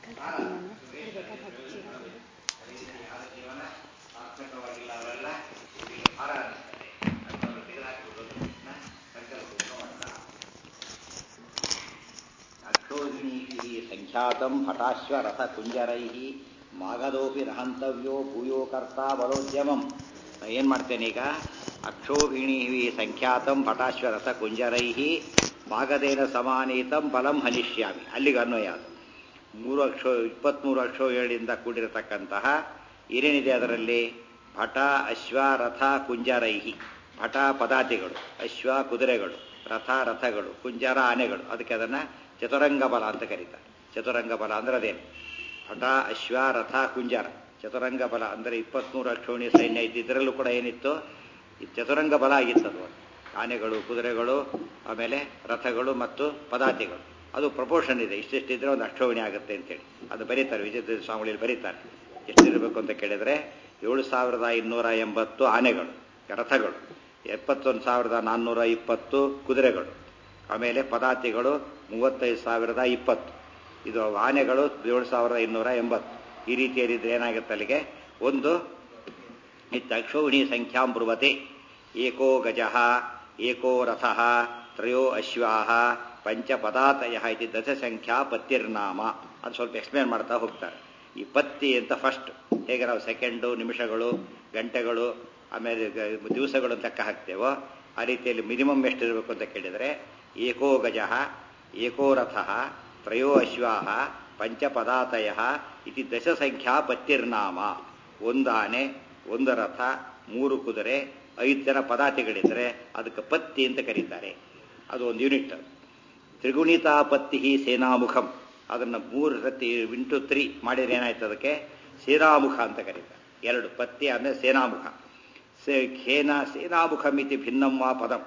ಸಾರ್ಥಕವಾಗಿಲ್ಲ ಅವೆಲ್ಲ ಭಾರ ಅನ್ನಿಸ್ತದೆ ಅದನ್ನು ತೆಗೆದುಹಾಕಿಬಿಡೋದು ಕೃಷ್ಣ ಸಂಕಲ್ಪವನ್ನು ಮಾಡ್ದ ಅಕ್ಷೋಹಿಣೀಭಿः ಸಂಖ್ಯಾತಂ ಹಠಾಶ್ವರಥ ಕುಂಜರೈಃ ಮಾಗದೋಪಿ ರಹಂತವ್ಯೋ ಭೂಯೋ ಕರ್ತಾ ಬಲೋದ್ಯಮಂ ಏನು ಮಾಡ್ತೇನೆ ಈಗ ಅಕ್ಷೋಹಿಣೀಭಿ ಸಂಖ್ಯಾತಂ ಹಠಾಶ್ವರಥ ಕುಂಜರೈಃ ಮಾಗದೇನ ಸಮಾನೀತಂ ಬಲಂ ಹನಿಷ್ಯಾಮಿ ಅಲ್ಲಿಗೆ ಅನ್ವಯ ಅದು ಮೂರು ಅಕ್ಷೋ ಇಪ್ಪತ್ತ್ಮೂರು ಅಕ್ಷೋಹಿಗಳಿಂದ ಕೂಡಿರತಕ್ಕಂತಹ ಏನೇನಿದೆ ಅದರಲ್ಲಿ ಭಟ ಅಶ್ವ ರಥ ಕುಂಜರೈಹಿ ಭಟ ಪದಾತಿಗಳು ಅಶ್ವ ಕುದುರೆಗಳು ರಥ ರಥಗಳು ಕುಂಜರ ಆನೆಗಳು ಅದಕ್ಕೆ ಅದನ್ನು ಚತುರಂಗ ಬಲ ಅಂತ ಕರೀತಾರೆ ಚತುರಂಗ ಬಲ ಅಂದ್ರೆ ಅದೇನು ಹಠ ಅಶ್ವ ರಥ ಕುಂಜರ ಚತುರಂಗ ಬಲ ಅಂದರೆ ಇಪ್ಪತ್ತ್ಮೂರು ಅಕ್ಷೋಣಿ ಸೈನ್ಯ ಇದ್ದಿದ್ದರಲ್ಲೂ ಕೂಡ ಏನಿತ್ತು ಈ ಚತುರಂಗ ಬಲ ಆಗಿತ್ತು ಅದು ಆನೆಗಳು ಕುದುರೆಗಳು ಆಮೇಲೆ ರಥಗಳು ಮತ್ತು ಪದಾತಿಗಳು ಅದು ಪ್ರಪೋರ್ಷನ್ ಇದೆ ಇಷ್ಟಿಷ್ಟಿದ್ರೆ ಒಂದು ಅಕ್ಷೋಹಿಣಿ ಆಗುತ್ತೆ ಅಂತೇಳಿ ಅದು ಬರೀತಾರೆ ವಿಜಯ ಸ್ವಾಮಿಗಳಲ್ಲಿ ಬರೀತಾರೆ ಎಷ್ಟಿರಬೇಕು ಅಂತ ಕೇಳಿದರೆ ಏಳು ಸಾವಿರದ ಇನ್ನೂರ ಎಂಬತ್ತು ಆನೆಗಳು ರಥಗಳು ಎಪ್ಪತ್ತೊಂದು ಸಾವಿರದ ನಾನ್ನೂರ ಇಪ್ಪತ್ತು ಕುದುರೆಗಳು ಆಮೇಲೆ ಪದಾತಿಗಳು ಮೂವತ್ತೈದು ಸಾವಿರದ ಇಪ್ಪತ್ತು ಇದು ಆನೆಗಳು ಏಳು ಸಾವಿರದ ಇನ್ನೂರ ಎಂಬತ್ತು ಈ ರೀತಿಯಲ್ಲಿದ್ರೆ ಏನಾಗುತ್ತೆ ಅಲ್ಲಿಗೆ ಒಂದು ಇತ್ತಕ್ಷೋಹಿಣಿ ಸಂಖ್ಯಾಂ ಬ್ರುವತೆ ಏಕೋ ಗಜ ಏಕೋ ರಥ ತ್ರಯೋ ಅಶ್ವಾ ಪಂಚಪದಾತಯ ಇತಿ ದಶಸಂಖ್ಯಾ ಪತ್ತಿರ್ನಾಮ ಅದು ಸ್ವಲ್ಪ ಎಕ್ಸ್ಪ್ಲೇನ್ ಮಾಡ್ತಾ ಹೋಗ್ತಾರೆ ಈ ಪತ್ತಿ ಅಂತ ಫಸ್ಟ್ ಹೇಗೆ ನಾವು ಸೆಕೆಂಡು ನಿಮಿಷಗಳು ಗಂಟೆಗಳು ಆಮೇಲೆ ದಿವಸಗಳು ಲೆಕ್ಕ ಹಾಕ್ತೇವೋ ಆ ರೀತಿಯಲ್ಲಿ ಮಿನಿಮಮ್ ಎಷ್ಟಿರಬೇಕು ಅಂತ ಕೇಳಿದರೆ ಏಕೋ ಗಜ ಏಕೋ ರಥ ತ್ರಯೋ ಅಶ್ವಾ ಪಂಚಪದಾತಯ ಇತಿ ದಶಸಂಖ್ಯಾ ಪತ್ತಿರ್ನಾಮ ಒಂದು ಆನೆ ಒಂದು ರಥ ಮೂರು ಕುದುರೆ ಐದು ಜನ ಪದಾತಿಗಳಿದ್ದರೆ ಅದಕ್ಕೆ ಪತ್ತಿ ಅಂತ ಕರೀತಾರೆ ಅದು ಒಂದು ಯೂನಿಟ್ ತ್ರಿಗುಣಿತಾ ಪತ್ತಿ ಸೇನಾಮುಖಂ ಅದನ್ನು ಮೂರು ರತಿ ಇಂಟು ತ್ರೀ ಮಾಡಿದ್ರೆ ಏನಾಯ್ತು ಅದಕ್ಕೆ ಸೇನಾಮುಖ ಅಂತ ಕರೀತಾರೆ ಎರಡು ಪತ್ತಿ ಅಂದರೆ ಸೇನಾಮುಖ ಸೇ ಖೇನ ಸೇನಾಮುಖಮಿತಿ ಭಿನ್ನಂ ವಾ ಪದಂ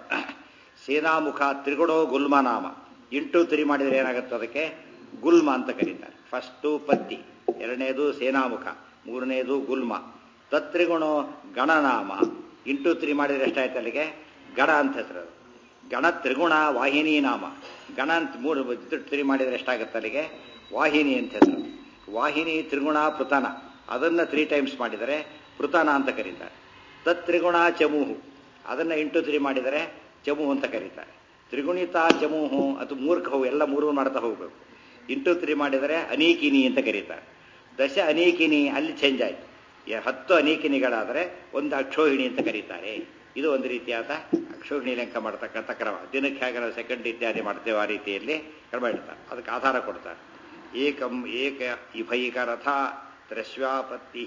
ಸೇನಾಮುಖ ತ್ರಿಗುಣೋ ಗುಲ್ಮ ನಾಮ ಇಂಟು ತ್ರೀ ಮಾಡಿದರೆ ಏನಾಗುತ್ತೆ ಅದಕ್ಕೆ ಗುಲ್ಮ ಅಂತ ಕರೀತಾರೆ ಫಸ್ಟು ಪತ್ತಿ ಎರಡನೇದು ಸೇನಾಮುಖ ಮೂರನೇದು ಗುಲ್ಮ ತತ್ರಿಗುಣೋ ಗಣನಾಮ ಇಂಟು ತ್ರೀ ಮಾಡಿದರೆ ಎಷ್ಟಾಯ್ತು ಅಲ್ಲಿಗೆ ಗಣ ಅಂತ ಹೆಸರು ಗಣ ತ್ರಿಗುಣ ವಾಹಿನಿ ನಾಮ ಗಣ ಅಂತ ಮೂರು ತ್ರಿ ಮಾಡಿದರೆ ಎಷ್ಟಾಗುತ್ತೆ ಅಲ್ಲಿಗೆ ವಾಹಿನಿ ಅಂತ ಹೆಸರು ವಾಹಿನಿ ತ್ರಿಗುಣ ಪೃತನ ಅದನ್ನು ತ್ರೀ ಟೈಮ್ಸ್ ಮಾಡಿದರೆ ಪೃತನ ಅಂತ ಕರೀತಾರೆ ತತ್ರಿಗುಣ ಚಮೂಹು ಅದನ್ನು ಇಂಟು ತ್ರೀ ಮಾಡಿದರೆ ಚಮೂಹು ಅಂತ ಕರೀತಾರೆ ತ್ರಿಗುಣಿತ ಚಮೂಹು ಅದು ಮೂರ್ಖವು ಎಲ್ಲ ಮೂರು ಮಾಡ್ತಾ ಹೋಗಬೇಕು ಇಂಟು ತ್ರೀ ಮಾಡಿದರೆ ಅನೀಕಿನಿ ಅಂತ ಕರೀತಾರೆ ದಶ ಅನೀಕಿನಿ ಅಲ್ಲಿ ಚೇಂಜ್ ಆಯಿತು ಹತ್ತು ಅನೀಕಿನಿಗಳಾದರೆ ಒಂದು ಅಕ್ಷೋಹಿಣಿ ಅಂತ ಕರೀತಾರೆ ಇದು ಒಂದು ರೀತಿಯಾದ ಅಕ್ಷೋಹಿಣಿ ಲೆಕ್ಕ ಮಾಡ್ತಕ್ಕಂಥ ಕ್ರಮ ದಿನಕ್ಕೆ ಹೇಗೆ ನಾವು ಸೆಕೆಂಡ್ ಇತ್ಯಾದಿ ಮಾಡ್ತೇವೆ ಆ ರೀತಿಯಲ್ಲಿ ಕ್ರಮ ಇಡ್ತಾರೆ ಅದಕ್ಕೆ ಆಧಾರ ಕೊಡ್ತಾರೆ ಏಕಂ ಏಕ ಇಭೈಕ ರಥ ತ್ರಶ್ವಾಪತ್ತಿ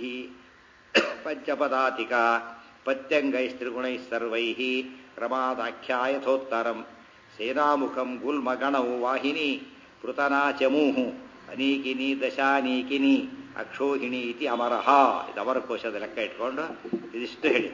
ಪಂಚಪದಾತಿಕ ಪತ್ಯಂಗೈಸ್ತ್ರಿಗುಣೈ ಸರ್ವೈ ಕ್ರಮಾದಾಖ್ಯಾಯಥೋತ್ತರಂ ಸೇನಾಮುಖಂ ಗುಲ್ಮಗಣೌ ವಾಹಿನಿ ಪೃತನಾ ಚಮೂಹು ಅನೀಕಿನಿ ದಶಾನೀಕಿನಿ ಅಕ್ಷೋಹಿಣಿ ಇತಿ ಅಮರಹ ಇದು ಅಮರಕೋಶದ ಲೆಕ್ಕ ಇಟ್ಕೊಂಡು ಇದಿಷ್ಟು ಹೇಳಿ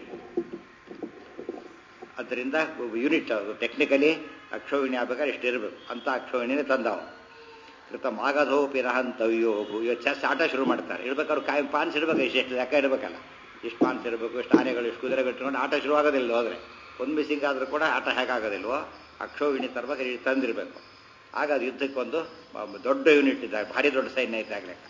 ಅದರಿಂದ ಯೂನಿಟ್ ಅದು ಟೆಕ್ನಿಕಲಿ ಅಕ್ಷೋಹಿಣಿ ಆಗ್ಬೇಕಾದ್ರೆ ಇಷ್ಟು ಇರಬೇಕು ಅಂತ ಅಕ್ಷೋಹಿಣಿನೇ ತಂದವ ಕೃತ ಮಾಗಧೋಪಿ ರಹಂತವ್ಯೋ ಇವಾಗ ಚೆಸ್ ಆಟ ಶುರು ಮಾಡ್ತಾರೆ ಇಡ್ಬೇಕಾದ್ರೆ ಕಾಯಿ ಪಾನ್ಸ್ ಇಡಬೇಕು ಇಷ್ಟು ಎಷ್ಟು ಲೆಕ್ಕ ಇಡಬೇಕಲ್ಲ ಇಷ್ಟು ಪಾನ್ಸ್ ಇರಬೇಕು ಇಷ್ಟು ಆನೆಗಳು ಇಷ್ಟು ಕುದುರೆಗಳು ಇಟ್ಕೊಂಡು ಆಟ ಶುರು ಆಗೋದಿಲ್ಲ ಹೋದರೆ ಒಂದು ಮಿಸ್ಸಿಂಗ್ ಆದರೂ ಕೂಡ ಆಟ ಹೇಗಾಗೋದಿಲ್ವೋ ಅಕ್ಷೋಹಿಣಿ ತರಬೇಕು ಇಲ್ಲಿ ತಂದಿರಬೇಕು ಆಗ ಅದು ಯುದ್ಧಕ್ಕೊಂದು ದೊಡ್ಡ ಯೂನಿಟ್ ಇದ್ದಾಗ ಭಾರಿ ದೊಡ್ಡ ಸೈನ್ಯ ಇದ್ದಾಗ ಲೆಕ್ಕ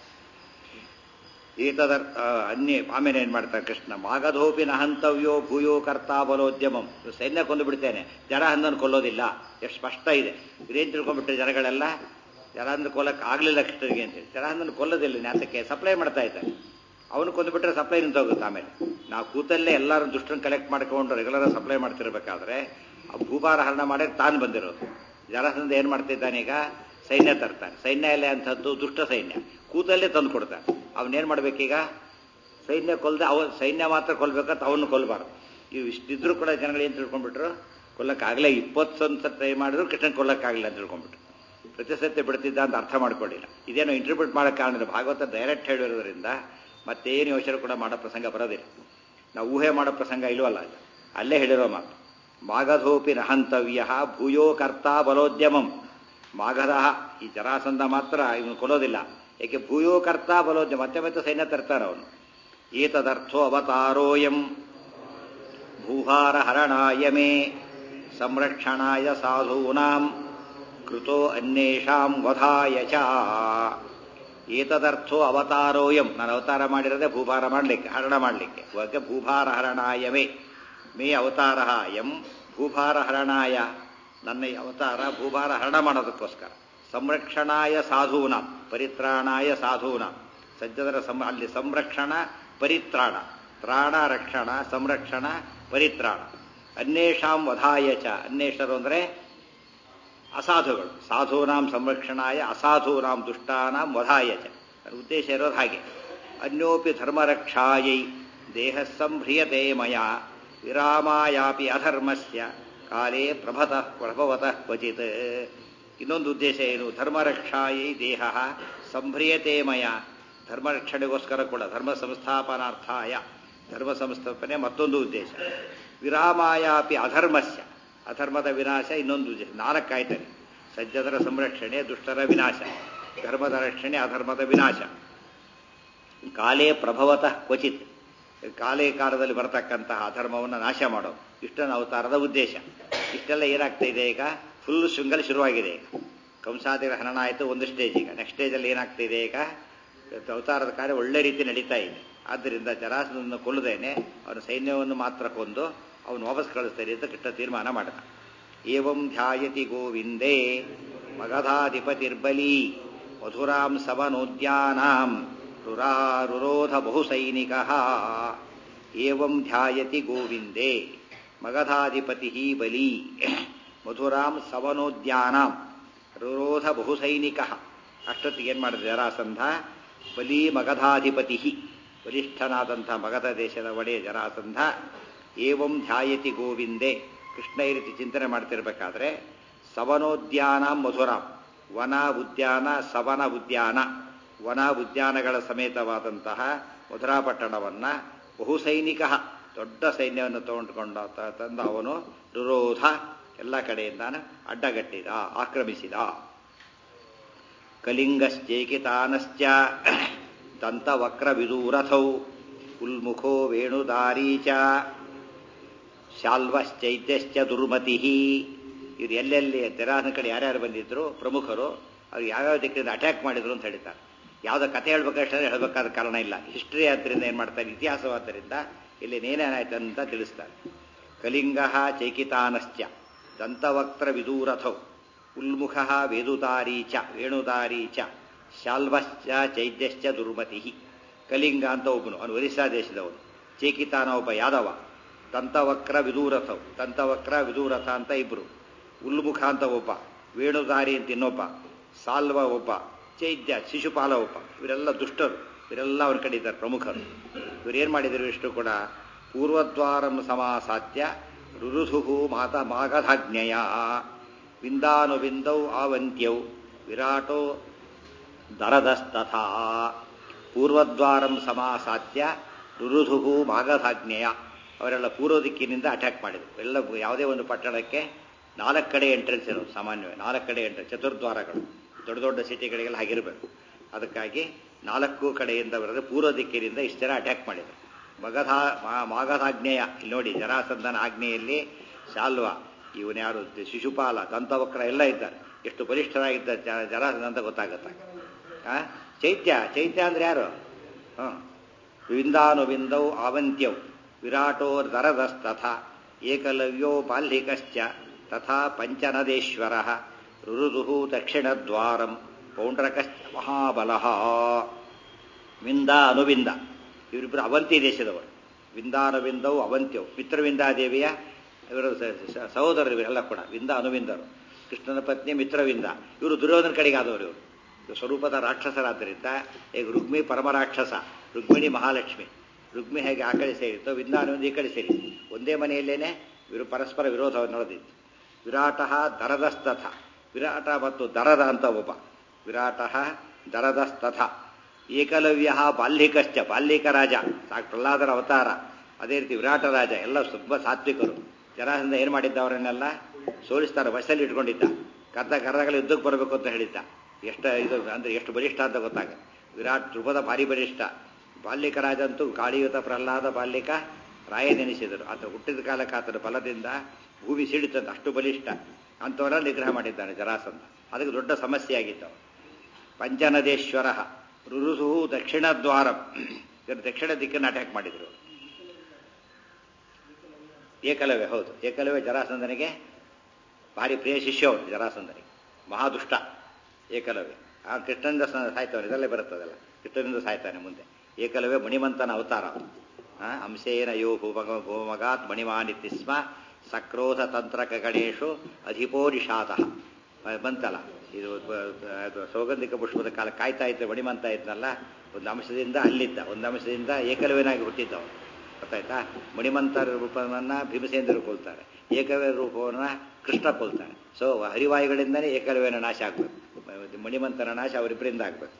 ಏತದರ್ ಅನ್ಯ ಆಮೇಲೆ ಏನು ಮಾಡ್ತಾರೆ ಕೃಷ್ಣ ಮಾಗಧೋಪಿ ನಹಂತವ್ಯೋ ಭೂಯೋ ಕರ್ತಾ ಬಲೋದ್ಯಮಂ ಸೈನ್ಯ ಕೊಂದು ಬಿಡ್ತೇನೆ ಜನ ಹಂದನ್ನು ಕೊಲ್ಲೋದಿಲ್ಲ ಎಷ್ಟು ಸ್ಪಷ್ಟ ಇದೆ ಇದೇನು ತಿಳ್ಕೊಂಡ್ಬಿಟ್ರೆ ಜನಗಳೆಲ್ಲ ಜರಾಂದ್ರ ಕೊಲ್ಲಕ್ಕೆ ಆಗಲಿಲ್ಲ ಕೃಷ್ಣರಿಗೆ ಅಂತೇಳಿ ಜರಾಂದ್ರನ ಕೊಲ್ಲೋದಿಲ್ಲ ನ್ಯಾಸಕ್ಕೆ ಸಪ್ಲೈ ಮಾಡ್ತಾ ಇದ್ದಾರೆ ಅವನು ಕೊಂದುಬಿಟ್ರೆ ಸಪ್ಲೈ ನಿಂತು ಹೋಗುತ್ತೆ ಆಮೇಲೆ ನಾವು ಕೂತಲ್ಲೇ ಎಲ್ಲರೂ ದುಷ್ಟನ್ನು ಕಲೆಕ್ಟ್ ಮಾಡ್ಕೊಂಡು ರೆಗ್ಯುಲರ್ ಸಪ್ಲೈ ಮಾಡ್ತಿರ್ಬೇಕಾದ್ರೆ ಆ ಭೂಭಾರ ಹರಣ ಮಾಡಕ್ಕೆ ತಾನು ಬಂದಿರೋದು ಜರಾಸಂಧ ಏನು ಮಾಡ್ತಿದ್ದಾನೆ ಈಗ ಸೈನ್ಯ ತರ್ತಾನೆ ಸೈನ್ಯ ಎಲ್ಲ ಅಂಥದ್ದು ದುಷ್ಟ ಸೈನ್ಯ ಕೂತಲ್ಲೇ ತಂದು ಕೊಡ್ತಾನೆ ಅವನೇನು ಮಾಡ್ಬೇಕೀಗ ಸೈನ್ಯ ಕೊಲ್ಲದೆ ಅವ ಸೈನ್ಯ ಮಾತ್ರ ಕೊಲ್ಬೇಕಂತ ಅವನು ಕೊಲ್ಲಬಾರ್ದು ಇವು ಇಷ್ಟಿದ್ರು ಕೂಡ ಜನಗಳು ಏನು ತಿಳ್ಕೊಂಡ್ಬಿಟ್ರು ಕೊಲ್ಲಕ್ಕಾಗಲೇ ಇಪ್ಪತ್ತೊಂದು ಸಲ ಟ್ರೈ ಮಾಡಿದ್ರು ಕೃಷ್ಣನ್ ಕೊಲ್ಲಕ್ಕಾಗಲಿಲ್ಲ ಅಂತ ತಿಳ್ಕೊಂಡ್ಬಿಟ್ರು ಪ್ರತಿ ಸತ್ಯ ಬಿಡ್ತಿದ್ದ ಅಂತ ಅರ್ಥ ಮಾಡ್ಕೊಳ್ಳಿಲ್ಲ ಇದೇನೋ ಇಂಟರ್ಪ್ರಿಟ್ ಮಾಡೋ ಕಾರಣ ಭಾಗವತ ಡೈರೆಕ್ಟ್ ಹೇಳಿರೋದ್ರಿಂದ ಮತ್ತೇನು ಯೋಚನೆ ಕೂಡ ಮಾಡೋ ಪ್ರಸಂಗ ಬರೋದಿಲ್ಲ ನಾವು ಊಹೆ ಮಾಡೋ ಪ್ರಸಂಗ ಇಲ್ವಲ್ಲ ಅದು ಅಲ್ಲೇ ಹೇಳಿರೋ ಮಾತು ಮಾಗಧೋಪಿ ನಹಂತವ್ಯ ಭೂಯೋ ಕರ್ತಾ ಬಲೋದ್ಯಮಂ ಮಾಗಧ ಈ ಜರಾಸಂಧ ಮಾತ್ರ ಇವನು ಕೊಲ್ಲೋದಿಲ್ಲ ಏಕೆ ಭೂಯೋ ಕರ್ತಾ ಬಲೋದ್ಯಮ ಮತ್ತೆ ಮತ್ತೆ ಸೈನ್ಯ ತರ್ತಾನೆ ಅವನು ಏತದರ್ಥೋ ಅವತಾರೋಯಂ ಭೂಹಾರ ಹರಣಾಯ ಮೇ ಸಂರಕ್ಷಣಾಯ ಸಾಧೂನಾಂ ಕೃತೋ ಅನ್ಯೇಷಾಂ ವಧಾಯ ಚ ಏತದರ್ಥೋ ಅವತಾರೋಯಂ ನಾನು ಅವತಾರ ಮಾಡಿರೋದೇ ಭೂಭಾರ ಮಾಡಲಿಕ್ಕೆ ಹರಣ ಮಾಡಲಿಕ್ಕೆ ಇವಾಗ ಭೂಭಾರ ಹರಣಾಯ ಮೇ ಮೇ ಅವತಾರ ಎಂ ಭೂಭಾರ ಹರಣಾಯ ನನ್ನ ಈ ಅವತಾರ ಭೂಭಾರ ಹರಣ ಮಾಡೋದಕ್ಕೋಸ್ಕರ ಸಂರಕ್ಷಣಾಯ ಸಾಧೂನಾಂ ಪರಿತ್ರಾಣಾಯ ಸಾಧೂನಾಂ ಸಜ್ಜದರ ಸಂ ಅಲ್ಲಿ ಸಂರಕ್ಷಣ ಪರಿತ್ರಾಣ ತ್ರಾಣ ರಕ್ಷಣ ಸಂರಕ್ಷಣ ಪರಿತ್ರಾಣ ಅನ್ಯೇಷಾಂ ವಧಾಯ ಚ ಅನ್ಯೇಷರು ಅಂದರೆ ಅಸಾಧುಗಳು ಸಾಧೂನಾಂ ಸಂರಕ್ಷಣಾಯ ಅಸಾಧೂನಾಂ ದುಷ್ಟಾನಾಂ ವಧಾಯ ಚ ಅದರ ಉದ್ದೇಶ ಇರೋದು ಹಾಗೆ ಅನ್ಯೋಪಿ ಧರ್ಮರಕ್ಷಾಯೈ ದೇಹ ಸಂಭ್ರಿಯತೆ ಮಯ ವಿರಾಮಾಯಾಪಿ ಅಧರ್ಮಸ್ಯ ಕಾಲೇ ಪ್ರಭತಃ ಪ್ರಭವತಃ ಕ್ವಚಿತ್ ಇನ್ನೊಂದು ಉದ್ದೇಶ ಏನು ಧರ್ಮರಕ್ಷಾಯೈ ದೇಹ ಸಂಭ್ರಿಯತೆ ಮಯ ಧರ್ಮರಕ್ಷಣೆಗೋಸ್ಕರ ಕೂಡ ಧರ್ಮ ಸಂಸ್ಥಾಪನಾರ್ಥಾಯ ಧರ್ಮ ಸಂಸ್ಥಾಪನೆ ಮತ್ತೊಂದು ಉದ್ದೇಶ ವಿರಾಮಾಯಾಪಿ ಅಧರ್ಮಸ್ಯ ಅಧರ್ಮದ ವಿನಾಶ ಇನ್ನೊಂದು ಉದ್ದೇಶ ನಾಲ್ಕಾಯ್ತದೆ ಸಜ್ಜದರ ಸಂರಕ್ಷಣೆ ದುಷ್ಟರ ವಿನಾಶ ಧರ್ಮದ ರಕ್ಷಣೆ ಅಧರ್ಮದ ವಿನಾಶ ಕಾಲೇ ಪ್ರಭವತಃ ಕ್ವಚಿತ್ ಕಾಲೇ ಕಾಲದಲ್ಲಿ ಬರತಕ್ಕಂತಹ ಅಧರ್ಮವನ್ನು ನಾಶ ಮಾಡೋದು ಇಷ್ಟನ ಅವತಾರದ ಉದ್ದೇಶ ಇಷ್ಟೆಲ್ಲ ಏನಾಗ್ತಾ ಇದೆ ಈಗ ಫುಲ್ ಶೃಂಗಲ್ ಶುರುವಾಗಿದೆ ಈಗ ಕಂಸಾದಿಗಳ ಹರಣ ಆಯಿತು ಒಂದು ಸ್ಟೇಜ್ ಈಗ ನೆಕ್ಸ್ಟ್ ಸ್ಟೇಜಲ್ಲಿ ಏನಾಗ್ತಾ ಇದೆ ಈಗ ಅವತಾರದ ಕಾರ್ಯ ಒಳ್ಳೆ ರೀತಿ ನಡೀತಾ ಇದೆ ಆದ್ದರಿಂದ ಜರಾಸನನ್ನು ಕೊಲ್ಲದೇನೆ ಅವನ ಸೈನ್ಯವನ್ನು ಮಾತ್ರ ಕೊಂದು ಅವನು ವಾಪಸ್ ಕಳಿಸ್ತಾರೆ ಅಂತ ಕೃಷ್ಣ ತೀರ್ಮಾನ ಮಾಡಿದ ಏವಂ ಧ್ಯಾಯತಿ ಗೋವಿಂದೇ ಮಗಧಾಧಿಪತಿರ್ಬಲಿ ಮಧುರಾಂ ಸವನೋದ್ಯಾನಾಂ ರುರಾರುರೋಧ ಬಹುಸೈನಿಕ ಏವಂ ಧ್ಯಾಯತಿ ಗೋವಿಂದೇ ಮಗಧಾಧಿಪತಿ ಬಲಿ ಮಧುರಾಂ ಸವನೋದ್ಯಾನಾಂ ರುರೋಧ ಬಹುಸೈನಿಕ ಅಷ್ಟೊತ್ತಿಗೆ ಏನು ಮಾಡಿದೆ ಜರಾಸಂಧ ಬಲಿ ಮಗಧಾಧಿಪತಿ ಬಲಿಷ್ಠನಾದಂಥ ಮಗಧ ದೇಶದ ಒಡೆಯ ಜರಾಸಂಧ ಏವಂ ಧ್ಯಾಯತಿ ಗೋವಿಂದೆ ಕೃಷ್ಣ ಈ ರೀತಿ ಚಿಂತನೆ ಮಾಡ್ತಿರ್ಬೇಕಾದ್ರೆ ಸವನೋದ್ಯಾನ ಮಧುರಾಂ ವನ ಉದ್ಯಾನ ಸವನ ಉದ್ಯಾನ ವನ ಉದ್ಯಾನಗಳ ಸಮೇತವಾದಂತಹ ಮಧುರಾಪಟ್ಟಣವನ್ನ ಬಹುಸೈನಿಕ ದೊಡ್ಡ ಸೈನ್ಯವನ್ನು ತಗೊಂಡುಕೊಂಡ ತಂದ ಅವನು ರುರೋಧ ಎಲ್ಲ ಕಡೆಯಿಂದ ಅಡ್ಡಗಟ್ಟಿದ ಆಕ್ರಮಿಸಿದ ಕಲಿಂಗಶ್ಚೇಕಿತಾನಶ್ಚ ದಂತವಕ್ರವಿದೂರಥೌ ಉಲ್ಮುಖೋ ವೇಣುದಾರೀ ಚ ಶಾಲ್ವಶ್ಚೈತ್ಯಶ್ಚ ದುರ್ಮತಿ ಇವ್ರು ಎಲ್ಲೆಲ್ಲಿ ತೆರಾನ ಕಡೆ ಯಾರ್ಯಾರು ಬಂದಿದ್ರು ಪ್ರಮುಖರು ಅವ್ರು ಯಾವ್ಯಾವ ದಿಕ್ಕಿನಿಂದ ಅಟ್ಯಾಕ್ ಮಾಡಿದ್ರು ಅಂತ ಹೇಳ್ತಾರೆ ಯಾವುದೋ ಕಥೆ ಹೇಳ್ಬೇಕಷ್ಟೇ ಹೇಳಬೇಕಾದ ಕಾರಣ ಇಲ್ಲ ಹಿಸ್ಟ್ರಿ ಆದ್ದರಿಂದ ಏನು ಮಾಡ್ತಾರೆ ಇತಿಹಾಸವಾದ್ದರಿಂದ ಇಲ್ಲಿ ನೇನೇನಾಯ್ತು ಅಂತ ತಿಳಿಸ್ತಾರೆ ಕಲಿಂಗ ಚೈಕಿತಾನಶ್ಚ ದಂತವಕ್ತ್ರ ವಿದೂರಥೌ ಉಲ್ಮುಖ ವೇದುದಾರೀ ಚ ವೇಣುದಾರೀ ಚ ಶಾಲ್ವಶ್ಚ ಚೈದ್ಯಶ್ಚ ದುರ್ಮತಿ ಕಲಿಂಗ ಅಂತ ಒಬ್ಬನು ಅವನು ಒರಿಸ್ಸಾ ದೇಶದವನು ಚೇಕಿತಾನ ಒಬ್ಬ ಯಾದವ ದಂತವಕ್ರ ವಿದೂರಥವು ದಂತವಕ್ರ ವಿದೂರಥ ಅಂತ ಇಬ್ರು ಉಲ್ಮುಖ ಅಂತ ಒಬ್ಬ ವೇಣುದಾರಿ ಅಂತ ಇನ್ನೊಬ್ಬ ಸಾಲ್ವ ಒಬ್ಬ ಚೈದ್ಯ ಶಿಶುಪಾಲ ಒಬ್ಬ ಇವರೆಲ್ಲ ದುಷ್ಟರು ಇವರೆಲ್ಲ ಅವನ ಕಡೆ ಇದ್ದಾರೆ ಪ್ರಮುಖರು ಇವರೇನು ಮಾಡಿದರು ಇಷ್ಟು ಕೂಡ ಪೂರ್ವದ್ವಾರಂ ಸಮಾಸಾಧ್ಯ ರುರುಧು ಮಾತ ಮಾಗಧಾಜ್ಞೆಯ ವಿಂದಾನುವಿಂದೌ ಆವಂತ್ಯೌ ವಿರಾಟೋ ದರದಸ್ತಥಾ ಪೂರ್ವದ್ವಾರಂ ಸಮಾಸಾಧ್ಯ ರುರುಧು ಮಾಗಧಾಜ್ಞೆಯ ಅವರೆಲ್ಲ ಪೂರ್ವ ದಿಕ್ಕಿನಿಂದ ಅಟ್ಯಾಕ್ ಮಾಡಿದರು ಎಲ್ಲ ಯಾವುದೇ ಒಂದು ಪಟ್ಟಣಕ್ಕೆ ನಾಲ್ಕು ಕಡೆ ಎಂಟ್ರೆನ್ಸ್ ಇರೋದು ಸಾಮಾನ್ಯವಾಗಿ ನಾಲ್ಕು ಕಡೆ ಎಂಟ್ರೆನ್ಸ್ ಚತುರ್ದ್ವಾರಗಳು ದೊಡ್ಡ ದೊಡ್ಡ ಸಿಟಿಗಳಿಗೆಲ್ಲ ಹಾಗಿರಬೇಕು ಅದಕ್ಕಾಗಿ ನಾಲ್ಕು ಕಡೆಯಿಂದ ಬರೆದು ಪೂರ್ವ ದಿಕ್ಕಿನಿಂದ ಇಷ್ಟು ಜನ ಅಟ್ಯಾಕ್ ಮಾಡಿದರು ಮಗಧಾ ಮಾಗಧಾಜ್ಞೆಯ ಇಲ್ಲಿ ನೋಡಿ ಜರಾಸಂಧನ ಆಜ್ಞೆಯಲ್ಲಿ ಶಾಲ್ವ ಇವನು ಯಾರು ಶಿಶುಪಾಲ ದಂತವಕ್ರ ಎಲ್ಲ ಇದ್ದಾರೆ ಎಷ್ಟು ಬಲಿಷ್ಠರಾಗಿದ್ದ ಜರಾಸಂಧ ಅಂತ ಗೊತ್ತಾಗುತ್ತೆ ಆ ಚೈತ್ಯ ಚೈತ್ಯ ಅಂದ್ರೆ ಯಾರು ಹಾಂ ವಿಂದಾನುವಿಂದೌ ಆವಂತ್ಯೌ ವಿರಾಟೋ ದರದಸ್ತಥ ಏಕಲವ್ಯೋ ಬಾಲ್ಹಿಕಶ್ಚ ತಥಾ ಪಂಚನದೇಶ್ವರ ರುರುದುಹು ದಕ್ಷಿಣದ್ವಾರಂ ಪೌಂಡ್ರಕಶ್ಚ ಮಹಾಬಲಃ ವಿಂದ ಅನುವಿಂದ ಇವರಿಬ್ಬರು ಅವಂತಿ ದೇಶದವರು ವಿಂದಾನುವಿಂದವು ಅವಂತ್ಯವು ಮಿತ್ರವಿಂದಾದೇವಿಯ ಇವರು ಸಹೋದರರು ಇವರೆಲ್ಲ ಕೂಡ ವಿಂದ ಅನುವಿಂದರು ಕೃಷ್ಣನ ಪತ್ನಿ ಮಿತ್ರವಿಂದ ಇವರು ದುರ್ಯೋಧನ ಕಡೆಗೆ ಆದವರು ಇವರು ಇವರು ಸ್ವರೂಪದ ರಾಕ್ಷಸರಾದ್ದರಿಂದ ಈಗ ರುಗ್ಮಿ ಪರಮರಾಕ್ಷಸ ರುಕ್ಮಿಣಿ ಮಹಾಲಕ್ಷ್ಮಿ ರುಗ್ಮಿ ಹೇಗೆ ಆ ಕಡೆ ಸೇರಿತ್ತೋ ವಿಂದಾನುವಿಂದ ಈ ಕಡೆ ಸೇರಿ ಒಂದೇ ಮನೆಯಲ್ಲೇನೆ ಇವರು ಪರಸ್ಪರ ವಿರೋಧವನ್ನು ನಡೆದಿತ್ತು ವಿರಾಟ ದರದಸ್ತಥ ವಿರಾಟ ಮತ್ತು ದರದ ಅಂತ ಒಬ್ಬ ವಿರಾಟ ದರದಸ್ತಥ ಏಕಲವ್ಯ ಬಾಲ್ಯಿಕಶ್ಚ ಬಾಲ್ಯಿಕ ರಾಜ ಸಾಕು ಪ್ರಹ್ಲಾದರ ಅವತಾರ ಅದೇ ರೀತಿ ವಿರಾಟ ರಾಜ ಎಲ್ಲ ತುಂಬ ಸಾತ್ವಿಕರು ಜರಾಸಂಧ ಏನು ಮಾಡಿದ್ದ ಅವರನ್ನೆಲ್ಲ ಸೋಲಿಸ್ತಾರೆ ಬಸ್ಸಲ್ಲಿ ಇಟ್ಕೊಂಡಿದ್ದ ಕರ್ದ ಕರ್ದಗಳ ಯುದ್ಧಕ್ಕೆ ಬರಬೇಕು ಅಂತ ಹೇಳಿದ್ದ ಎಷ್ಟು ಇದು ಅಂದ್ರೆ ಎಷ್ಟು ಬಲಿಷ್ಠ ಅಂತ ಗೊತ್ತಾಗ ವಿರಾಟ್ ಧ್ರುವದ ಭಾರಿ ಬಲಿಷ್ಠ ಬಾಲ್ಯಿಕ ರಾಜ ಅಂತೂ ಕಾಳಿಯುತ ಪ್ರಹ್ಲಾದ ಬಾಲ್ಯಿಕ ರಾಯ ನೆನೆಸಿದರು ಆತ ಹುಟ್ಟಿದ ಕಾಲಕ್ಕೆ ಆತನ ಬಲದಿಂದ ಭೂಮಿ ಸಿಡಿತಂತ ಅಷ್ಟು ಬಲಿಷ್ಠ ಅಂಥವರ ನಿಗ್ರಹ ಮಾಡಿದ್ದಾನೆ ಜರಾಸಂಧ ಅದಕ್ಕೆ ದೊಡ್ಡ ಸಮಸ್ಯೆ ಆಗಿತ್ತು ಪಂಚನದೇಶ್ವರ ರುರುಸು ದಕ್ಷಿಣ ದ್ವಾರ ಇವರು ದಕ್ಷಿಣ ದಿಕ್ಕನ್ನು ಅಟ್ಯಾಕ್ ಮಾಡಿದ್ರು ಏಕಲವ್ಯ ಹೌದು ಏಕಲವ್ಯ ಜರಾಸಂದನಿಗೆ ಭಾರಿ ಪ್ರಿಯ ಶಿಷ್ಯ ಅವರು ಜರಾಸಂದನಿಗೆ ಮಹಾದುಷ್ಟ ಏಕಲವ್ಯ ಆ ಕೃಷ್ಣನಿಂದ ಸಾಯ್ತವನು ಇದರಲ್ಲೇ ಬರುತ್ತದಲ್ಲ ಕೃಷ್ಣನಿಂದ ಸಾಯ್ತಾನೆ ಮುಂದೆ ಏಕಲವ್ಯ ಮಣಿಮಂತನ ಅವತಾರ ಅಂಶೇನ ಯೋ ಭೂಮಗ ಭೂಮಗಾತ್ ಮಣಿಮಾನಿತಿ ಸ್ಮ ಸಕ್ರೋಧ ತಂತ್ರಕ ಗಣೇಶು ಅಧಿಪೋರಿಷಾತ ಬಂತಲ್ಲ ಇದು ಸೌಗಂಧಿಕ ಪುಷ್ಪದ ಕಾಲ ಕಾಯ್ತಾ ಇದ್ದ ಮಣಿಮಂತ ಇದ್ನಲ್ಲ ಒಂದು ಅಂಶದಿಂದ ಅಲ್ಲಿದ್ದ ಒಂದು ಅಂಶದಿಂದ ಏಕಲವ್ಯನಾಗಿ ಹುಟ್ಟಿದ್ದವನು ಗೊತ್ತಾಯ್ತಾ ಮಣಿಮಂತ ರೂಪವನ್ನ ಭೀಮಸೇಂದ್ರ ಕೊಲ್ತಾರೆ ಏಕಲವ್ಯ ರೂಪವನ್ನ ಕೃಷ್ಣ ಕೊಲ್ತಾರೆ ಸೊ ಹರಿವಾಯುಗಳಿಂದನೇ ಏಕಲವ್ಯನ ನಾಶ ಆಗ್ಬೇಕು ಮಣಿಮಂತನ ನಾಶ ಅವರಿಬ್ಬರಿಂದ ಆಗ್ಬೇಕು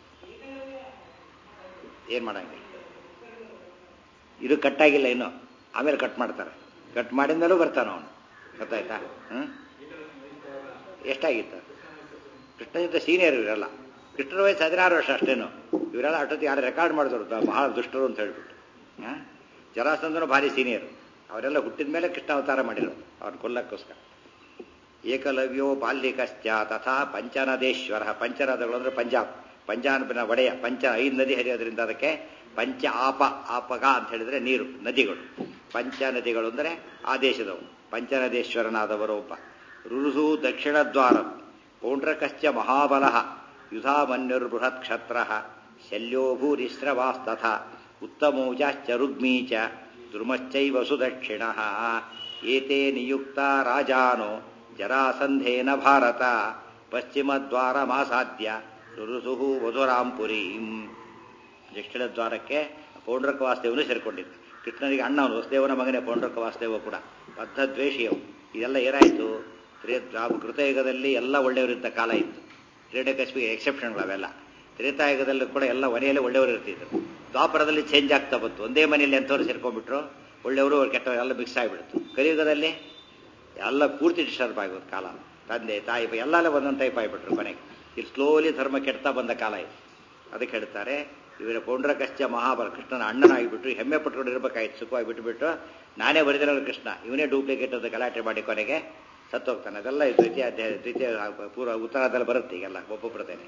ಏನ್ ಮಾಡಂಗಿಲ್ಲ ಇದು ಕಟ್ಟಾಗಿಲ್ಲ ಇನ್ನು ಆಮೇಲೆ ಕಟ್ ಮಾಡ್ತಾರೆ ಕಟ್ ಮಾಡಿದ್ಮೇಲೂ ಬರ್ತಾನ ಅವನು ಗೊತ್ತಾಯ್ತಾ ಹ್ಮ್ ಎಷ್ಟಾಗಿತ್ತು ಕೃಷ್ಣನಿಂದ ಸೀನಿಯರ್ ಇವರೆಲ್ಲ ಕೃಷ್ಣನ ವಯಸ್ಸು ಹದಿನಾರು ವರ್ಷ ಅಷ್ಟೇನು ಇವರೆಲ್ಲ ಅಷ್ಟೊತ್ತಿಗೆ ಯಾರು ರೆಕಾರ್ಡ್ ಮಾಡಿದ್ರು ಬಹಳ ದುಷ್ಟರು ಅಂತ ಹೇಳ್ಬಿಟ್ಟು ಹಾಂ ಜರಾಸಂದನು ಭಾರಿ ಸೀನಿಯರ್ ಅವರೆಲ್ಲ ಹುಟ್ಟಿದ ಮೇಲೆ ಕೃಷ್ಣ ಅವತಾರ ಮಾಡಿರೋದು ಅವ್ರನ್ನ ಕೊಲ್ಲಕ್ಕೋಸ್ಕರ ಏಕಲವ್ಯೋ ಬಾಲ್ಯಿಕಶ್ಚ ತಥಾ ಪಂಚನದೇಶ್ವರ ಪಂಚನದಗಳು ಅಂದ್ರೆ ಪಂಜಾಬ್ ಪಂಜಾಬ್ನ ಒಡೆಯ ಪಂಚ ಐದು ನದಿ ಹರಿಯೋದ್ರಿಂದ ಅದಕ್ಕೆ ಪಂಚ ಆಪ ಆಪಗ ಅಂತ ಹೇಳಿದ್ರೆ ನೀರು ನದಿಗಳು ಪಂಚ ನದಿಗಳು ಅಂದರೆ ಆ ದೇಶದವು ಪಂಚನದೇಶ್ವರನಾದವರು ಒಬ್ಬ ರುರುಸು ದಕ್ಷಿಣ ದ್ವಾರ ಪೌಂಡ್ರಕಶ್ಚ ಮಹಾಬಲ ಯುಧಾಮನ್ಯುರ್ಬೃಹತ್ ಕ್ಷತ್ರ ಶಲ್ಯೋ ಭೂರಿಶ್ರವಾಸ್ತಥ ಉತ್ತಮೌಜಾಶ್ಚ ರುಗ್ಮೀ ಚ ದ್ರುಮಶ್ಚೈವ ಸುದಕ್ಷಿಣ ಏತೆ ನಿಯುಕ್ತ ರಾಜಾನೋ ಜರಾಸಂಧೇನ ಭಾರತ ಪಶ್ಚಿಮದ್ವಾರಮಾಸಾದ್ಯ ರುರುಸು ಮಧುರಾಂಪುರೀಂ ದಕ್ಷಿಣ ದ್ವಾರಕ್ಕೆ ಪೌಂಡ್ರಕ ವಾಸ್ತೇವನು ಸೇರಿಕೊಂಡಿದ್ದ ಕೃಷ್ಣನಿಗೆ ಅಣ್ಣವನು ವಸುದೇವನ ಮಗನೇ ಪೌಂಡ್ರಕ ವಾಸ್ತೇವ ಕೂಡ ಬದ್ಧದ್ವೇಷಿಯವು ಇದೆಲ್ಲ ಏನಾಯಿತು ಕೃತಯುಗದಲ್ಲಿ ಎಲ್ಲ ಒಳ್ಳೆಯವರಿದ್ದ ಕಾಲ ಇತ್ತು ಕ್ರೀಡಕಶ್ಮಿಗೆ ಎಕ್ಸೆಪ್ಷನ್ಗಳು ಅವೆಲ್ಲ ತ್ರೇತಾಯುಗದಲ್ಲೂ ಕೂಡ ಎಲ್ಲ ಮನೆಯಲ್ಲೇ ಒಳ್ಳೆಯವರು ಇರ್ತಿದ್ರು ದ್ವಾಪರದಲ್ಲಿ ಚೇಂಜ್ ಆಗ್ತಾ ಬಂತು ಒಂದೇ ಮನೆಯಲ್ಲಿ ಎಂಥವ್ರು ಸೇರ್ಕೊಂಡ್ಬಿಟ್ರು ಒಳ್ಳೆಯವರು ಕೆಟ್ಟವರು ಎಲ್ಲ ಮಿಕ್ಸ್ ಆಗಿಬಿಡ್ತು ಕಲಿಯುಗದಲ್ಲಿ ಎಲ್ಲ ಪೂರ್ತಿ ಡಿಸ್ಟರ್ಬ್ ಆಗೋದು ಕಾಲ ತಂದೆ ತಾಯಿ ಎಲ್ಲಾಲೆ ಒಂದೊಂದು ಟೈಪ್ ಆಗಿಬಿಟ್ರು ಕೊನೆಗೆ ಇಲ್ಲಿ ಸ್ಲೋಲಿ ಧರ್ಮ ಕೆಡ್ತಾ ಬಂದ ಕಾಲ ಇದು ಅದಕ್ಕೆ ಹೇಳ್ತಾರೆ ಇವರ ಪೌಂಡ್ರಕಶ್ಚ ಮಹಾಬಲ ಕೃಷ್ಣನ ಅಣ್ಣನಾಗಿಬಿಟ್ಟು ಹೆಮ್ಮೆ ಪಟ್ಕೊಂಡಿರ್ಬೇಕಾಯ್ತು ಸುಖವಾಗಿ ಬಿಟ್ಟುಬಿಟ್ಟು ನಾನೇ ಬರೆದಿರೋ ಕೃಷ್ಣ ಇವನೇ ಡೂಪ್ಲಿಕೇಟ್ ಅಂತ ಗಲಾಟೆ ಮಾಡಿ ಕೊನೆಗೆ ಸತ್ತೋಗ್ತಾನೆ ಅದೆಲ್ಲ ದ್ವಿತೀಯ ಅಧ್ಯಾಯ ದ್ವಿತೀಯ ಪೂರ್ವ ಉತ್ತರದಲ್ಲಿ ಬರುತ್ತೆ ಈಗೆಲ್ಲ ಒಬ್ಬೊಬ್ಬರದೇನೆ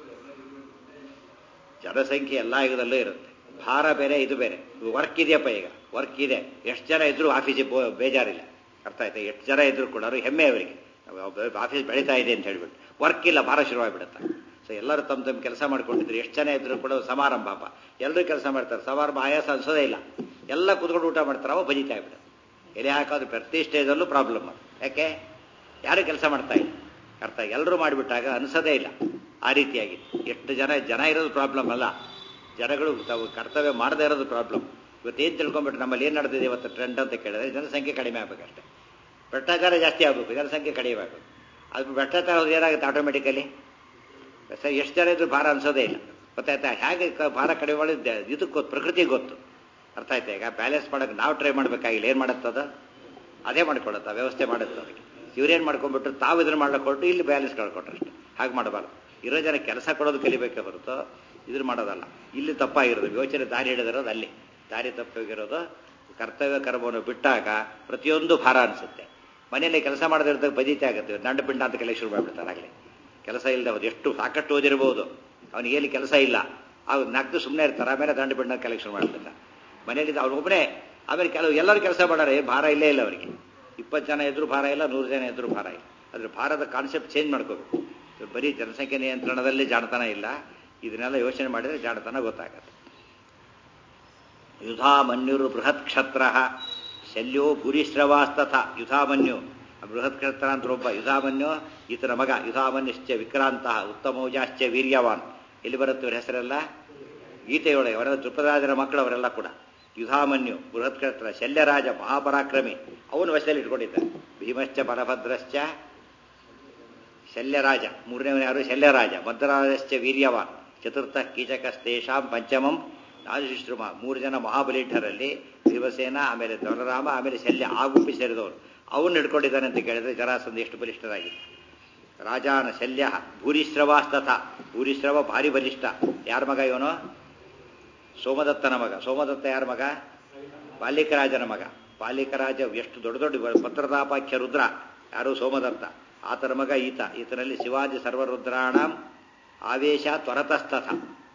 ಜನಸಂಖ್ಯೆ ಎಲ್ಲ ಯುಗದಲ್ಲೂ ಇರುತ್ತೆ ಭಾರ ಬೇರೆ ಇದು ಬೇರೆ ವರ್ಕ್ ಇದೆಯಪ್ಪ ಈಗ ವರ್ಕ್ ಇದೆ ಎಷ್ಟು ಜನ ಇದ್ರು ಆಫೀಸಿಗೆ ಬೇಜಾರಿಲ್ಲ ಅರ್ಥ ಆಯ್ತಾ ಎಷ್ಟು ಜನ ಇದ್ರು ಕೂಡ ಹೆಮ್ಮೆ ಅವರಿಗೆ ಆಫೀಸ್ ಬೆಳೀತಾ ಇದೆ ಅಂತ ಹೇಳ್ಬಿಟ್ಟು ವರ್ಕ್ ಇಲ್ಲ ಭಾರ ಶುರುವಾಗಿಬಿಡುತ್ತೆ ಸೊ ಎಲ್ಲರೂ ತಮ್ಮ ತಮ್ಮ ಕೆಲಸ ಮಾಡ್ಕೊಂಡಿದ್ರು ಎಷ್ಟು ಜನ ಇದ್ರು ಕೂಡ ಸಮಾರಂಭ ಪಾಪ ಎಲ್ಲರೂ ಕೆಲಸ ಮಾಡ್ತಾರೆ ಸಮಾರಂಭ ಆಯಾಸ ಅನ್ಸೋದೇ ಇಲ್ಲ ಎಲ್ಲ ಕುತ್ಕೊಂಡು ಊಟ ಮಾಡ್ತಾರೆ ಅವ ಬಜಿತಾ ಆಗ್ಬಿಡುತ್ತೆ ಎಲೆ ಹಾಕೋದು ಪ್ರತಿ ಸ್ಟೇಜಲ್ಲೂ ಪ್ರಾಬ್ಲಮ್ ಯಾಕೆ ಯಾರು ಕೆಲಸ ಮಾಡ್ತಾ ಇಲ್ಲ ಅರ್ಥ ಎಲ್ಲರೂ ಮಾಡಿಬಿಟ್ಟಾಗ ಅನ್ಸೋದೇ ಇಲ್ಲ ಆ ರೀತಿಯಾಗಿ ಎಷ್ಟು ಜನ ಜನ ಇರೋದು ಪ್ರಾಬ್ಲಮ್ ಅಲ್ಲ ಜನಗಳು ತಾವು ಕರ್ತವ್ಯ ಮಾಡದೇ ಇರೋದು ಪ್ರಾಬ್ಲಮ್ ಇವತ್ತೇನು ತಿಳ್ಕೊಂಬಿಟ್ಟು ನಮ್ಮಲ್ಲಿ ಏನು ನಡೆದಿದೆ ಇವತ್ತು ಟ್ರೆಂಡ್ ಅಂತ ಕೇಳಿದ್ರೆ ಜನಸಂಖ್ಯೆ ಕಡಿಮೆ ಆಗಬೇಕಷ್ಟೇ ಭ್ರಷ್ಟಾಚಾರ ಜಾಸ್ತಿ ಆಗಬೇಕು ಜನಸಂಖ್ಯೆ ಕಡಿಮೆ ಆಗಬೇಕು ಅದು ಭ್ರಷ್ಟಾಚಾರ ಹೋದ್ರೆ ಏನಾಗುತ್ತೆ ಆಟೋಮೆಟಿಕಲಿ ಸರ್ ಎಷ್ಟು ಜನ ಇದ್ರು ಭಾರ ಅನ್ಸೋದೇ ಇಲ್ಲ ಗೊತ್ತಾಯ್ತಾ ಹೇಗೆ ಭಾರ ಕಡಿಮೆ ಮಾಡಿದ್ದೆ ಇದಕ್ಕೆ ಗೊತ್ತು ಪ್ರಕೃತಿಗೆ ಗೊತ್ತು ಅರ್ಥ ಆಯ್ತಾ ಈಗ ಬ್ಯಾಲೆನ್ಸ್ ಮಾಡೋಕೆ ನಾವು ಟ್ರೈ ಮಾಡಬೇಕಾಗಿಲ್ಲ ಏನು ಮಾಡುತ್ತದ ಅದೇ ಮಾಡ್ಕೊಳುತ್ತೆ ವ್ಯವಸ್ಥೆ ಮಾಡುತ್ತೆ ಅದಕ್ಕೆ ಇವ್ರೇನು ಮಾಡ್ಕೊಂಡ್ಬಿಟ್ರು ತಾವು ಇದನ್ನು ಮಾಡ್ಲಿಕ್ಕೆ ಹೊರಟು ಇಲ್ಲಿ ಬ್ಯಾಲೆನ್ಸ್ ಕಳ್ಕೊಟ್ರು ಅಷ್ಟೇ ಹಾಗೆ ಮಾಡಬಾರ್ದು ಇರೋ ಜನ ಕೆಲಸ ಕೊಡೋದು ಕಲಿಬೇಕೇ ಹೊರತು ಇದನ್ನು ಮಾಡೋದಲ್ಲ ಇಲ್ಲಿ ತಪ್ಪಾಗಿರೋದು ಯೋಚನೆ ದಾರಿ ಹಿಡಿದಿರೋದು ಅಲ್ಲಿ ದಾರಿ ತಪ್ಪಾಗಿರೋದು ಕರ್ತವ್ಯ ಕರ್ಮವನ್ನು ಬಿಟ್ಟಾಗ ಪ್ರತಿಯೊಂದು ಭಾರ ಅನಿಸುತ್ತೆ ಮನೆಯಲ್ಲಿ ಕೆಲಸ ಮಾಡದಿರೋದಕ್ಕೆ ಬದೀತೆ ಆಗುತ್ತೆ ದಂಡ ಪಿಂಡ ಅಂತ ಕೆಲಸ ಶುರು ಮಾಡಿಬಿಡ್ತಾರೆ ಆಗಲೇ ಕೆಲಸ ಇಲ್ಲದೆ ಹೋದು ಎಷ್ಟು ಸಾಕಷ್ಟು ಓದಿರ್ಬೋದು ಅವನಿಗೆ ಎಲ್ಲಿ ಕೆಲಸ ಇಲ್ಲ ಅವ್ರು ನಾಲ್ಕು ಸುಮ್ಮನೆ ಇರ್ತಾರೆ ಆಮೇಲೆ ದಂಡ ಪಿಂಡ ಕಲೆಕ್ಷನ್ ಮಾಡ್ಬಿಡ್ತಾರೆ ಮನೇಲಿ ಅವನೊಬ್ಬನೇ ಆಮೇಲೆ ಕೆಲವು ಎಲ್ಲರೂ ಕೆಲಸ ಮಾಡಾರೆ ಭಾರ ಇಲ್ಲೇ ಇಲ್ಲ ಅವರಿಗೆ ಇಪ್ಪತ್ತು ಜನ ಎದುರು ಭಾರ ಇಲ್ಲ ನೂರು ಜನ ಎದುರು ಭಾರ ಇಲ್ಲ ಅದ್ರ ಭಾರದ ಕಾನ್ಸೆಪ್ಟ್ ಚೇಂಜ್ ಮಾಡ್ಕೋಬೇಕು ಬರೀ ಜನಸಂಖ್ಯೆ ನಿಯಂತ್ರಣದಲ್ಲಿ ಜಾಣತನ ಇಲ್ಲ ಇದನ್ನೆಲ್ಲ ಯೋಚನೆ ಮಾಡಿದ್ರೆ ಜಾಣತನ ಗೊತ್ತಾಗತ್ತೆ ಯುಧಾಮನ್ಯುರು ಬೃಹತ್ ಕ್ಷತ್ರ ಶಲ್ಯೋ ಭೂರಿಶ್ರವಾಸ್ತಥ ಯುಧಾಮನ್ಯು ಬೃಹತ್ ಕ್ಷತ್ರ ಅಂತ ಒಬ್ಬ ಯುಧಾಮನ್ಯು ಈತನ ಮಗ ಯುಧಾಮನ್ಯಶ್ಚ ವಿಕ್ರಾಂತ ಉತ್ತಮೌಜಾಶ್ಚ ವೀರ್ಯವಾನ್ ಎಲ್ಲಿ ಬರುತ್ತೆ ಇವ್ರ ಹೆಸರೆಲ್ಲ ಗೀತೆಯೊಳಗೆ ಅವರೆಲ್ಲ ದ್ರುಪದರಾಜರ ಮಕ್ಕಳು ಅವರೆಲ್ಲ ಕೂಡ ಯುಧಾಮನ್ಯು ಬೃಹತ್ ಕ್ಷತ್ರ ಶಲ್ಯರಾಜ ಮಹಾಪರಾಕ್ರಮಿ ಅವನು ವಶದಲ್ಲಿ ಇಟ್ಕೊಂಡಿದ್ದಾರೆ ಭೀಮಶ್ಚ ಬಲಭದ್ರಶ್ಚ ಶಲ್ಯರಾಜ ಮೂರನೇವನು ಯಾರು ಶಲ್ಯರಾಜ ಭದ್ರರಾಜಶ್ಚ ವೀರ್ಯವಾನ್ ಚತುರ್ಥ ಕೀಚಕಸ್ತೇಷಾಂ ಪಂಚಮಂ ರಾಜಶಿಶ್ರುಮ ಮೂರು ಜನ ಮಹಾಬಲಿಷ್ಠರಲ್ಲಿ ಭೀಮಸೇನ ಆಮೇಲೆ ದೊಲರಾಮ ಆಮೇಲೆ ಶಲ್ಯ ಆಗುಂಪಿ ಸೇರಿದವರು ಅವನ್ನ ಹಿಡ್ಕೊಂಡಿದ್ದಾನೆ ಅಂತ ಕೇಳಿದ್ರೆ ಜರಾಸಂಧ ಎಷ್ಟು ಬಲಿಷ್ಠರಾಗಿದೆ ರಾಜಾನ ಶಲ್ಯ ಭೂರಿಶ್ರವಾಸ್ತಥ ಭೂರಿಶ್ರವ ಭಾರಿ ಬಲಿಷ್ಠ ಯಾರ ಮಗ ಇವನು ಸೋಮದತ್ತನ ಮಗ ಸೋಮದತ್ತ ಯಾರ ಮಗ ಬಾಲಿಕರಾಜನ ಮಗ ಬಾಲಿಕರಾಜ ಎಷ್ಟು ದೊಡ್ಡ ದೊಡ್ಡ ಪತ್ರತಾಪಾಖ್ಯ ರುದ್ರ ಯಾರು ಸೋಮದತ್ತ ಆತನ ಮಗ ಈತ ಈತನಲ್ಲಿ ಶಿವಾಜಿ ಸರ್ವರುದ್ರಾಣ ಆವೇಶ ತ್ವರತಸ್ತಥ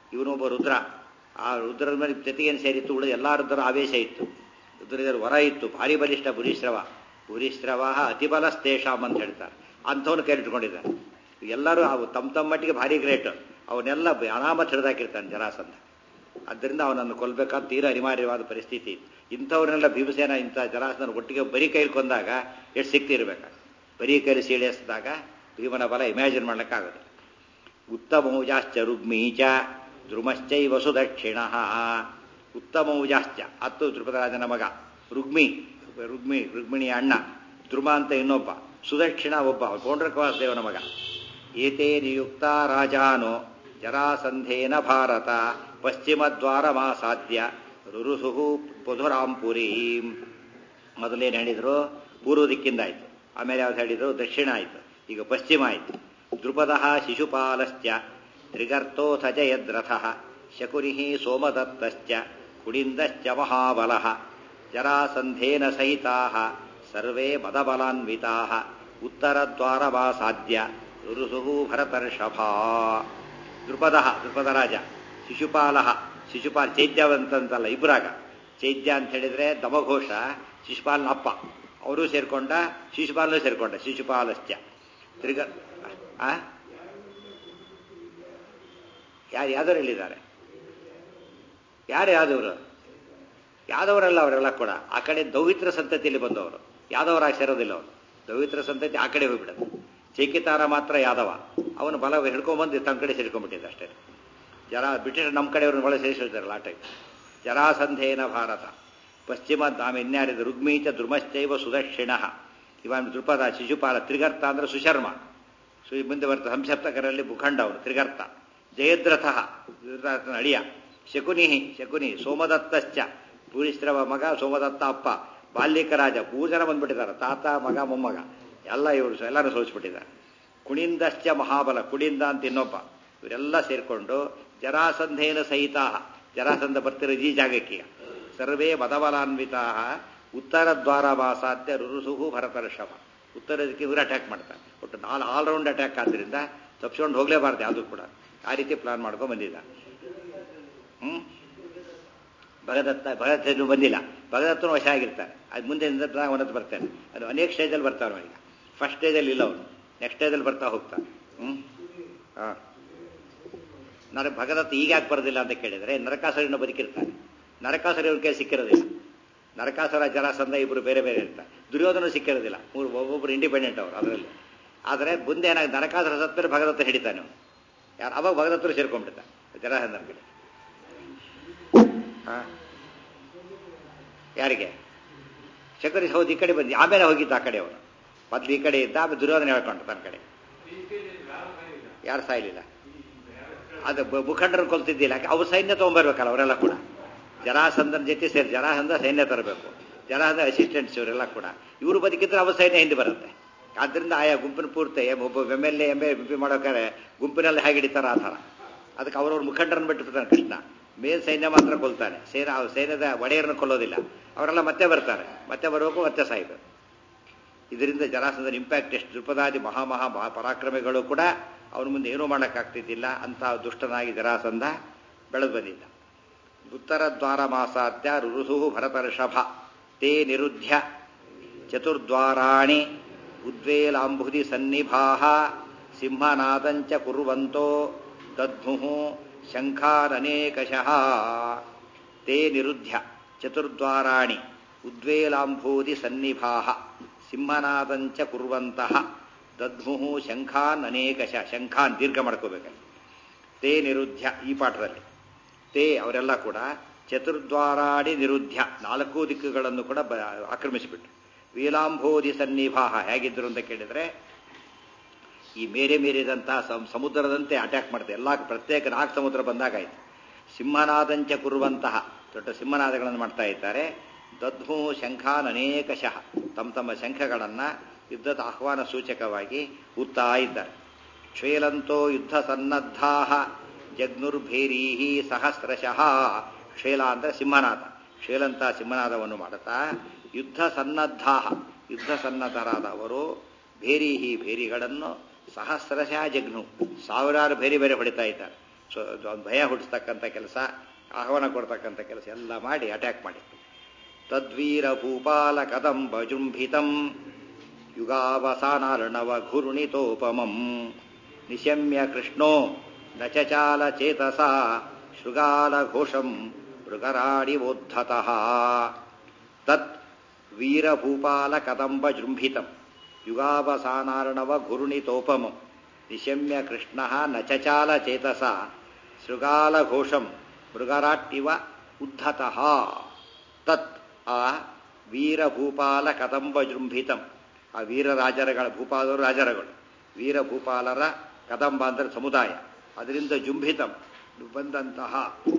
ಇವನೊಬ್ಬ ರುದ್ರ ಆ ರುದ್ರದ ಮೇಲೆ ಜೊತೆಗೇನು ಸೇರಿತ್ತು ಉಳಿದ ಎಲ್ಲ ರುದ್ರ ಆವೇಶ ಇತ್ತು ರುದ್ರದಲ್ಲಿ ವರ ಇತ್ತು ಭಾರಿ ಬಲಿಷ್ಠ ಭೂರಿಶ್ರವ ಭೂರಿಶ್ರವ ಅತಿಬಲಸ್ತೇಷಾಮ್ ಅಂತ ಹೇಳ್ತಾರೆ ಅಂಥವನು ಕೈಲಿಟ್ಕೊಂಡಿದ್ದಾರೆ ಎಲ್ಲರೂ ಅವು ತಮ್ಮ ತಮ್ಮ ಮಟ್ಟಿಗೆ ಭಾರಿ ಗ್ರೇಟ್ ಅವನ್ನೆಲ್ಲ ಅನಾಮತ್ ಹಿಡಿದಾಕಿರ್ತಾನೆ ಜರಾಸಂಧ ಆದ್ದರಿಂದ ಅವನನ್ನು ಕೊಲ್ಬೇಕಾದ ತೀರಾ ಅನಿವಾರ್ಯವಾದ ಪರಿಸ್ಥಿತಿ ಇತ್ತು ಇಂಥವ್ರನ್ನೆಲ್ಲ ಭೀಮಸೇನ ಇಂಥ ಜರಾಸನ ಒಟ್ಟಿಗೆ ಬರೀ ಕೈಲಿ ಕೊಂದಾಗ ಎಷ್ಟು ಶಕ್ತಿ ಇರಬೇಕು ಬರೀ ಕೈಲಿ ಸೀಳೆಸಿದಾಗ ಭೀಮನ ಬಲ ಇಮ್ಯಾಜಿನ್ ಮಾಡ್ಲಿಕ್ಕಾಗೋದು ಉತ್ತಮೌಜಾಶ್ಚ ರುಗ್ಮೀಚ ಧ್ರುಮಶ್ಚೈವ ಸುದಕ್ಷಿಣ ಉತ್ತಮೌಜಾಶ್ಚ ಹತ್ತು ಧ್ರುಪದರಾಜನ ಮಗ ರುಗ್ಮಿ ರುಗ್ಮಿ ರುಗ್ಮಿಣಿಯ ಅಣ್ಣ ಧ್ರುವ ಅಂತ ಇನ್ನೊಬ್ಬ ಸುದಕ್ಷಿಣ ಒಬ್ಬ ಪೌಂಡ್ರಕವಾಸದೇವನ ಮಗ ಏತೇ ನಿಯುಕ್ತ ರಾಜಾನೋ ಜರಾಸಂಧೇನ ಭಾರತ ಪಶ್ಚಿಮದ್ವಾರಮಾಸಾದ್ಯ ರುರುಸುಹು ಪುಧುರಾಂಪುರಿ ಮೊದಲೇನು ಹೇಳಿದ್ರು ಪೂರ್ವ ದಿಕ್ಕಿಂದ ಆಯಿತು ಆಮೇಲೆ ಯಾವ್ದು ಹೇಳಿದ್ರು ದಕ್ಷಿಣ ಆಯಿತು ಈಗ ಪಶ್ಚಿಮ ಆಯಿತು ದೃಪದ ಶಿಶುಪಾಲಶ್ಚ ತ್ರಿಗರ್ಥೋಥ ಜಯದ್ರಥ ಶಕುನಿ ಸೋಮದತ್ತಶ್ಚ ಕುಡಿಂದಶ್ಚ ಮಹಾಬಲ ಜರಾಸಂಧೇನ ಸಹಿತಾ ಸರ್ವೇ ಮದಬಲಾನ್ವಿತಾ ಉತ್ತರದ್ವಾರವಾಸಾದ್ಯ ರುರುಸುಹು ಭರತರ್ಷಭಾ ದೃಪದ ದೃಪದರಾಜ ಶಿಶುಪಾಲ ಶಿಶುಪಾಲ್ ಚೈತ್ಯವಂತಂತಲ್ಲ ಇಬ್ರಾಗ ಚೈತ್ಯ ಅಂತ ಹೇಳಿದ್ರೆ ದಮಘೋಷ ಶಿಶುಪಾಲನ ಅಪ್ಪ ಅವರು ಸೇರ್ಕೊಂಡ ಶಿಶುಪಾಲನೂ ಸೇರ್ಕೊಂಡ ಶಿಶುಪಾಲಶ್ಚ ತ್ರಿಗ ಆ ಯಾರು ಯಾವ್ದವ್ರು ಹೇಳಿದ್ದಾರೆ ಯಾರು ಯಾದವರು ಯಾದವರಲ್ಲ ಅವರೆಲ್ಲ ಕೂಡ ಆ ಕಡೆ ದೌಹಿತ್ರ ಸಂತತಿಯಲ್ಲಿ ಬಂದವರು ಯಾದವರಾಗಿ ಸೇರೋದಿಲ್ಲ ಅವರು ದೌಹಿತ್ರ ಸಂತತಿ ಆ ಕಡೆ ಹೋಗ್ಬಿಡೋದು ಚೈಕಿತಾರ ಮಾತ್ರ ಯಾದವ ಅವನು ಬಲ ಹಿಡ್ಕೊಂಡ್ಬಂದು ತನ್ನ ಕಡೆ ಸೇರ್ಕೊಂಡ್ಬಿಟ್ಟಿದ್ದ ಅಷ್ಟೇ ಜರ ಬ್ರಿಟಿಷ್ ನಮ್ಮ ಕಡೆಯವ್ರನ್ನ ಒಳಗೆ ಸೇರಿಸಿರ್ತಾರಲ್ಲ ಆ ಟೈಪ್ ಜರಾಸಂಧೇನ ಭಾರತ ಪಶ್ಚಿಮ ಆಮೇಲೆ ಇನ್ಯಾರಿದ ರುಗ್ಮೀಚ ಧ್ರುಮಶ್ಚೈವ ಸುದಕ್ಷಿಣ ಇವನ್ ದೃಪದ ಶಿಶುಪಾಲ ತ್ರಿಗರ್ತ ಅಂದ್ರೆ ಸುಶರ್ಮ ಸು ಮುಂದೆ ಬರ್ತ ಸಂಸಪ್ತಕರಲ್ಲಿ ಭೂಖಂಡ ಅವನು ತ್ರಿಗರ್ತ ಜಯದ್ರಥ ಧೃತರಾಷ್ಟ್ರನ ಅಳಿಯ ಶಕುನಿ ಶಕುನಿ ಸೋಮದತ್ತಶ್ಚ ಪೂರಿಶ್ರವ ಮಗ ಸೋಮದತ್ತ ಅಪ್ಪ ಬಾಲ್ಯಕ ರಾಜ ಮೂರು ಜನ ಬಂದ್ಬಿಟ್ಟಿದ್ದಾರೆ ತಾತ ಮಗ ಮೊಮ್ಮಗ ಎಲ್ಲ ಇವರು ಎಲ್ಲರೂ ಸೋಲಿಸ್ಬಿಟ್ಟಿದ್ದಾರೆ ಕುಣಿಂದಶ್ಚ ಮಹಾಬಲ ಕುಣಿಂದ ಅಂತ ಇನ್ನೊಬ್ಬ ಇವರೆಲ್ಲ ಸೇರಿಕೊಂಡು ಜರಾಸಂಧೇನ ಸಹಿತ ಜರಾಸಂಧ ಬರ್ತಿರೋ ಈ ಜಾಗಕ್ಕೆ ಸರ್ವೇ ಮದಬಲಾನ್ವಿತಾ ಉತ್ತರ ದ್ವಾರವಾಸಾಧ್ಯ ರುರುಸುಹು ಭರತರ್ಷಭ ಉತ್ತರ ದಿಕ್ಕೆ ಇವರು ಅಟ್ಯಾಕ್ ಮಾಡ್ತಾರೆ ಒಟ್ಟು ನಾಲ್ ಆಲ್ರೌಂಡ್ ಅಟ್ಯಾಕ್ ಆದ್ದರಿಂದ ತಪ್ಪಿಸ್ಕೊಂಡು ಹೋಗಲೇಬಾರ್ದು ಯಾವುದು ಕೂಡ ಆ ರೀತಿ ಪ್ಲಾನ್ ಮಾಡ್ಕೊಂಡು ಬಂದಿದ್ದ ಹ್ಮ್ ಭಗದತ್ತ ಭಗದತ್ತನು ಬಂದಿಲ್ಲ ಭಗದತ್ತನು ವಶ ಆಗಿರ್ತಾರೆ ಅದು ಮುಂದೆ ಅವನದ್ದು ಬರ್ತಾನೆ ಅದು ಅನೇಕ ಸ್ಟೇಜಲ್ಲಿ ಬರ್ತಾನೆ ಅವನಿಗೆ ಫಸ್ಟ್ ಸ್ಟೇಜಲ್ಲಿ ಇಲ್ಲ ಅವನು ನೆಕ್ಸ್ಟ್ ಸ್ಟೇಜಲ್ಲಿ ಬರ್ತಾ ಹೋಗ್ತಾನೆ ಹ್ಮ್ ಹಾಂ ನನಗೆ ಭಗದತ್ತ ಈಗ ಯಾಕೆ ಬರೋದಿಲ್ಲ ಅಂತ ಕೇಳಿದರೆ ನರಕಾಸುರನ ಬದುಕಿರ್ತಾನೆ ನರಕಾಸುರ ಇವ್ರ ಕೈ ಸಿಕ್ಕಿರೋದಿಲ್ಲ ನರಕಾಸುರ ಜರಾಸಂಧ ಇಬ್ಬರು ಬೇರೆ ಬೇರೆ ಇರ್ತಾರೆ ದುರ್ಯೋಧನ ಸಿಕ್ಕಿರೋದಿಲ್ಲ ಮೂರು ಒಬ್ಬೊಬ್ಬರು ಇಂಡಿಪೆಂಡೆಂಟ್ ಅವರು ಅದರಲ್ಲಿ ಆದರೆ ಮುಂದೆ ಏನಾಗ ನರಕಾಸುರ ಸತ್ತರೆ ಭಗದತ್ತ ಹಿಡಿತಾನೆ ಅವನು ಯಾರು ಅವಾಗ ಭಗದತ್ತರು ಸೇರ್ಕೊಂಡ್ಬಿಡ್ತಾನೆ ಜರಾಸಂಧನ ಕಡೆ ಹಾ ಯಾರಿಗೆ ಶಕರಿ ಹೌದು ಈ ಕಡೆ ಬಂದು ಆಮೇಲೆ ಹೋಗಿದ್ದ ಆ ಕಡೆ ಅವನು ಮೊದ್ಲು ಈ ಕಡೆ ಇದ್ದ ಆಮೇಲೆ ದುರ್ಯೋಧನ ಹೇಳ್ಕೊಂಡು ತನ್ನ ಕಡೆ ಯಾರು ಸಾಯ್ಲಿಲ್ಲ ಅದು ಮುಖಂಡರು ಕೊಲ್ತಿದ್ದಿಲ್ಲ ಅವ್ರು ಸೈನ್ಯ ತೊಗೊಂಬರ್ಬೇಕಲ್ಲ ಅವರೆಲ್ಲ ಕೂಡ ಜರಾಸಂಧನ ಜೊತೆ ಸೇರಿ ಜರಾಸಂಧ ಸೈನ್ಯ ತರಬೇಕು ಜರಾಸಂಧ ಅಸಿಸ್ಟೆಂಟ್ಸ್ ಇವರೆಲ್ಲ ಕೂಡ ಇವರು ಬದುಕಿದ್ರೆ ಅವ್ರ ಸೈನ್ಯ ಹಿಂದೆ ಬರುತ್ತೆ ಆದ್ರಿಂದ ಆಯಾ ಗುಂಪಿನ ಪೂರ್ತಿ ಒಬ್ಬ M L A M A B ಮಾಡೋಕೆ ಗುಂಪಿನಲ್ಲಿ ಹೇಗೆ ಹಿಡಿತಾರ ಆ ಥರ ಅದಕ್ಕೆ ಅವ್ರವ್ರ ಮುಖಂಡರನ್ನು ಬಿಟ್ಟಿರ್ತಾನೆ ಕೃಷ್ಣ ಮೇಲ್ ಸೈನ್ಯ ಮಾತ್ರ ಕೊಲ್ತಾನೆ ಸೇನಾ ಸೈನ್ಯದ ಒಡೆಯರನ್ನು ಕೊಲ್ಲೋದಿಲ್ಲ ಅವರೆಲ್ಲ ಮತ್ತೆ ಬರ್ತಾರೆ ಮತ್ತೆ ಬರಬೇಕು ಮತ್ತೆ ಸಾಯ್ಬೇಕು ಇದರಿಂದ ಜರಾಸಂಧನ ಇಂಪ್ಯಾಕ್ಟ್ ಎಷ್ಟು ದೃಪದಾದಿ ಮಹಾಮಹಾ ಮಹಾ ಪರಾಕ್ರಮಿಗಳು ಕೂಡ ಅವನ ಮುಂದೆ ಏನೂ ಮಾಡೋಕ್ಕಾಗ್ತಿದ್ದಿಲ್ಲ ಅಂತ ದುಷ್ಟನಾಗಿ ಜರಾಸಂಧ ಬೆಳೆದು ಬಂದಿದ್ದ ಉತ್ತರ ದ್ವಾರ ಮಾಸಾದ್ಯ ರುರುಸು ಭರತರ್ಷಭ ತೇ ನಿರುದ್ಧ್ಯ ಚತುರ್ದ್ವಾರಾಣಿ ಉದ್ವೇಲಾಂಬುಧಿ ಸನ್ನಿಭಾ ಸಿಂಹನಾದಂಚ ಕುರುವಂತೋ ದದ್ಮು ಶಂಖಾನನೇಕಶಃ ತೇ ನಿರುದ್ಧ್ಯ ಚತುರ್ದ್ವಾರಾಣಿ ಉದ್ವೇಲಾಂಬೂದಿ ಸನ್ನಿಭಾ ಸಿಂಹನಾದಂಚ ಕುರುವಂತಹ ದದ್ಮು ಶಂಖಾನ್ ಅನೇಕಶ ಶಂಖಾನ್ ದೀರ್ಘ ಮಾಡ್ಕೋಬೇಕಲ್ಲಿ ತೇ ನಿರುದ್ಧ್ಯ ಈ ಪಾಠದಲ್ಲಿ ತೇ ಅವರೆಲ್ಲ ಕೂಡ ಚತುರ್ದ್ವಾರಾಡಿ ನಿರುದ್ಧ್ಯ ನಾಲ್ಕು ದಿಕ್ಕುಗಳನ್ನು ಕೂಡ ಆಕ್ರಮಿಸಿಬಿಟ್ರು ವೀಲಾಂಬೋಧಿ ಸನ್ನಿಭಾಹ ಹೇಗಿದ್ರು ಅಂತ ಕೇಳಿದ್ರೆ ಈ ಮೇರೆ ಮೀರಿದಂತಹ ಸಮುದ್ರದಂತೆ ಅಟ್ಯಾಕ್ ಮಾಡುತ್ತೆ ಎಲ್ಲ ಪ್ರತ್ಯೇಕ ನಾಲ್ಕು ಸಮುದ್ರ ಬಂದಾಗಾಯ್ತು ಸಿಂಹನಾದಂಚ ಕುರುವಂತಹ ದೊಡ್ಡ ಸಿಂಹನಾದಗಳನ್ನು ಮಾಡ್ತಾ ಇದ್ದಾರೆ ದದ್ಮು ಶಂಖಾನ್ ಅನೇಕಶಃ ತಮ್ಮ ತಮ್ಮ ಶಂಖಗಳನ್ನು ಯುದ್ಧದ ಆಹ್ವಾನ ಸೂಚಕವಾಗಿ ಉತ್ತಾ ಇದ್ದಾರೆ ಕ್ಷೇಲಂತೋ ಯುದ್ಧ ಸನ್ನದ್ಧಾ ಜಗ್ನುರ್ಭೇರೀಹಿ ಸಹಸ್ರಶಃ ಕ್ಷೇಲ ಅಂದರೆ ಸಿಂಹನಾದ ಕ್ಷೇಲಂತ ಸಿಂಹನಾದವನ್ನು ಮಾಡುತ್ತಾ ಯುದ್ಧ ಸನ್ನದ್ಧಾ ಯುದ್ಧ ಸನ್ನದ್ಧರಾದವರು ಭೇರೀಹಿ ಭೇರಿಗಳನ್ನು ಸಹಸ್ರಶಃ ಜಗ್ನು ಸಾವಿರಾರು ಬೇರೆ ಬೇರೆ ಹೊಡಿತಾ ಇದ್ದಾರೆ ಸೊ ಒಂದು ಭಯ ಹುಟ್ಟಿಸ್ತಕ್ಕಂಥ ಕೆಲಸ ಆಹ್ವಾನ ಕೊಡ್ತಕ್ಕಂಥ ಕೆಲಸ ಎಲ್ಲ ಮಾಡಿ ಅಟ್ಯಾಕ್ ಮಾಡಿತ್ತು ತದ್ವೀರ ಭೂಪಾಲ ಕದಂಬ ಜೃಂಭಿತಂ ಯುಗಾವಸಾನಾರ್ಣವ ಘುರುಣಿತೋಪಮಂ ನಿಶಮ್ಯ ಕೃಷ್ಣೋ ನಚಚಾಲ ಚೇತಸ ಶೃಗಾಲ ಘೋಷಂ ಮೃಗರಾಡಿವೋದ್ಧತಃ ತತ್ ವೀರಭೂಪಾಲ ಕದಂಬ ಜೃಂಭಿತಂ ಯುಗಾವಸಾನಾರ್ಣವ ಘುರುಣಿತೋಪಮಂ ನಿಶಮ್ಯ ಕೃಷ್ಣ ನಚಚಾಲ ಚೇತಸ ಶೃಗಾಲ ಘೋಷಂ ಮೃಗರಾಟ್ಟಿವ ಉದ್ಧತಃ ತತ್ ಆ ವೀರಭೂಪಾಲ ಕದಂಬ ಜೃಂಭಿತಂ ಆ ವೀರರಾಜರಗಳ ಭೂಪಾಲರು ರಾಜರಗಳು ವೀರಭೂಪಾಲರ ಕದಂಬ ಅಂದರೆ ಸಮುದಾಯ ಅದರಿಂದ ಜುಂಭಿತಂ ಬಂದಂತಹ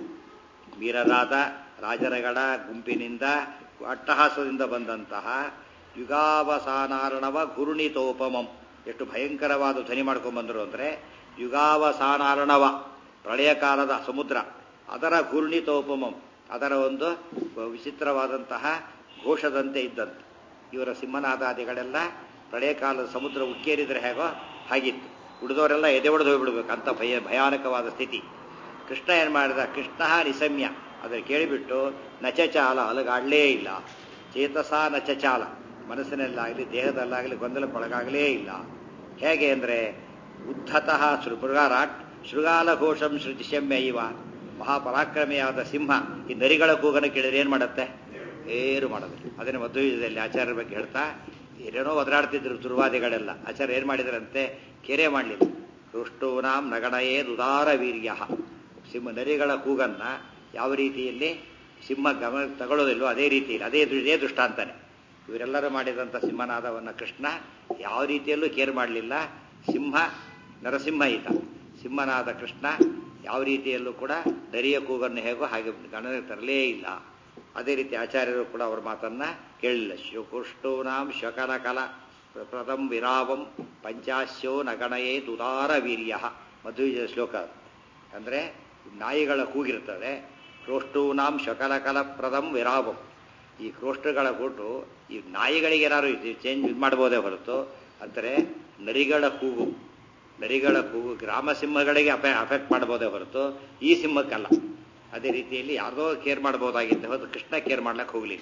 ವೀರರಾದ ರಾಜರಗಳ ಗುಂಪಿನಿಂದ ಅಟ್ಟಹಾಸದಿಂದ ಬಂದಂತಹ ಯುಗಾವಸಾನಾರ್ಣವ ಘುರುಣಿತೋಪಮಂ ಎಷ್ಟು ಭಯಂಕರವಾದ ಧ್ವನಿ ಮಾಡ್ಕೊಂಡ್ಬಂದರು ಅಂದರೆ ಯುಗಾವಸಾನಾರ್ಣವ ಪ್ರಳಯ ಕಾಲದ ಸಮುದ್ರ ಅದರ ಘೂರ್ಣಿತೋಪಮಂ ಅದರ ಒಂದು ವಿಚಿತ್ರವಾದಂತಹ ಘೋಷದಂತೆ ಇದ್ದಂತೆ ಇವರ ಸಿಂಹನಾದಾದಿಗಳೆಲ್ಲ ಪ್ರಳಯ ಕಾಲದ ಸಮುದ್ರ ಉಕ್ಕೇರಿದ್ರೆ ಹೇಗೋ ಹಾಗಿತ್ತು ಉಳಿದವರೆಲ್ಲ ಎದೆ ಹೊಡೆದು ಹೋಗ್ಬಿಡ್ಬೇಕು ಅಂತ ಭಯ ಭಯಾನಕವಾದ ಸ್ಥಿತಿ ಕೃಷ್ಣ ಏನು ಮಾಡಿದ ಕೃಷ್ಣ ನಿಸಮ್ಯ ಅದನ್ನು ಕೇಳಿಬಿಟ್ಟು ನಚಚಾಲ ಅಲಗಾಡಲೇ ಇಲ್ಲ ಚೇತಸ ನಚಚಾಲ ಮನಸ್ಸಿನಲ್ಲಾಗಲಿ ದೇಹದಲ್ಲಾಗಲಿ ಗೊಂದಲಕ್ಕೊಳಗಾಗಲೇ ಇಲ್ಲ ಹೇಗೆ ಅಂದರೆ ಉದ್ಧತಃ ಶೃಗಾರಾಟ್ ಶೃಗಾಲ ಘೋಷಂ ಶೃತಿಶಮ್ಯ ಇವ ಮಹಾಪರಾಕ್ರಮಿಯಾದ ಸಿಂಹ ಈ ನರಿಗಳ ಕೂಗನ್ನು ಕೇಳಿದ್ರೆ ಏನು ಮಾಡುತ್ತೆ ಏನು ಮಾಡೋದು ಅದನ್ನು ಮಧ್ವಯುಗದಲ್ಲಿ ಆಚಾರ್ಯರ ಬಗ್ಗೆ ಹೇಳ್ತಾ ಏನೇನೋ ಒದರಾಡ್ತಿದ್ರು ದುರ್ವಾದಿಗಳೆಲ್ಲ ಆಚಾರ್ಯ ಏನು ಮಾಡಿದ್ರಂತೆ ಕೆರೆ ಮಾಡಲಿಲ್ಲ ರುಷ್ಟೂನಾಂ ನಗಣಯೇ ದುದಾರ ವೀರ್ಯ ಸಿಂಹ ನರಿಗಳ ಕೂಗನ್ನ ಯಾವ ರೀತಿಯಲ್ಲಿ ಸಿಂಹ ಗಮನ ತಗೊಳ್ಳೋದಿಲ್ವೋ ಅದೇ ರೀತಿಯಲ್ಲಿ ಅದೇ ಇದೇ ದೃಷ್ಟಾಂತಾನೆ ಇವರೆಲ್ಲರೂ ಮಾಡಿದಂಥ ಸಿಂಹನಾದವನ್ನು ಕೃಷ್ಣ ಯಾವ ರೀತಿಯಲ್ಲೂ ಕೇರ್ ಮಾಡಲಿಲ್ಲ ಸಿಂಹ ನರಸಿಂಹ ಈತ ಸಿಂಹನಾದ ಕೃಷ್ಣ ಯಾವ ರೀತಿಯಲ್ಲೂ ಕೂಡ ನರಿಯ ಕೂಗನ್ನು ಹೇಗೋ ಹಾಗೆ ಗಣನೆ ತರಲೇ ಇಲ್ಲ ಅದೇ ರೀತಿ ಆಚಾರ್ಯರು ಕೂಡ ಅವರ ಮಾತನ್ನ ಕೇಳಲಿಲ್ಲ ಶಿವಕೃಷ್ಟೂನಾಂ ಶಕಲ ಕಲ ಪ್ರಥಮ್ ವಿರಾವಂ ಪಂಚಾಶ್ಯೋ ನಗಣಯೇ ದುದಾರ ವೀರ್ಯ ಮಧ್ವಿಜಯ ಶ್ಲೋಕ ಅಂದರೆ ನಾಯಿಗಳ ಕೂಗಿರ್ತದೆ ಕ್ರೋಷ್ಟೂನಾಂ ಶಕಲಕಲ ಪ್ರಥಮ್ ವಿರಾವಂ ಈ ಕ್ರೋಷ್ಟಗಳ ಕೂಟು ಈ ನಾಯಿಗಳಿಗೆ ಏನಾದ್ರು ಚೇಂಜ್ ಇದು ಮಾಡ್ಬೋದೇ ಹೊರತು ಅಂದರೆ ನರಿಗಳ ಕೂಗು ನರಿಗಳ ಕೂಗು ಗ್ರಾಮ ಸಿಂಹಗಳಿಗೆ ಅಫೆ ಅಫೆಕ್ಟ್ ಮಾಡ್ಬೋದೇ ಹೊರತು ಈ ಸಿಂಹಕ್ಕಲ್ಲ ಅದೇ ರೀತಿಯಲ್ಲಿ ಯಾರ್ದೋ ಕೇರ್ ಮಾಡ್ಬೋದಾಗಿದ್ದ ಹೊರತು ಕೃಷ್ಣ ಕೇರ್ ಮಾಡ್ಲಿಕ್ಕೆ ಹೋಗಲಿಲ್ಲ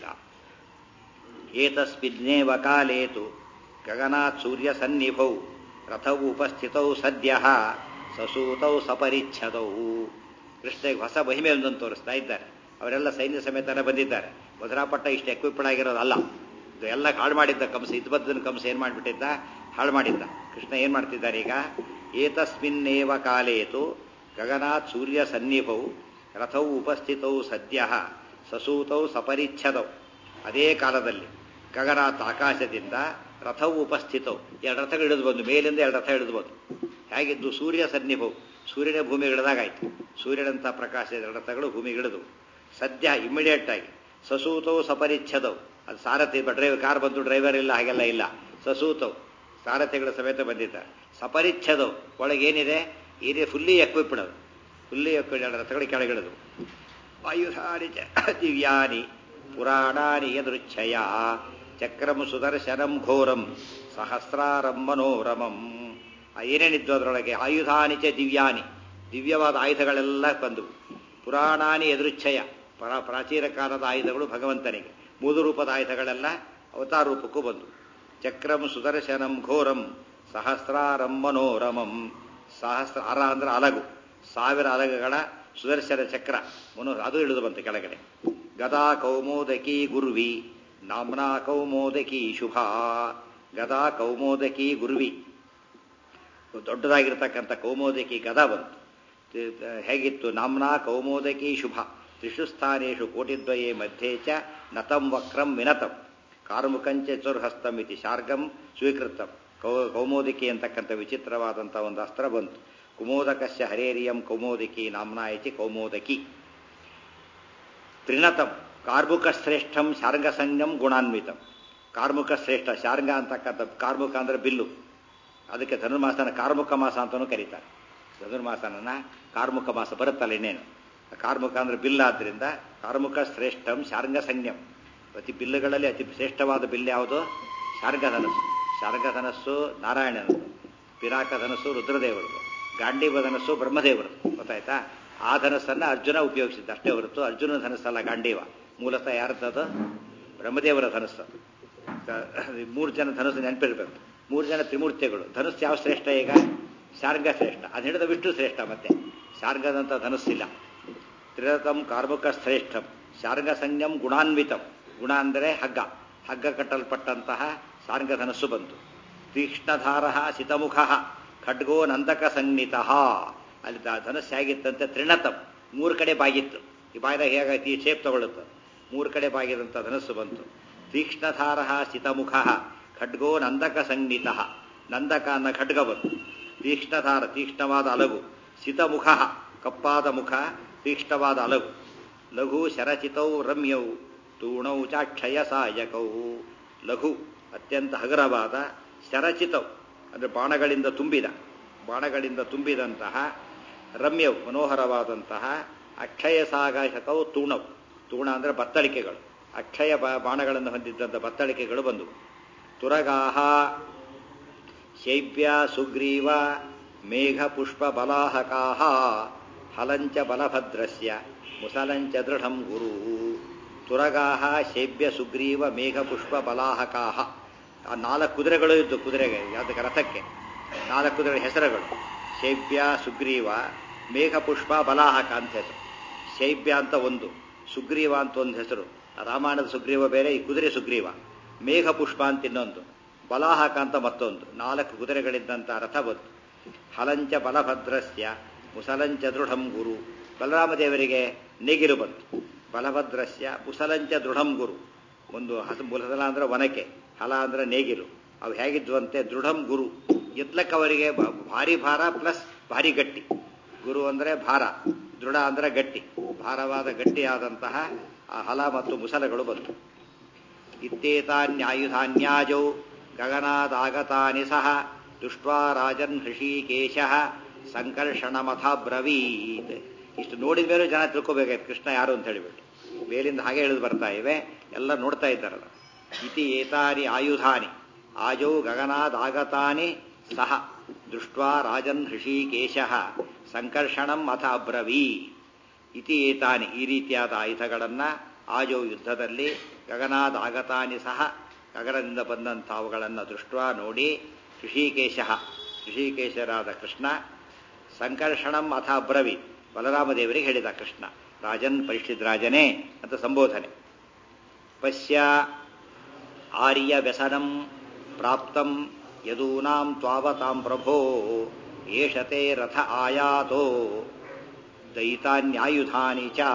ಏತಸ್ಮಿನ್ನೇವ ಕಾಲೇತು ಗಗನಾತ್ ಸೂರ್ಯ ಸನ್ನಿಭೌ ರಥವು ಉಪಸ್ಥಿತೌ ಸದ್ಯ ಸಸೂತೌ ಸಪರಿಚ್ಛದೌ ಕೃಷ್ಣಗೆ ಹೊಸ ಮಹಿಮೆಯೊಂದನ್ನು ತೋರಿಸ್ತಾ ಇದ್ದಾರೆ ಅವರೆಲ್ಲ ಸೈನ್ಯ ಸಮೇತನ ಬಂದಿದ್ದಾರೆ ಮಧುರಾಪಟ್ಟ ಇಷ್ಟು ಎಕ್ವಿಪ್ಡ್ ಆಗಿರೋದಲ್ಲ ಇದು ಎಲ್ಲ ಹಾಳು ಮಾಡಿದ್ದ ಕಂಸ ಇದ್ಬದ್ದನ ಕಂಸ ಏನು ಮಾಡಿಬಿಟ್ಟಿದ್ದ ಹಾಳು ಮಾಡಿದ್ದ ಕೃಷ್ಣ ಏನು ಮಾಡ್ತಿದ್ದಾರೆ ಈಗ ಏತಸ್ಮಿನ್ನೇವ ಕಾಲೇತು ಗಗನಾತ್ ಸೂರ್ಯ ಸನ್ನಿಭೌ ರಥವು ಉಪಸ್ಥಿತೌ ಸದ್ಯ ಸಸೂತೌ ಸಪರಿಚ್ಛದೌ ಅದೇ ಕಾಲದಲ್ಲಿ ಗಗನಾತ್ ಆಕಾಶದಿಂದ ರಥವು ಉಪಸ್ಥಿತವು ಎರಡು ರಥಗಳು ಹಿಡಿದು ಬಂದು ಮೇಲಿಂದ ಎರಡು ರಥ ಹಿಡಿದು ಬಂದು ಹೇಗಿದ್ದು ಸೂರ್ಯ ಸನ್ನಿಭವು ಸೂರ್ಯನ ಭೂಮಿಗೆ ಇಳಿದಾಗಾಯ್ತು ಸೂರ್ಯನಂಥ ಪ್ರಕಾಶ ಎರಡು ರಥಗಳು ಭೂಮಿಗೆ ಇಳಿದು ಸದ್ಯ ಇಮಿಡಿಯೇಟ್ ಆಗಿ ಸಸೂತವು ಸಪರಿಚ್ಛದವು ಅದು ಸಾರಥಿ ಡ್ರೈವರ್ ಕಾರ್ ಬಂತು ಡ್ರೈವರ್ ಇಲ್ಲ ಹಾಗೆಲ್ಲ ಇಲ್ಲ ಸಸೂತವು ಸಾರಥಿಗಳ ಸಮೇತ ಬಂದಿದ್ದಾರೆ ಸಪರಿಚ್ಛದವು ಒಳಗೇನಿದೆ ಏನೇ ಫುಲ್ಲಿ ಎಕ್ವಿಪ್ಡ್ ಅದು ಫುಲ್ಲಿ ಎಕ್ವಿಪ್ಡ್ ಎರಡು ರಥಗಳು ಕೆಳಗಿಳಿದು ಆಯುಧಾನಿ ದಿವ್ಯಾನಿ ಪುರಾಣಾನಿ ಯದೃಚ್ಛಯ ಚಕ್ರಂ ಸುದರ್ಶನಂ ಘೋರಂ ಸಹಸ್ರಾರಂ ಮನೋರಮಂ ಏನೇನಿದ್ದು ಅದರೊಳಗೆ ಆಯುಧಾನಿ ಚ ದಿವ್ಯಾನಿ ದಿವ್ಯವಾದ ಆಯುಧಗಳೆಲ್ಲ ಬಂದವು ಪುರಾಣಾನಿ ಎದೃಚ್ಛಯ ಪರ ಪ್ರಾಚೀನ ಕಾಲದ ಆಯುಧಗಳು ಭಗವಂತನಿಗೆ ಮೂಲ ರೂಪದ ಆಯುಧಗಳೆಲ್ಲ ಅವತಾರ ರೂಪಕ್ಕೂ ಬಂದು ಚಕ್ರಂ ಸುದರ್ಶನಂ ಘೋರಂ ಸಹಸ್ರಾರಂ ಮನೋರಮಂ ಸಹಸ್ರ ಅರ ಅಂದ್ರೆ ಅಲಗು ಸಾವಿರ ಅಲಗುಗಳ ಸುದರ್ಶನ ಚಕ್ರ ಮನೋ ಅದು ಇಳಿದು ಬಂತು ಕೆಳಗಡೆ ಗದಾ ಕೌಮೋದಕಿ ಗುರ್ವಿ ನಾಮ್ನಾ ಕೌಮೋದಕಿ ಶುಭ ಗದಾ ಕೌಮೋದಕಿ ಗುರ್ವಿ ದೊಡ್ಡದಾಗಿರ್ತಕ್ಕಂಥ ಕೌಮೋದಕಿ ಗದಾ ಬಂತು ಹೇಗಿತ್ತು ನಾಮ್ನಾ ಕೌಮೋದಕಿ ಶುಭ ತ್ರಿಷು ಸ್ಥಾನೇಶು ಕೋಟಿದ್ವಯೇ ಮಧ್ಯೆ ಚ ನತಂ ವಕ್ರಂ ವಿನತಂ ಕಾರ್ಮುಕಂಚ ಚುರ್ಹಸ್ತಂ ಇತಿ ಶಾರ್ಗಂ ಸ್ವೀಕೃತಂ ಕೌ ಕೌಮೋದಿಕಿ ಅಂತಕ್ಕಂಥ ವಿಚಿತ್ರವಾದಂಥ ಒಂದು ಅಸ್ತ್ರ ಬಂತು ಕುಮೋದಕಸ್ಯ ಹರೇರಿಯಂ ಕೌಮೋದಿಕಿ ನಾಮ್ನಾ ಇತಿ ಕೌಮೋದಕಿ ತ್ರಿನತಂ ಕಾರ್ಮುಕ ಶ್ರೇಷ್ಠಂ ಶಾರ್ಗಸಂಗಂ ಗುಣಾನ್ವಿತಂ ಕಾರ್ಮುಕ ಶ್ರೇಷ್ಠ ಶಾರ್ಗ ಅಂತಕ್ಕಂಥ ಕಾರ್ಮುಕ ಅಂದ್ರೆ ಬಿಲ್ಲು ಅದಕ್ಕೆ ಧನುರ್ಮಾಸನ ಕಾರ್ಮುಕ ಮಾಸ ಅಂತಲೂ ಕರೀತಾರೆ ಧನುರ್ಮಾಸನ ಕಾರ್ಮುಕ ಮಾಸ ಬರುತ್ತಲ್ಲ ಇನ್ನೇನು ಕಾರ್ಮುಕ ಅಂದ್ರೆ ಬಿಲ್ಲಾದ್ರಿಂದ ಕಾರ್ಮುಕ ಶ್ರೇಷ್ಠಂ ಶಾರ್ಗ ಸಂಜ್ಞಂ ಪ್ರತಿ ಬಿಲ್ಲುಗಳಲ್ಲಿ ಅತಿ ಶ್ರೇಷ್ಠವಾದ ಬಿಲ್ಲು ಯಾವುದು ಶಾರ್ಗ ಧನಸ್ಸು ಶಾರ್ಗ ಧನಸ್ಸು ನಾರಾಯಣನದು ಪಿರಾಕ ಧನಸ್ಸು ರುದ್ರದೇವರದು ಗಾಂಡೀವ ಧನಸ್ಸು ಬ್ರಹ್ಮದೇವರದು ಗೊತ್ತಾಯ್ತಾ ಆ ಧನಸ್ಸನ್ನು ಅರ್ಜುನ ಉಪಯೋಗಿಸಿದ್ದ ಅಷ್ಟೇ ಹೊರತು ಅರ್ಜುನ ಧನಸ್ಸಲ್ಲ ಗಾಂಡೀವ ಮೂಲತಃ ಯಾರದ್ದದು ಬ್ರಹ್ಮದೇವರ ಧನಸ್ಸು ಮೂರು ಜನ ಧನಸ್ಸು ನೆನಪಿರ್ಬೇಕು ಮೂರು ಜನ ತ್ರಿಮೂರ್ತಿಗಳು ಧನಸ್ಸು ಯಾವ ಶ್ರೇಷ್ಠ ಈಗ ಶಾರ್ಗ ಶ್ರೇಷ್ಠ ಅದು ಹಿಡಿದ ವಿಷ್ಣು ಶ್ರೇಷ್ಠ ಮತ್ತೆ ಶಾರ್ಗದಂತ ಧನಸ್ಸಿಲ್ಲ ತ್ರಿರಥಂ ಕಾರ್ಮುಕ ಶ್ರೇಷ್ಠಂ ಶಾರ್ಗ ಸಂಜ್ಞಂ ಗುಣಾನ್ವಿತಂ ಗುಣ ಅಂದರೆ ಹಗ್ಗ ಹಗ್ಗ ಕಟ್ಟಲ್ಪಟ್ಟಂತಹ ಶಾರ್ಗ ಧನಸ್ಸು ಬಂತು ತೀಕ್ಷ್ಣಧಾರ ಸಿತಮುಖ ಖಡ್ಗೋ ನಂದಕ ಸಂಜ್ಞಿತ ಅಲ್ಲಿ ಧನಸ್ಸು ಹೇಗಿತ್ತಂತೆ ತ್ರಿಣತಂ ಮೂರು ಕಡೆ ಬಾಗಿತ್ತು ಈ ಬಾಯ್ದಾಗ ಹೇಗಾಯ್ತು ಈ ಶೇಪ್ ತಗೊಳ್ಳುತ್ತೆ ಮೂರು ಕಡೆ ಬಾಗಿದಂಥ ಧನಸ್ಸು ಬಂತು ತೀಕ್ಷ್ಣಧಾರ ಸಿತಮುಖ ಖಡ್ಗೋ ನಂದಕ ಸಂಜ್ಞಿತ ನಂದಕ ಅನ್ನ ಖಡ್ಗ ಬಂತು ತೀಕ್ಷ್ಣಧಾರ ತೀಕ್ಷ್ಣವಾದ ಅಲಗು ಸಿತಮುಖ ಕಪ್ಪಾದ ಮುಖ ತೀಕ್ಷ್ಣವಾದ ಅಲಗು ಲಘು ಶರಚಿತೌ ರಮ್ಯೌ ತೂಣೌ ಚಾಕ್ಷಯ ಸಾಯಕೌ ಲಘು ಅತ್ಯಂತ ಹಗರವಾದ ಶರಚಿತೌ ಅಂದರೆ ಬಾಣಗಳಿಂದ ತುಂಬಿದ ಬಾಣಗಳಿಂದ ತುಂಬಿದಂತಹ ರಮ್ಯವು ಮನೋಹರವಾದಂತಹ ಅಕ್ಷಯ ಸಾಗಕವು ತೂಣವು ತೂಣ ಅಂದರೆ ಬತ್ತಳಿಕೆಗಳು ಅಕ್ಷಯ ಬಾಣಗಳನ್ನು ಹೊಂದಿದ್ದಂಥ ಬತ್ತಳಿಕೆಗಳು ಬಂದವು ತುರಗಾಹ ಶೈಬ್ಯ ಸುಗ್ರೀವ ಮೇಘ ಪುಷ್ಪ ಬಲಾಹಕಾಹ ಹಲಂಚ ಬಲಭದ್ರಸ್ಯ ಮುಸಲಂಚ ದೃಢಂ ಗುರು ತುರಗಾಹ ಶೈಬ್ಯ ಸುಗ್ರೀವ ಮೇಘ ಪುಷ್ಪ ಬಲಾಹಕಾಹ ಆ ನಾಲ್ಕು ಕುದುರೆಗಳು ಇದ್ದು ಕುದುರೆಗೆ ಯಾವುದಕ್ಕೆ ರಥಕ್ಕೆ ನಾಲ್ಕು ಕುದುರೆ ಹೆಸರುಗಳು ಶೈಬ್ಯ ಸುಗ್ರೀವ ಮೇಘ ಪುಷ್ಪ ಬಲಾಹಕ ಅಂತ ಹೆಸರು ಶೈಬ್ಯ ಅಂತ ಒಂದು ಸುಗ್ರೀವ ಅಂತ ಒಂದು ಹೆಸರು ರಾಮಾಯಣದ ಸುಗ್ರೀವ ಬೇರೆ ಈ ಕುದುರೆ ಸುಗ್ರೀವ ಮೇಘ ಪುಷ್ಪ ಅಂತ ಇನ್ನೊಂದು ಬಲಾಹಕ ಅಂತ ಮತ್ತೊಂದು ನಾಲ್ಕು ಕುದುರೆಗಳಿದ್ದಂಥ ರಥ ಬಂತು ಹಲಂಚ ಬಲಭದ್ರಸ್ಯ ಮುಸಲಂಚ ದೃಢಂ ಗುರು ಬಲರಾಮದೇವರಿಗೆ ನೇಗಿಲು ಬಂತು ಬಲಭದ್ರಸ್ಯ ಮುಸಲಂಚ ದೃಢಂ ಗುರು ಒಂದು ಹಸ ಮುಸಲ ಅಂದ್ರೆ ವನಕೆ ಹಲ ಅಂದ್ರೆ ನೇಗಿಲು ಅವು ಹೇಗಿದ್ವಂತೆ ದೃಢಂ ಗುರು ಎತ್ಲಕ್ಕೆ ಅವರಿಗೆ ಭಾರಿ ಭಾರ ಪ್ಲಸ್ ಭಾರಿ ಗಟ್ಟಿ ಗುರು ಅಂದರೆ ಭಾರ ದೃಢ ಅಂದರೆ ಗಟ್ಟಿ ಭಾರವಾದ ಗಟ್ಟಿಯಾದಂತಹ ಆ ಹಲ ಮತ್ತು ಮುಸಲಗಳು ಬಂತು ಇತ್ತೇತಾನ್ಯಾಯುಧಾನ್ಯಾಜೌ ಗಗನಾದಾಗತಾನಿ ಸಹ ದೃಷ್ಟ್ವಾ ರಾಜನ್ ಹೃಷಿಕೇಶ ಸಂಕರ್ಷಣಮಥಾಬ್ರವೀತ್ ಇಷ್ಟು ನೋಡಿದ ಮೇಲೂ ಜನ ತಿಳ್ಕೋಬೇಕಾಯ್ತು ಕೃಷ್ಣ ಯಾರು ಅಂತ ಹೇಳಿಬಿಟ್ಟು ಮೇಲಿಂದ ಹಾಗೆ ಇಳಿದು ಬರ್ತಾ ಇವೆ ಎಲ್ಲ ನೋಡ್ತಾ ಇದ್ದಾರಲ್ಲ ಇತಿ ಏತಾನಿ ಆಯುಧಾನಿ ಆಜೌ ಗಗನಾದಾಗತಾನಿ ಸಹ ದೃಷ್ಟ್ವಾ ರಾಜನ್ ಹೃಷಿಕೇಶ ಸಂಕರ್ಷಣಂ ಅಥ ಅಬ್ರವೀ ಇತಿ ಏತಾನಿ ಈ ರೀತಿಯಾದ ಆಯುಧಗಳನ್ನ ಆಜೌ ಯುದ್ಧದಲ್ಲಿ ಗಗನಾದಾಗತಾನಿ ಸಹ ಗಗನದಿಂದ ಬಂದಂಥವುಗಳನ್ನು ದೃಷ್ಟ ನೋಡಿ ಋಷಿಕೇಶ ಋಷಿಕೇಶರಾದ ಕೃಷ್ಣ ಸಂಕರ್ಷಣಂ ಅಥ ಅಬ್ರವಿ ಬಲರಾಮದೇವರಿಗೆ ಹೇಳಿದ ಕೃಷ್ಣ ರಾಜನ್ ಪರಿಷ್ಠಿತ್ ರಾಜನೇ ಅಂತ ಸಂಬೋಧನೆ ಪಶ್ಯ ಆರ್ಯ ವ್ಯಸನಂ ಪ್ರಾಪ್ತಂ ಯದೂನಾಂ ತ್ವಾವತಾಂ ಪ್ರಭೋ ಏಷತೆ ರಥ ಆಯಾತೋ ದೈತಾನ್ಯಾಯುಧಾನಿ ಚ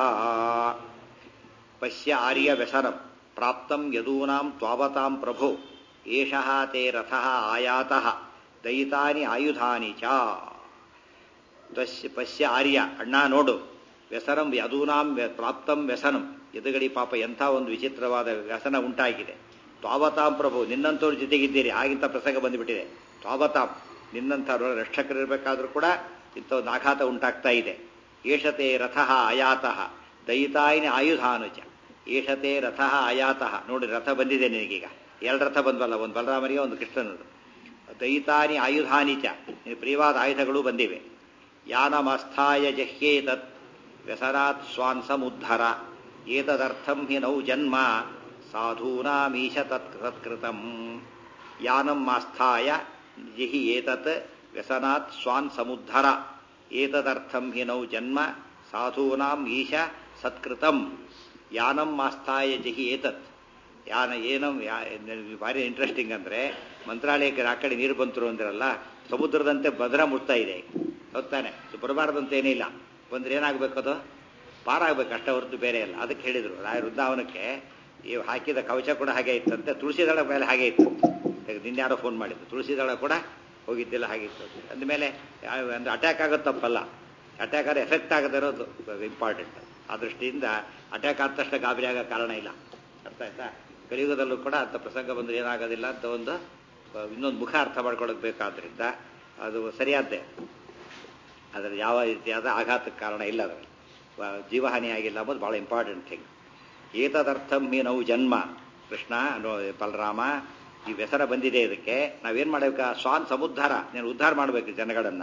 ಪಶ್ಯ ಆರ್ಯ ವ್ಯಸನಂ ಪ್ರಾಪ್ತಂ ಯದೂನಾಂ ತ್ವಾವತಾಂ ಪ್ರಭೋ ಏಷಃ ತೇ ರಥಃ ಆಯಾತಃ ದೈತಾನಿ ಆಯುಧಾನಿ ಚ ತಸ್ಯ ಪಶ್ಯ ಆರ್ಯ ಅಣ್ಣ ನೋಡು ವ್ಯಸನಂ ಯದೂನಾಂ ಪ್ರಾಪ್ತಂ ವ್ಯಸನಂ ಎದುಗಡಿ ಪಾಪ ಎಂಥ ಒಂದು ವಿಚಿತ್ರವಾದ ವ್ಯಸನ ಉಂಟಾಗಿದೆ ತ್ವಾವತಾಂ ಪ್ರಭು ನಿನ್ನಂಥವ್ರ ಜೊತೆಗಿದ್ದೀರಿ ಆಗಿಂತ ಪ್ರಸಂಗ ಬಂದುಬಿಟ್ಟಿದೆ ತ್ವಾವತಾಂ ನಿನ್ನಂಥವ್ರ ರಕ್ಷಕರಿರಬೇಕಾದ್ರೂ ಕೂಡ ಇಂಥ ಒಂದು ಆಘಾತ ಉಂಟಾಗ್ತಾ ಇದೆ ಏಷತೆ ರಥಃ ಆಯಾತಃ ದಯಿತಾಯಿನಿ ಆಯುಧಾನುಚ ಏಷತೆ ರಥಃ ಆಯಾತಃ ನೋಡಿ ರಥ ಬಂದಿದೆ ನಿನಗೀಗ ಎರಡು ರಥ ಬಂದ್ವಲ್ಲ ಒಂದು ಬಲರಾಮನಿಗೆ ಒಂದು ಕೃಷ್ಣನದು ದಯಿತಾನಿ ಆಯುಧಾನಿ ಚ ನಿನ್ನ ಪ್ರಿಯವಾದ ಆಯುಧಗಳು ಬಂದಿವೆ ಯಾನಮಸ್ಥಾಯ ಜಹ್ಯೇತತ್ ವ್ಯಸನಾತ್ ಸ್ವಾನ್ ಸಮುದ್ಧರ ಏತದರ್ಥಂ ಹಿ ನೌ ಜನ್ಮ ಸಾಧೂನಾಮೀಶ ತತ್ ತತ್ಕೃತಂ ಯಾನಂ ಆಸ್ಥಾಯ ಜಹಿ ಏತತ್ ವ್ಯಸನಾತ್ ಸ್ವಾನ್ ಸಮುದ್ಧರ ಏತದರ್ಥಂ ಹಿ ನೌ ಜನ್ಮ ಸಾಧೂನಾಂ ಈಶ ಸತ್ಕೃತಂ ಯಾನಂ ಆಸ್ಥಾಯ ಜಹಿ ಏತತ್ ಯಾನ ಏನಂ ಭಾರಿ ಇಂಟ್ರೆಸ್ಟಿಂಗ್ ಅಂದರೆ ಮಂತ್ರಾಲಯಕ್ಕೆ ಆ ಕಡೆ ನೀರು ಬಂತರು ಅಂದ್ರಲ್ಲ ಸಮುದ್ರದಂತೆ ಭದ್ರ ಮುಟ್ತಾ ಇದೆ ಗೊತ್ತಾನೆ ಬರಬಾರ್ದಂತ ಏನಿಲ್ಲ ಬಂದ್ರೆ ಏನಾಗಬೇಕು ಅದು ಪಾರಾಗಬೇಕು ಅಷ್ಟ ಹೊರತು ಬೇರೆ ಇಲ್ಲ ಅದಕ್ಕೆ ಹೇಳಿದರು ರಾಯ ವೃಂದಾವನಕ್ಕೆ ಈ ಹಾಕಿದ ಕವಚ ಕೂಡ ಹಾಗೆ ಇತ್ತಂತೆ ತುಳಸಿ ದಳ ಮೇಲೆ ಹಾಗೆ ಇತ್ತು ನಿನ್ನೆ ಯಾರೋ ಫೋನ್ ಮಾಡಿದ್ದು ತುಳಸಿ ದಳ ಕೂಡ ಹೋಗಿದ್ದಿಲ್ಲ ಹಾಗೆ ಇತ್ತು ಅಂದಮೇಲೆ ಅಂದ್ರೆ ಅಟ್ಯಾಕ್ ಆಗೋದು ತಪ್ಪಲ್ಲ ಅಟ್ಯಾಕ್ ಆದರೆ ಎಫೆಕ್ಟ್ ಆಗದೆ ಇರೋದು ಇಂಪಾರ್ಟೆಂಟ್ ಆ ದೃಷ್ಟಿಯಿಂದ ಅಟ್ಯಾಕ್ ಆದ ತಕ್ಷಣ ಗಾಬರಿ ಆಗೋ ಕಾರಣ ಇಲ್ಲ ಅರ್ಥ ಆಯ್ತಾ ಕಲಿಯುಗದಲ್ಲೂ ಕೂಡ ಅಂಥ ಪ್ರಸಂಗ ಬಂದರೆ ಏನಾಗೋದಿಲ್ಲ ಅಂತ ಒಂದು ಇನ್ನೊಂದು ಮುಖ ಅರ್ಥ ಮಾಡ್ಕೊಳ್ಳೋಕೆ ಬೇಕಾದ್ರಿಂದ ಅದು ಸರಿಯಾದ್ದೇ ಅದರ ಯಾವ ರೀತಿಯಾದ ಆಘಾತಕ್ಕೆ ಕಾರಣ ಇಲ್ಲ ಅದರಲ್ಲಿ ಜೀವಹಾನಿ ಆಗಿಲ್ಲ ಅಂಬೋದು ಭಾಳ ಇಂಪಾರ್ಟೆಂಟ್ ಥಿಂಗ್ ಏತದರ್ಥಂ ಮೀ ನಾವು ಜನ್ಮ ಕೃಷ್ಣ ಬಲರಾಮ ಈ ವ್ಯಸನ ಬಂದಿದೆ ಇದಕ್ಕೆ ನಾವೇನು ಮಾಡಬೇಕಾ ಸ್ವಾನ್ ಸಮುದ್ಧಾರ ನೀನು ಉದ್ಧಾರ ಮಾಡಬೇಕು ಜನಗಳನ್ನು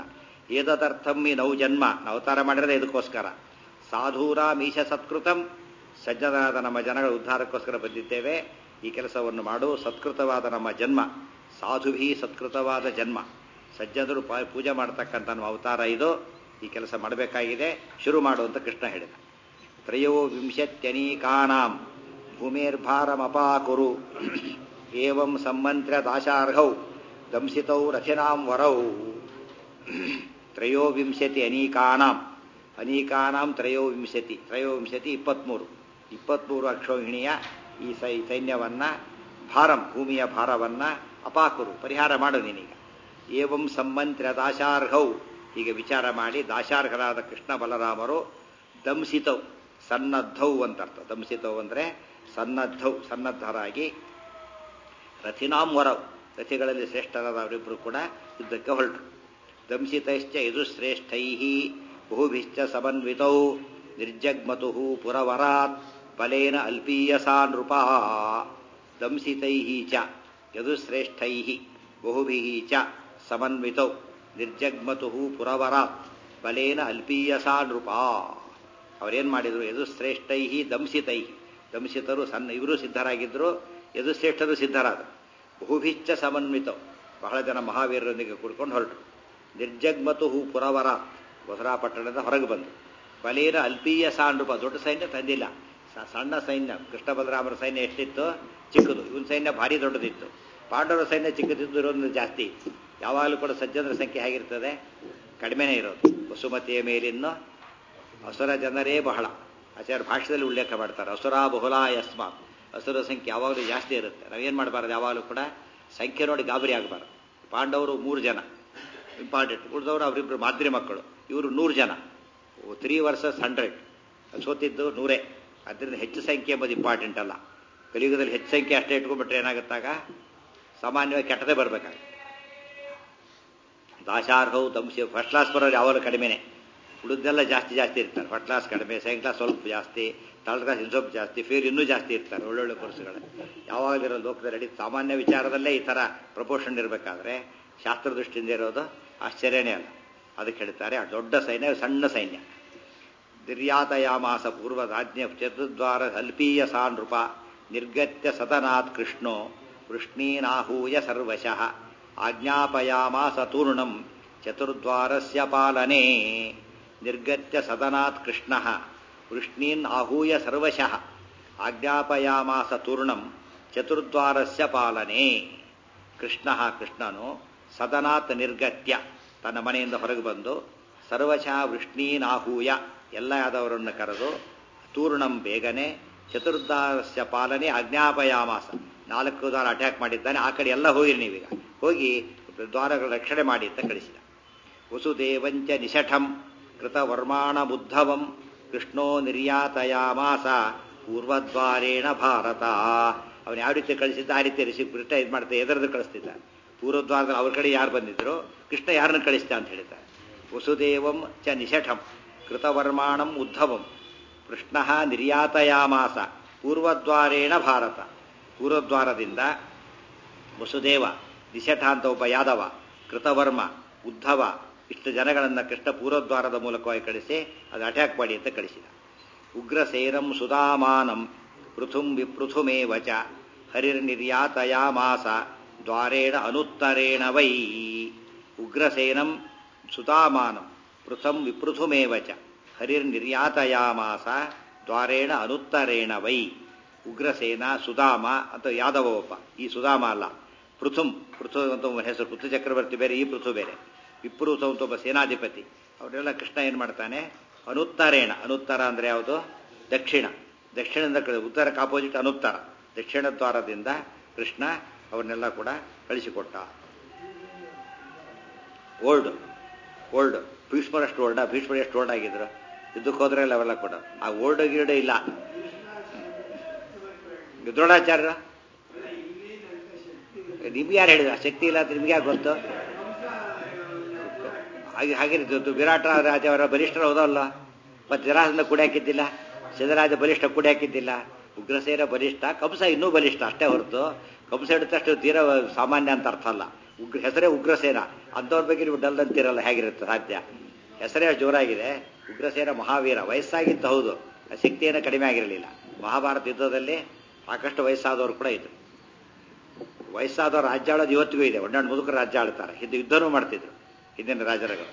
ಏತದರ್ಥಂ ಈ ನೌ ಜನ್ಮ ನಾವು ಅವತಾರ ಮಾಡಿರೋದೇ ಇದಕ್ಕೋಸ್ಕರ ಸಾಧೂರಾಮೀಶ ಸತ್ಕೃತಂ ಸಜ್ಜನರಾದ ನಮ್ಮ ಜನಗಳ ಉದ್ಧಾರಕ್ಕೋಸ್ಕರ ಬಂದಿದ್ದೇವೆ ಈ ಕೆಲಸವನ್ನು ಮಾಡು ಸತ್ಕೃತವಾದ ನಮ್ಮ ಜನ್ಮ ಸಾಧುಭಿ ಸತ್ಕೃತವಾದ ಜನ್ಮ ಸಜ್ಜನರು ಪಾ- ಪೂಜೆ ಮಾಡ್ತಕ್ಕಂಥ ನಮ್ಮ ಅವತಾರ ಇದು ಈ ಕೆಲಸ ಮಾಡಬೇಕಾಗಿದೆ ಶುರು ಮಾಡು ಅಂತ ಕೃಷ್ಣ ಹೇಳಿದ ತ್ರಯೋ ವಿಂಶತ್ಯನೀಕಾನಾಂ ಭೂಮೇರ್ಭಾರಮಪಾಕುರು ಏವಂ ಸಮ್ಮಂತ್ರ ದಾಶಾರ್ಹೌ ದಂಸಿತೌ ರಥಿನಾಂ ವರೌ ತ್ರಯೋವಿಂಶತಿ ಅನೀಕಾನಾಂ ಅನೀಕಾನಾಂ ತ್ರಯೋವಿಂಶತಿ ತ್ರಯೋವಿಂಶತಿ ಇಪ್ಪತ್ಮೂರು ಇಪ್ಪತ್ಮೂರು ಅಕ್ಷೋಹಿಣಿಯ ಈ ಸೈ ಸೈನ್ಯವನ್ನ ಭಾರಂ ಭೂಮಿಯ ಭಾರವನ್ನ ಅಪಾಕುರು ಪರಿಹಾರ ಮಾಡು ನೀನೀಗ ಏವಂ ಸಮ್ಮಂತ್ರ ದಾಶಾರ್ಹೌ ಹೀಗೆ ವಿಚಾರ ಮಾಡಿ ದಾಶಾರ್ಹರಾದ ಕೃಷ್ಣ ಬಲರಾಮರು ದಂಸಿತೌ ಸನ್ನದ್ಧೌ ಅಂತರ್ಥ ದಂಸಿತೌ ಅಂದ್ರೆ ಸನ್ನದ್ಧೌ ಸನ್ನದ್ಧರಾಗಿ ರಥಿನಾಂ ವರವ್ ರಥಿಗಳಲ್ಲಿ ಶ್ರೇಷ್ಠರಾದ ಅವರಿಬ್ಬರು ಕೂಡ ಯುದ್ಧಕ್ಕೆ ಹೊರಟರು ದಂಸಿತೈಶ್ಚ ಯದುಶ್ರೇಷ್ಠೈ ಬಹುಭಿಶ್ಚ ಸಮನ್ವಿತೌ ನಿರ್ಜಗ್ಮತು ಪುರವರಾತ್ ಬಲೇನ ಅಲ್ಪೀಯಸಾ ನೃಪ ದಂಸಿತೈ ಚ ಯದುಶ್ರೇಷ್ಠೈ ಬಹುಭಿ ಚ ಸಮನ್ವಿತೌ ನಿರ್ಜಗ್ಮತು ಪುರವರಾತ್ ಬಲೇನ ಅಲ್ಪೀಯಸಾ ನೃಪ ಅವರೇನ್ ಮಾಡಿದ್ರು ಯದುಶ್ರೇಷ್ಠೈ ದಂಸಿತೈ ದಂಸಿತರು ಸಣ್ಣ ಇವರು ಸಿದ್ಧರಾಗಿದ್ದರು ಯದುಶ್ರೇಷ್ಠರು ಸಿದ್ಧರಾದರು ಬಹುಭಿಚ್ಚ ಸಮನ್ವಿತವು ಬಹಳ ಜನ ಮಹಾವೀರರೊಂದಿಗೆ ಕೂಡ್ಕೊಂಡು ಹೊರಟರು ನಿರ್ಜಗ್ಮತು ಹೂ ಪುರವರ ಬಸರಾ ಪಟ್ಟಣದ ಹೊರಗೆ ಬಂದು ಬಲೇನ ಅಲ್ಪೀಯ ಸಾಂಡ್ರೂಪ ದೊಡ್ಡ ಸೈನ್ಯ ತಂದಿಲ್ಲ ಸ- ಸಣ್ಣ ಸೈನ್ಯ ಕೃಷ್ಣ ಬಲರಾಮರ ಸೈನ್ಯ ಎಷ್ಟಿತ್ತು ಚಿಕ್ಕದು ಇವನ್ ಸೈನ್ಯ ಭಾರಿ ದೊಡ್ಡದಿತ್ತು ಪಾಂಡವರ ಸೈನ್ಯ ಚಿಕ್ಕದಿದ್ದು ಇರೋದು ಜಾಸ್ತಿ ಯಾವಾಗಲೂ ಕೂಡ ಸಜ್ಜನರ ಸಂಖ್ಯೆ ಹೇಗಿರ್ತದೆ ಕಡಿಮೆನೇ ಇರೋದು ವಸುಮತಿಯ ಮೇಲಿನ್ನು ಅಸುರ ಜನರೇ ಬಹಳ ಆಚಾರ್ಯ ಭಾಷೆಯಲ್ಲಿ ಉಲ್ಲೇಖ ಮಾಡ್ತಾರೆ ಅಸುರ ಬಹುಲ ಯಸ್ಮಾತ್ ಅಸುರ ಸಂಖ್ಯೆ ಯಾವಾಗಲೂ ಜಾಸ್ತಿ ಇರುತ್ತೆ ನಾವೇನು ಮಾಡಬಾರ್ದು ಯಾವಾಗಲೂ ಕೂಡ ಸಂಖ್ಯೆ ನೋಡಿ ಗಾಬರಿ ಆಗಬಾರ್ದು ಪಾಂಡವರು ಮೂರು ಜನ ಇಂಪಾರ್ಟೆಂಟ್ ಉಳಿದವರು ಅವರಿಬ್ಬರು ಮಾದರಿ ಮಕ್ಕಳು ಇವರು ನೂರು ಜನ ತ್ರೀ ವರ್ಸಸ್ ಹಂಡ್ರೆಡ್ ಸೋತಿದ್ದು ನೂರೇ ಅದರಿಂದ ಹೆಚ್ಚು ಸಂಖ್ಯೆ ಎಂಬುದು ಇಂಪಾರ್ಟೆಂಟ್ ಅಲ್ಲ ಕಲಿಯುಗದಲ್ಲಿ ಹೆಚ್ಚು ಸಂಖ್ಯೆ ಅಷ್ಟೇ ಇಟ್ಕೊಂಡ್ಬಿಟ್ರೆ ಏನಾಗುತ್ತಾಗ ಸಾಮಾನ್ಯವಾಗಿ ಕೆಟ್ಟದೇ ಬರಬೇಕಾಗ ದಾಶಾರ್ಹವು ದಂಶಿ ಫಸ್ಟ್ ಕ್ಲಾಸ್ ಬರೋರು ಯಾವಾಗಲೂ ಕಡಿಮೆನೆ ಉಳಿದೆಲ್ಲ ಜಾಸ್ತಿ ಜಾಸ್ತಿ ಇರ್ತಾರೆ ಫಸ್ಟ್ ಕ್ಲಾಸ್ ಕಡಿಮೆ ಸೆಕೆಂಡ್ ಕ್ಲಾಸ್ ಸ್ವಲ್ಪ ಜಾಸ್ತಿ ಥರ್ಡ್ ಕ್ಲಾಸ್ ಇನ್ನು ಸ್ವಲ್ಪ ಜಾಸ್ತಿ ಫೇರ್ ಇನ್ನೂ ಜಾಸ್ತಿ ಇರ್ತಾರೆ ಒಳ್ಳೊಳ್ಳೆ ಕೋರ್ಸ್ಗಳು ಯಾವಾಗಲಿರೋ ಲೋಕದಲ್ಲಿ ನಡೀತು ಸಾಮಾನ್ಯ ವಿಚಾರದಲ್ಲೇ ಈ ಥರ ಪ್ರಪೋರ್ಷನ್ ಇರಬೇಕಾದ್ರೆ ಶಾಸ್ತ್ರ ದೃಷ್ಟಿಯಿಂದ ಇರೋದು ಆಶ್ಚರ್ಯನೇ ಅಲ್ಲ ಅದಕ್ಕೆ ಹೇಳ್ತಾರೆ ಆ ದೊಡ್ಡ ಸೈನ್ಯ ಸಣ್ಣ ಸೈನ್ಯ ನಿರ್ಯಾತಯಾಮಾಸ ಪೂರ್ವದಾಜ್ಞ ಚತುರ್ದ್ವಾರ ಅಲ್ಪೀಯ ಸಾ ನೃಪ ನಿರ್ಗತ್ಯ ಸದನಾತ್ ಕೃಷ್ಣೋ ವೃಷ್ಣೀನಾಹೂಯ ಸರ್ವಶಃ ಆಜ್ಞಾಪಯಾಮಾಸ ತೂರ್ಣಂ ಚತುರ್ದ್ವಾರಸ್ಯ ಪಾಲನೆ ನಿರ್ಗತ್ಯ ಸದನಾತ್ ಕೃಷ್ಣ ವೃಷ್ಣೀನ್ ಆಹೂಯ ಸರ್ವಶಃ ಆಜ್ಞಾಪಯಾಮಾಸ ತೂರ್ಣಂ ಚತುರ್ದ್ವಾರಸ್ಯ ಪಾಲನೆ ಕೃಷ್ಣ ಕೃಷ್ಣನು ಸದನಾತ್ ನಿರ್ಗತ್ಯ ತನ್ನ ಮನೆಯಿಂದ ಹೊರಗೆ ಬಂದು ಸರ್ವಶಃ ವೃಷ್ಣೀನಾಹೂಯ ಎಲ್ಲ ಆದವರನ್ನು ಕರೆದು ತೂರ್ಣಂ ಬೇಗನೆ ಚತುರ್ದಾಸ್ಯ ಪಾಲನೆ ಆಜ್ಞಾಪಯಾಮಾಸ ನಾಲ್ಕು ದ್ವಾರ ಅಟ್ಯಾಕ್ ಮಾಡಿದ್ದಾನೆ ಆ ಕಡೆ ಎಲ್ಲ ಹೋಗಿರಿ ನೀವೀಗ ಹೋಗಿ ದ್ವಾರಗಳ ರಕ್ಷಣೆ ಮಾಡಿ ಅಂತ ಕಳಿಸಿದ ವಸುದೇವಂಚ ನಿಶಠಂ ಕೃತವರ್ಮಾಣಬುದ್ಧವಂ ಕೃಷ್ಣೋ ನಿರ್ಯಾತಯಾಮಾಸ ಪೂರ್ವದ್ವಾರೇಣ ಭಾರತ ಅವನು ಯಾವ ರೀತಿ ಕಳಿಸಿದ್ದ ಆ ರೀತಿ ರಿಷಿ ಕೃಷ್ಣ ಇದು ಮಾಡ್ತಾ ಎದರದು ಕಳಿಸ್ತಿದ್ದ ಪೂರ್ವದ್ವಾರದಲ್ಲಿ ಅವ್ರ ಕಡೆ ಯಾರು ಬಂದಿದ್ರು ಕೃಷ್ಣ ಯಾರನ್ನು ಕಳಿಸ್ತಾ ಅಂತ ಹೇಳ್ತಾರೆ ವಸುದೇವಂ ಚ ನಿಶಠಂ ಕೃತವರ್ಮಾಣಂ ಉದ್ಧವಂ ಕೃಷ್ಣ ನಿರ್ಯಾತಯಾಮಾಸ ಪೂರ್ವದ್ವಾರೇಣ ಭಾರತ ಪೂರ್ವದ್ವಾರದಿಂದ ವಸುದೇವ ನಿಶಠ ಅಂತ ಒಬ್ಬ ಯಾದವ ಕೃತವರ್ಮ ಉದ್ಧವ ಇಷ್ಟು ಜನಗಳನ್ನು ಕೃಷ್ಣ ಪೂರ್ವದ್ವಾರದ ಮೂಲಕವಾಗಿ ಕಳಿಸಿ ಅದು ಅಟ್ಯಾಕ್ ಮಾಡಿ ಅಂತ ಕಳಿಸಿದ ಉಗ್ರಸೇನಂ ಸುಧಾಮಾನಂ ಪೃಥುಂ ವಿಪೃಥುಮೇವ ಚ ಹರಿರ್ನಿರ್ಯಾತಯಾಮಾಸ ದ್ವಾರೇಣ ಅನುತ್ತರೇಣ ವೈ ಉಗ್ರಸೇನಂ ಸುತಾಮಾನಂ ಪೃಥಂ ವಿಪೃಥುಮೇವ ಚ ಹರಿರ್ನಿರ್ಯಾತಯಾಮಾಸ ದ್ವಾರೇಣ ಅನುತ್ತರೇಣ ವೈ ಉಗ್ರಸೇನ ಸುಧಾಮ ಅಂತ ಯಾದವ ಒಬ್ಬ ಈ ಸುಧಾಮ ಅಲ್ಲ ಪೃಥುಂ ಪೃಥು ಅಂತ ಒಬ್ಬ ಹೆಸರು ಪೃಥು ಚಕ್ರವರ್ತಿ ಬೇರೆ ಈ ಪೃಥು ಬೇರೆ ವಿಪೃಥ ಅಂತ ಒಬ್ಬ ಸೇನಾಧಿಪತಿ ಅವರೆಲ್ಲ ಕೃಷ್ಣ ಏನ್ ಮಾಡ್ತಾನೆ ಅನುತ್ತರೇಣ ಅನುತ್ತರ ಅಂದ್ರೆ ಯಾವುದು ದಕ್ಷಿಣ ದಕ್ಷಿಣದಿಂದ ಕಳಿ- ಉತ್ತರಕ್ಕೆ ಆಪೋಸಿಟ್ ಅನುತ್ತರ ದಕ್ಷಿಣ ದ್ವಾರದಿಂದ ಕೃಷ್ಣ ಅವನ್ನೆಲ್ಲ ಕೂಡ ಕಳಿಸಿಕೊಟ್ಟ ಓಲ್ಡ್ ಓಲ್ಡ್ ಭೀಷ್ಮರಷ್ಟು ಓಲ್ಡ ಭೀಷ್ಮರ ಎಷ್ಟು ಓಲ್ಡ್ ಆಗಿದ್ರು ಇದಕ್ಕೆ ಹೋದ್ರೆ ಇಲ್ಲ ಅವೆಲ್ಲ ಕೂಡ ಆ ಓಲ್ಡ್ ಗೀಲ್ಡ್ ಇಲ್ಲ ದ್ರೋಣಾಚಾರ್ಯ ನಿಮ್ಗೆ ಯಾರು ಹೇಳಿದ್ರು ಆ ಶಕ್ತಿ ಇಲ್ಲ ಅಂತ ನಿಮ್ಗೆ ಯಾಕೆ ಗೊತ್ತು ಹಾಗೆ ಹಾಗೆ ಇದು ವಿರಾಟ ರಾಜ ಅವರ ಬಲಿಷ್ಠರು ಹೌದಲ್ಲ ಮತ್ತೆ ಜರಾಸಂಧ ಕುಡಿ ಹಾಕಿದ್ದಿಲ್ಲ ಸಿದ್ದರಾಜ ಬಲಿಷ್ಠ ಕುಡಿ ಹಾಕಿದ್ದಿಲ್ಲ ಉಗ್ರಸೇನ ಬಲಿಷ್ಠ ಕಂಸ ಇನ್ನೂ ಬಲಿಷ್ಠ ಅಷ್ಟೇ ಹೊರತು ಕಂಸ ಹಿಡಿದಷ್ಟು ತೀರ ಸಾಮಾನ್ಯ ಅಂತ ಅರ್ಥ ಅಲ್ಲ ಉಗ್ರ ಹೆಸರೇ ಉಗ್ರಸೇನ ಅಂಥವ್ರ ಬಗ್ಗೆ ನೀವು ಡಲ್ ಅಂತಿರಲ್ಲ ಹೇಗಿರುತ್ತೆ ಸಾಧ್ಯ ಹೆಸರೇ ಜೋರಾಗಿದೆ ಉಗ್ರಸೇನ ಮಹಾವೀರ ವಯಸ್ಸಾಗಿತ್ತು ಹೌದು ಶಕ್ತಿಯನ್ನು ಕಡಿಮೆ ಆಗಿರಲಿಲ್ಲ ಮಹಾಭಾರತ ಯುದ್ಧದಲ್ಲಿ ಸಾಕಷ್ಟು ವಯಸ್ಸಾದವರು ಕೂಡ ಇದ್ರು ವಯಸ್ಸಾದವರು ರಾಜ್ಯ ಆಳೋದು ಇವತ್ತಿಗೂ ಇದೆ ಒಂದೆರಡು ಮುದುಕರು ರಾಜ್ಯ ಆಳ್ತಾರೆ ಹಿಂದೆ ಯುದ್ಧನೂ ಮಾಡ್ತಿದ್ರು ಹಿಂದಿನ ರಾಜರುಗಳು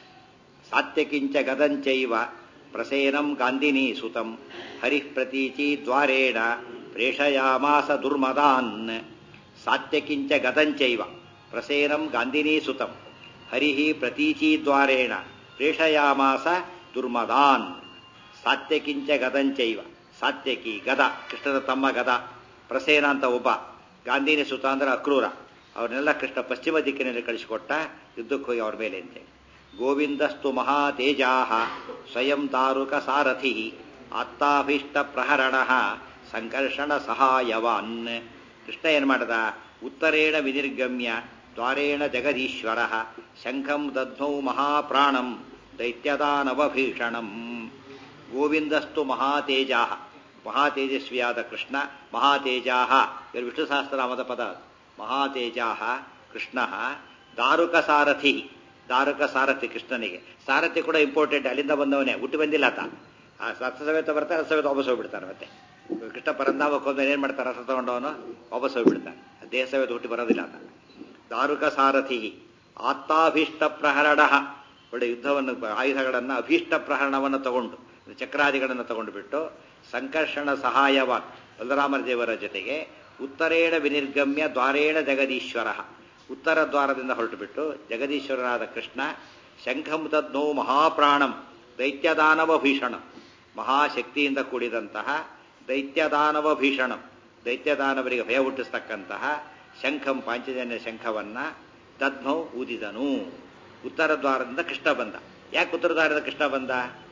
ಸಾತ್ಯಕಿಂಚ ಗದಂಚೈವ ಪ್ರಸೇನಂ ಗಾಂಧಿನಿ ಸುತಂ ಹರಿಃ ಪ್ರತೀಚಿ ದ್ವಾರೇಣ ಪ್ರೇಷಯಾಮಾಸ ದುರ್ಮದಾನ್ ಸಾತ್ಯಕಿಂಚ ಗದಂಚೈವ ಪ್ರಸೇನಂ ಗಾಂಧಿನಿ ಸುತಂ ಹರಿಃ ಪ್ರತೀಚಿ ದ್ವಾರೇಣ ಪ್ರೇಷಯಾಮಾಸ ದುರ್ಮದಾನ್ ಸಾತ್ಯಕಿಂಚ ಗದಂಚೈವ ಸಾತ್ಯಕಿ ಗದ ಕೃಷ್ಣನ ತಮ್ಮ ಗದ ಪ್ರಸೇನ ಅಂತ ಒಬ್ಬ ಗಾಂಧಿನಿ ಸುತ ಅಂದ್ರೆ ಅಕ್ರೂರ ಅವ್ರನ್ನೆಲ್ಲ ಕೃಷ್ಣ ಪಶ್ಚಿಮ ದಿಕ್ಕಿನಲ್ಲಿ ಕಳಿಸಿಕೊಟ್ಟ ಯುದ್ಧಕ್ಕೆ ಹೋಗಿ ಅವ್ರ ಮೇಲೆ ಅಂತೆ ಗೋವಿಂದಸ್ತು ಮಹಾತೇಜಾ ಸ್ವಯಂ ದಾರುಕ ಸಾರಥಿ ಆತ್ತಾಭೀಷ್ಟ ಪ್ರಹರಣ ಸಂಕರ್ಷಣ ಸಹಾಯವಾನ್ ಕೃಷ್ಣ ಏನ್ ಮಾಡದ ಉತ್ತರೇಣ ವಿನಿರ್ಗಮ್ಯ ದ್ವಾರೇಣ ಜಗದೀಶ್ವರ ಶಂಖಂ ದಧ್ನೌ ಮಹಾಪ್ರಾಣಂ ದೈತ್ಯದಾನವಭೀಷಣಂ ಗೋವಿಂದಸ್ತು ಮಹಾತೇಜಾ ಮಹಾತೇಜಸ್ವಿಯಾದ ಕೃಷ್ಣ ಮಹಾತೇಜಾ ಇವರು ವಿಷ್ಣು ಸಹಸ್ರನಾಮದ ಪದ ಮಹಾತೇಜಾ ಕೃಷ್ಣ ದಾರುಕ ಸಾರಥಿ ದಾರುಕ ಸಾರಥಿ ಕೃಷ್ಣನಿಗೆ ಸಾರಥಿ ಕೂಡ ಇಂಪಾರ್ಟೆಂಟ್ ಅಲ್ಲಿಂದ ಬಂದವನೇ ಹುಟ್ಟಿ ಬಂದಿಲ್ಲ ಆತ ಆ ರಥ ಸಮೇತ ಬರ್ತಾರೆ ರಥ ಸಮೇತ ವಾಪಸ್ ಹೋಗ್ಬಿಡ್ತಾರೆ ಮತ್ತೆ ಕೃಷ್ಣ ಪರಂಧಾಮಕ್ಕೆ ಹೋದ್ಮೇಲೆ ಏನ್ ಮಾಡ್ತಾರೆ ರಥ ತಗೊಂಡವನು ವಾಪಸ್ ಹೋಗ್ಬಿಡ್ತಾನೆ ದೇಹ ಸಮೇತ ಹುಟ್ಟಿ ಬರೋದಿಲ್ಲ ಆತ ದಾರುಕ ಸಾರಥಿ ಆತ್ತಾಭೀಷ್ಟ ಪ್ರಹರಣ ಒಳ್ಳೆ ಯುದ್ಧವನ್ನು ಆಯುಧಗಳನ್ನ ಅಭೀಷ್ಟ ಪ್ರಹರಣವನ್ನು ತಗೊಂಡು ಚಕ್ರಾದಿಗಳನ್ನು ತಗೊಂಡು ಬಿಟ್ಟು ಸಂಕರ್ಷಣ ಸಹಾಯವಾನ್ ಬಲರಾಮರ ದೇವರ ಜೊತೆಗೆ ಉತ್ತರೇಣ ವಿನಿರ್ಗಮ್ಯ ದ್ವಾರೇಣ ಜಗದೀಶ್ವರ ಉತ್ತರ ದ್ವಾರದಿಂದ ಹೊರಟು ಬಿಟ್ಟು ಜಗದೀಶ್ವರನಾದ ಕೃಷ್ಣ ಶಂಖಂ ತದ್ನೋ ಮಹಾಪ್ರಾಣಂ ದೈತ್ಯದಾನವ ಭೀಷಣಂ ಮಹಾಶಕ್ತಿಯಿಂದ ಕೂಡಿದಂತಹ ದೈತ್ಯದಾನವ ಭೀಷಣಂ ದೈತ್ಯದಾನವರಿಗೆ ಭಯ ಹುಟ್ಟಿಸ್ತಕ್ಕಂತಹ ಶಂಖಂ ಪಾಂಚಜನ್ಯ ಶಂಖವನ್ನ ತದ್ನೌ ಊದಿದನು ಉತ್ತರ ದ್ವಾರದಿಂದ ಕೃಷ್ಣ ಬಂದ ಯಾಕೆ ಉತ್ತರ ದ್ವಾರದ ಕೃಷ್ಣ ಬಂದ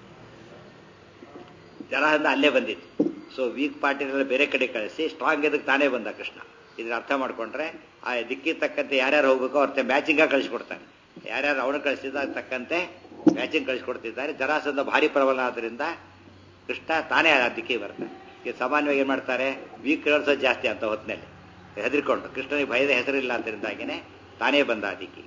ಜರದಿಂದ ಅಲ್ಲೇ ಬಂದಿತ್ತು ಸೊ ವೀಕ್ ಪಾರ್ಟಿನೆಲ್ಲ ಬೇರೆ ಕಡೆ ಕಳಿಸಿ ಸ್ಟ್ರಾಂಗ್ ಇದಕ್ಕೆ ತಾನೇ ಬಂದ ಕೃಷ್ಣ ಇದ್ರ ಅರ್ಥ ಮಾಡ್ಕೊಂಡ್ರೆ ಆ ದಿಕ್ಕಿಗೆ ತಕ್ಕಂತೆ ಯಾರ್ಯಾರು ಹೋಗ್ಬೇಕೋ ಅವ್ರ ಮ್ಯಾಚಿಂಗ ಕಳಿಸ್ಕೊಡ್ತಾನೆ ಯಾರ್ಯಾರು ಅವನು ಕಳಿಸಿದ ತಕ್ಕಂತೆ ಮ್ಯಾಚಿಂಗ್ ಕಳಿಸ್ಕೊಡ್ತಿದ್ದಾರೆ ಜರಾಸಂದ ಭಾರಿ ಪ್ರಬಲ ಆದ್ರಿಂದ ಕೃಷ್ಣ ತಾನೇ ಆ ದಿಕ್ಕಿಗೆ ಬರ್ತಾನೆ ಈಗ ಸಾಮಾನ್ಯವಾಗಿ ಏನ್ ಮಾಡ್ತಾರೆ ವೀಕ್ ಕಳಿಸೋದು ಜಾಸ್ತಿ ಅಂತ ಹೊತ್ತಿನಲ್ಲಿ ಹೆದರ್ಕೊಂಡು ಕೃಷ್ಣನಿಗೆ ಭಯದ ಹೆಸರಿಲ್ಲ ಅಂತರಿಂದಾಗಿನೇ ತಾನೇ ಬಂದ ಆ ದಿಕ್ಕಿಗೆ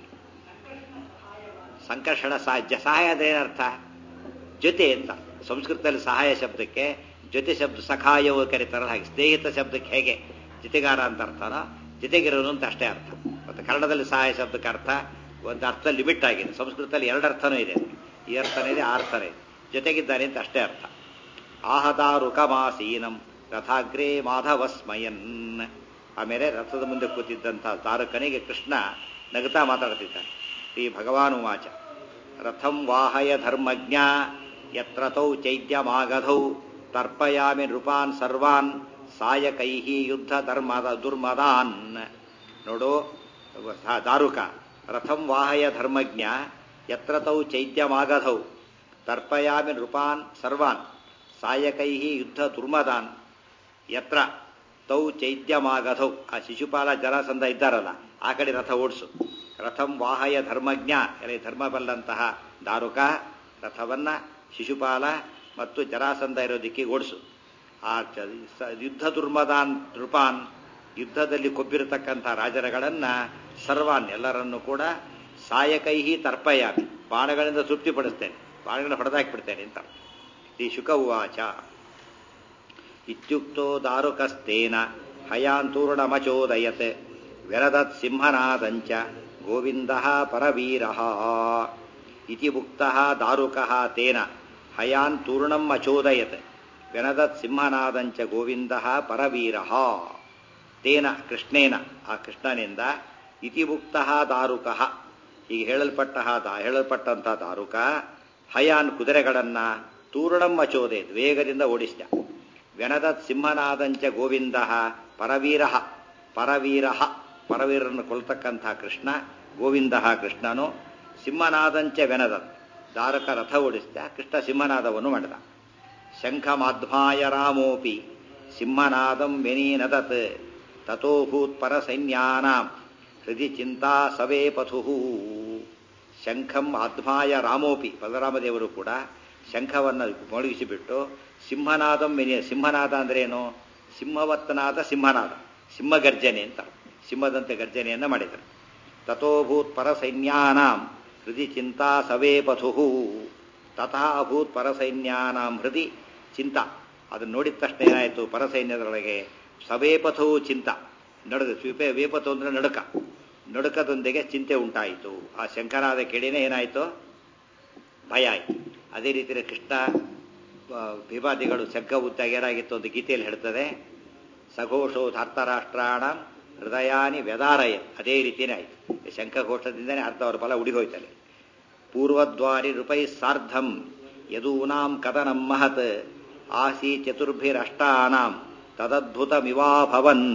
ಸಂಕರ್ಷಣ ಸಹಾಯ ಸಹಾಯ ಅಂದ್ರೆ ಏನರ್ಥ ಜೊತೆ ಅಂತ ಸಂಸ್ಕೃತದಲ್ಲಿ ಸಹಾಯ ಶಬ್ದಕ್ಕೆ ಜೊತೆ ಶಬ್ದ ಸಖಾಯವು ಕರೀತಾರಲ್ಲ ಹಾಗೆ ಸ್ನೇಹಿತ ಶಬ್ದಕ್ಕೆ ಹೇಗೆ ಜೊತೆಗಾರ ಅಂತ ಅರ್ಥನೋ ಜೊತೆಗಿರೋನು ಅಂತ ಅಷ್ಟೇ ಅರ್ಥ ಮತ್ತೆ ಕನ್ನಡದಲ್ಲಿ ಸಹಾಯ ಶಬ್ದಕ್ಕೆ ಅರ್ಥ ಒಂದು ಅರ್ಥ ಲಿಮಿಟ್ ಆಗಿದೆ ಸಂಸ್ಕೃತದಲ್ಲಿ ಎರಡು ಅರ್ಥನೂ ಇದೆ ಈ ಅರ್ಥನೇ ಇದೆ ಆ ಅರ್ಥನೇ ಇದೆ ಜೊತೆಗಿದ್ದಾನೆ ಅಂತ ಅಷ್ಟೇ ಅರ್ಥ ಆಹದಾರುಕಮಾಸೀನಂ ರಥಾಗ್ರೇ ಮಾಧವಸ್ಮಯನ್ ಆಮೇಲೆ ರಥದ ಮುಂದೆ ಕೂತಿದ್ದಂಥ ತಾರಕನಿಗೆ ಕೃಷ್ಣ ನಗುತ್ತಾ ಮಾತಾಡ್ತಿದ್ದಾನೆ ಶ್ರೀ ಭಗವಾನುವಾಚ ರಥಂ ವಾಹಯ ಧರ್ಮಜ್ಞ ಯತ್ರತೌ ಚೈದ್ಯಮಾಗಧೌ ತರ್ಪಯಾಮಿ ನೃಪಾನ್ ಸರ್ವಾನ್ ಸಾಯಕೈಹಿ ಯುದ್ಧ ಧರ್ಮದ ದುರ್ಮದಾನ್ ನೋಡು ದಾರುಕ ರಥಂ ವಾಹಯ ಧರ್ಮಜ್ಞ ಯತ್ರತೌ ಚೈದ್ಯಮಾಗಧೌ ತರ್ಪಯಾಮಿ ನೃಪಾನ್ ಸರ್ವಾನ್ ಸಾಯಕೈಹಿ ಯುದ್ಧ ದುರ್ಮದಾನ್ ಯತ್ರ ತೌ ಚೈದ್ಯಮಾಗಧೌ ಆ ಶಿಶುಪಾಲ ಜರಾಸಂಧ ಇದ್ದಾರಲ್ಲ ಆ ಕಡೆ ರಥ ಓಡಿಸು ರಥಂ ವಾಹಯ ಧರ್ಮಜ್ಞ ಎಲೆ ಧರ್ಮ ಬಲ್ಲಂತಹ ದಾರುಕ ರಥವನ್ನ ಶಿಶುಪಾಲ ಮತ್ತು ಜರಾಸಂಧ ಇರೋ ದಿಕ್ಕಿಗೆ ಓಡಿಸು ಆ ಯುದ್ಧ ದುರ್ಮದಾನ್ ನೃಪಾನ್ ಯುದ್ಧದಲ್ಲಿ ಕೊಬ್ಬಿರತಕ್ಕಂಥ ರಾಜರಗಳನ್ನ ಸರ್ವಾನ್ ಎಲ್ಲರನ್ನೂ ಕೂಡ ಸಾಯಕೈಹಿ ತರ್ಪಯಾಮಿ ಬಾಣಗಳಿಂದ ತೃಪ್ತಿಪಡಿಸ್ತೇನೆ ಬಾಣಗಳನ್ನ ಹೊಡೆದಾಕ್ಬಿಡ್ತೇನೆ ಅಂತ ಶ್ರೀ ಶುಕ ಉವಾಚ ಇತ್ಯುಕ್ತೋ ದಾರುಕಸ್ತೇನ ಹಯಾಂತೂರ್ಣಮಚೋದಯತ್ ವ್ಯರದತ್ ಸಿಂಹನಾದಂಚ ಗೋವಿಂದ ಪರವೀರ ಇತಿ ಮುಕ್ತ ದಾರುಕ ತೇನ ಹಯಾನ್ ತೂರ್ಣಂ ಅಚೋದಯತ್ ವ್ಯನದತ್ ಸಿಂಹನಾದಂಚ ಗೋವಿಂದ ಪರವೀರ ತೇನ ಕೃಷ್ಣೇನ ಆ ಕೃಷ್ಣನಿಂದ ಇತಿ ಮುಕ್ತ ದಾರುಕ ಈಗ ಹೇಳಲ್ಪಟ್ಟ ಹೇಳಲ್ಪಟ್ಟಂಥ ದಾರುಕ ಹಯಾನ್ ಕುದುರೆಗಳನ್ನ ತೂರ್ಣಂ ಅಚೋದೆ ವೇಗದಿಂದ ಓಡಿಸಿದ ವ್ಯನದತ್ ಸಿಂಹನಾದಂಚ ಗೋವಿಂದ ಪರವೀರ ಪರವೀರ ಪರವೀರನ್ನು ಕೊಲ್ತಕ್ಕಂಥ ಕೃಷ್ಣ ಗೋವಿಂದ ಕೃಷ್ಣನು ಸಿಂಹನಾದಂಚ ವ್ಯನದತ್ ದಾರಕ ರಥ ಓಡಿಸಿದ ಕೃಷ್ಣ ಸಿಂಹನಾದವನ್ನು ಮಾಡಿದ ಶಂಖಮಾಧ್ಮಾಯ ರಾಮೋಪಿ ಸಿಂಹನಾದಂ ವ್ಯನೀನದತ್ ತಥೋಭೂತ್ ಪರಸೈನ್ಯಾನಾಂ ಹೃದಯ ಚಿಂತಾ ಸವೇ ಪಥು ಶಂಖಂ ಆಧ್ಮಾಯ ರಾಮೋಪಿ ಬಲರಾಮದೇವರು ಕೂಡ ಶಂಖವನ್ನು ಮೊಳಗಿಸಿಬಿಟ್ಟು ಸಿಂಹನಾದಂ ಮೆನಿಯ ಸಿಂಹನಾದ ಅಂದ್ರೆ ಏನು ಸಿಂಹವತ್ತನಾದ ಸಿಂಹನಾದ ಸಿಂಹಗರ್ಜನೆ ಅಂತ ಸಿಂಹದಂತೆ ಗರ್ಜನೆಯನ್ನ ಮಾಡಿದರು ತಥೋಭೂತ್ ಪರಸೈನ್ಯಾನಾಂ ಹೃದಯ ಚಿಂತಾ ಸವೇ ಪಥು ತಥಾ ಅಭೂತ್ ಪರಸೈನ್ಯಾನಾಂ ಹೃದಯ ಚಿಂತ ಅದನ್ನು ನೋಡಿದ ತಕ್ಷಣ ಏನಾಯಿತು ಪರಸೈನ್ಯದೊಳಗೆ ಸವೇಪಥವು ಚಿಂತ ನಡುಗ ಸ್ವೀಪೆ ವೇಪಥು ಅಂದ್ರೆ ನಡುಕ ನಡುಕದೊಂದಿಗೆ ಚಿಂತೆ ಉಂಟಾಯಿತು ಆ ಶಂಕರಾದ ಕೇಳಿನೇ ಏನಾಯಿತು ಭಯ ಆಯಿತು ಅದೇ ರೀತಿಯ ಕೃಷ್ಣ ವಿವಾದಿಗಳು ಶಂಕ ಉದ್ದಾಗ ಏನಾಗಿತ್ತು ಅಂತ ಗೀತೆಯಲ್ಲಿ ಹೇಳ್ತದೆ ಸಘೋಷೋ ಧಾರ್ತರಾಷ್ಟ್ರಾಣ ಹೃದಯಾನಿ ವ್ಯದಾರಯ ಅದೇ ರೀತಿಯೇ ಆಯಿತು ಶಂಖಘೋಷದಿಂದನೇ ಅರ್ಧ ಅವರ ಬಲ ಉಡಿಹೋಯ್ತಲ್ಲಿ ಪೂರ್ವದ್ವಾರಿ ರೂಪೈ ಸಾರ್ಧಂ ಯದೂನಾಂ ಕದನಂ ಮಹತ್ ಆಸಿ ಚತುರ್ಭಿರಷ್ಟಾನಾಂ ತದದ್ಭುತಮಿವಾಭವನ್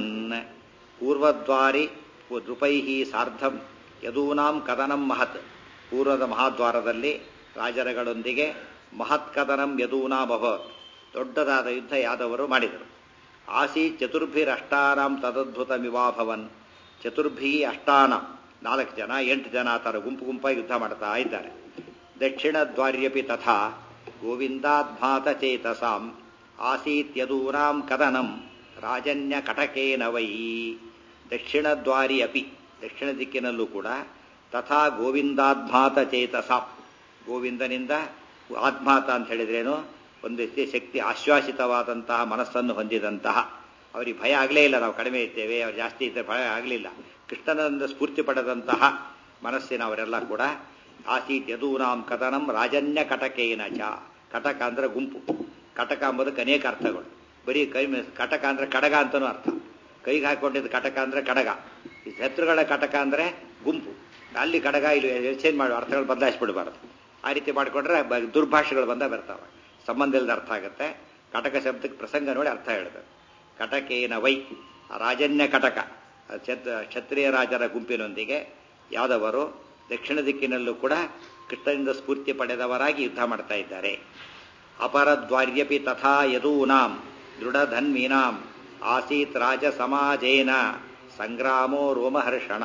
ಪೂರ್ವದ್ವಾರಿ ನೃಪೈ ಸಾರ್ಧಂ ಯದೂನಾಂ ಕದನಂ ಮಹತ್ ಪೂರ್ವದ ಮಹಾದ್ವಾರದಲ್ಲಿ ರಾಜರಗಳೊಂದಿಗೆ ಮಹತ್ ಕದನಂ ಯದೂನಾಮಭವತ್ ದೊಡ್ಡದಾದ ಯುದ್ಧ ಯಾದವರು ಮಾಡಿದರು ಆಸಿ ಚತುರ್ಭಿರಷ್ಟಾನಾಂ ತದದ್ಭುತಮಿವಾಭವನ್ ಚತುರ್ಭಿ ಅಷ್ಟಾನಾಂ ನಾಲ್ಕು ಜನ ಎಂಟು ಜನ ಆ ಥರ ಗುಂಪು ಗುಂಪಾಗಿ ಯುದ್ಧ ಮಾಡ್ತಾ ಇದ್ದಾರೆ ದಕ್ಷಿಣ ದ್ವಾರ್ಯಪಿ ತಥಾ ಗೋವಿಂದಾಧ್ಮಾತ ಚೇತಸಾಂ ಆಸೀತ್ಯದೂನಾಂ ಕದನಂ ರಾಜನ್ಯ ಕಟಕೇನ ವೈ ದಕ್ಷಿಣ ದ್ವಾರಿ ಅಪಿ ದಕ್ಷಿಣ ದಿಕ್ಕಿನಲ್ಲೂ ಕೂಡ ತಥಾ ಗೋವಿಂದಾಧ್ಮಾತ ಚೇತಸಾಂ ಗೋವಿಂದನಿಂದ ಆತ್ಮಾತ ಅಂತ ಹೇಳಿದ್ರೇನು ಒಂದು ರೀತಿ ಶಕ್ತಿ ಆಶ್ವಾಸಿತವಾದಂತಹ ಮನಸ್ಸನ್ನು ಹೊಂದಿದಂತಹ ಅವರಿಗೆ ಭಯ ಆಗಲೇ ಇಲ್ಲ ನಾವು ಕಡಿಮೆ ಇದ್ದೇವೆ ಅವ್ರು ಜಾಸ್ತಿ ಇದ್ದರೆ ಭಯ ಆಗಲಿಲ್ಲ ಕೃಷ್ಣನಿಂದ ಸ್ಫೂರ್ತಿ ಪಡೆದಂತಹ ಮನಸ್ಸಿನವರೆಲ್ಲ ಕೂಡ ಆಸೀತ್ ಯದೂನಾಂ ಕಥನಂ ರಾಜನ್ಯ ಕಟಕೇನ ಚ ಕಟಕ ಅಂದ್ರೆ ಗುಂಪು ಕಟಕ ಎಂಬುದಕ್ಕೆ ಅನೇಕ ಅರ್ಥಗಳು ಬರೀ ಕೈ ಕಟಕ ಅಂದ್ರೆ ಕಡಗ ಅಂತನೂ ಅರ್ಥ ಕೈಗೆ ಹಾಕೊಂಡಿದ್ದು ಕಟಕ ಅಂದ್ರೆ ಕಡಗ ಈ ಶತ್ರುಗಳ ಕಟಕ ಅಂದ್ರೆ ಗುಂಪು ಅಲ್ಲಿ ಕಡಗ ಇಲ್ಲಿ ಎಕ್ಸ್ಚೇಂಜ್ ಮಾಡುವ ಅರ್ಥಗಳು ಬದಲಾಯಿಸ್ಬಿಡಬಾರದು ಆ ರೀತಿ ಮಾಡಿಕೊಂಡ್ರೆ ದುರ್ಭಾಷೆಗಳು ಬಂದ ಬರ್ತಾವೆ ಸಂಬಂಧ ಇಲ್ಲದ ಅರ್ಥ ಆಗುತ್ತೆ ಕಟಕ ಶಬ್ದಕ್ಕೆ ಪ್ರಸಂಗ ನೋಡಿ ಅರ್ಥ ಹೇಳಿದೆ ಕಟಕೇನ ವೈ ರಾಜನ್ಯ ಕಟಕ ಕ್ಷತ್ರಿಯ ರಾಜರ ಗುಂಪಿನೊಂದಿಗೆ ಯಾದವರು ದಕ್ಷಿಣ ದಿಕ್ಕಿನಲ್ಲೂ ಕೂಡ ಕೃಷ್ಣನಿಂದ ಸ್ಫೂರ್ತಿ ಪಡೆದವರಾಗಿ ಯುದ್ಧ ಮಾಡ್ತಾ ಇದ್ದಾರೆ ಅಪರದ್ವಾರ್ಯಪಿ ತಥಾ ಯದೂನಾಂ ದೃಢಧನ್ವೀನಾಂ ಆಸೀತ್ ರಾಜ ಸಮಾಜೇನ ಸಂಗ್ರಾಮೋ ರೋಮಹರ್ಷಣ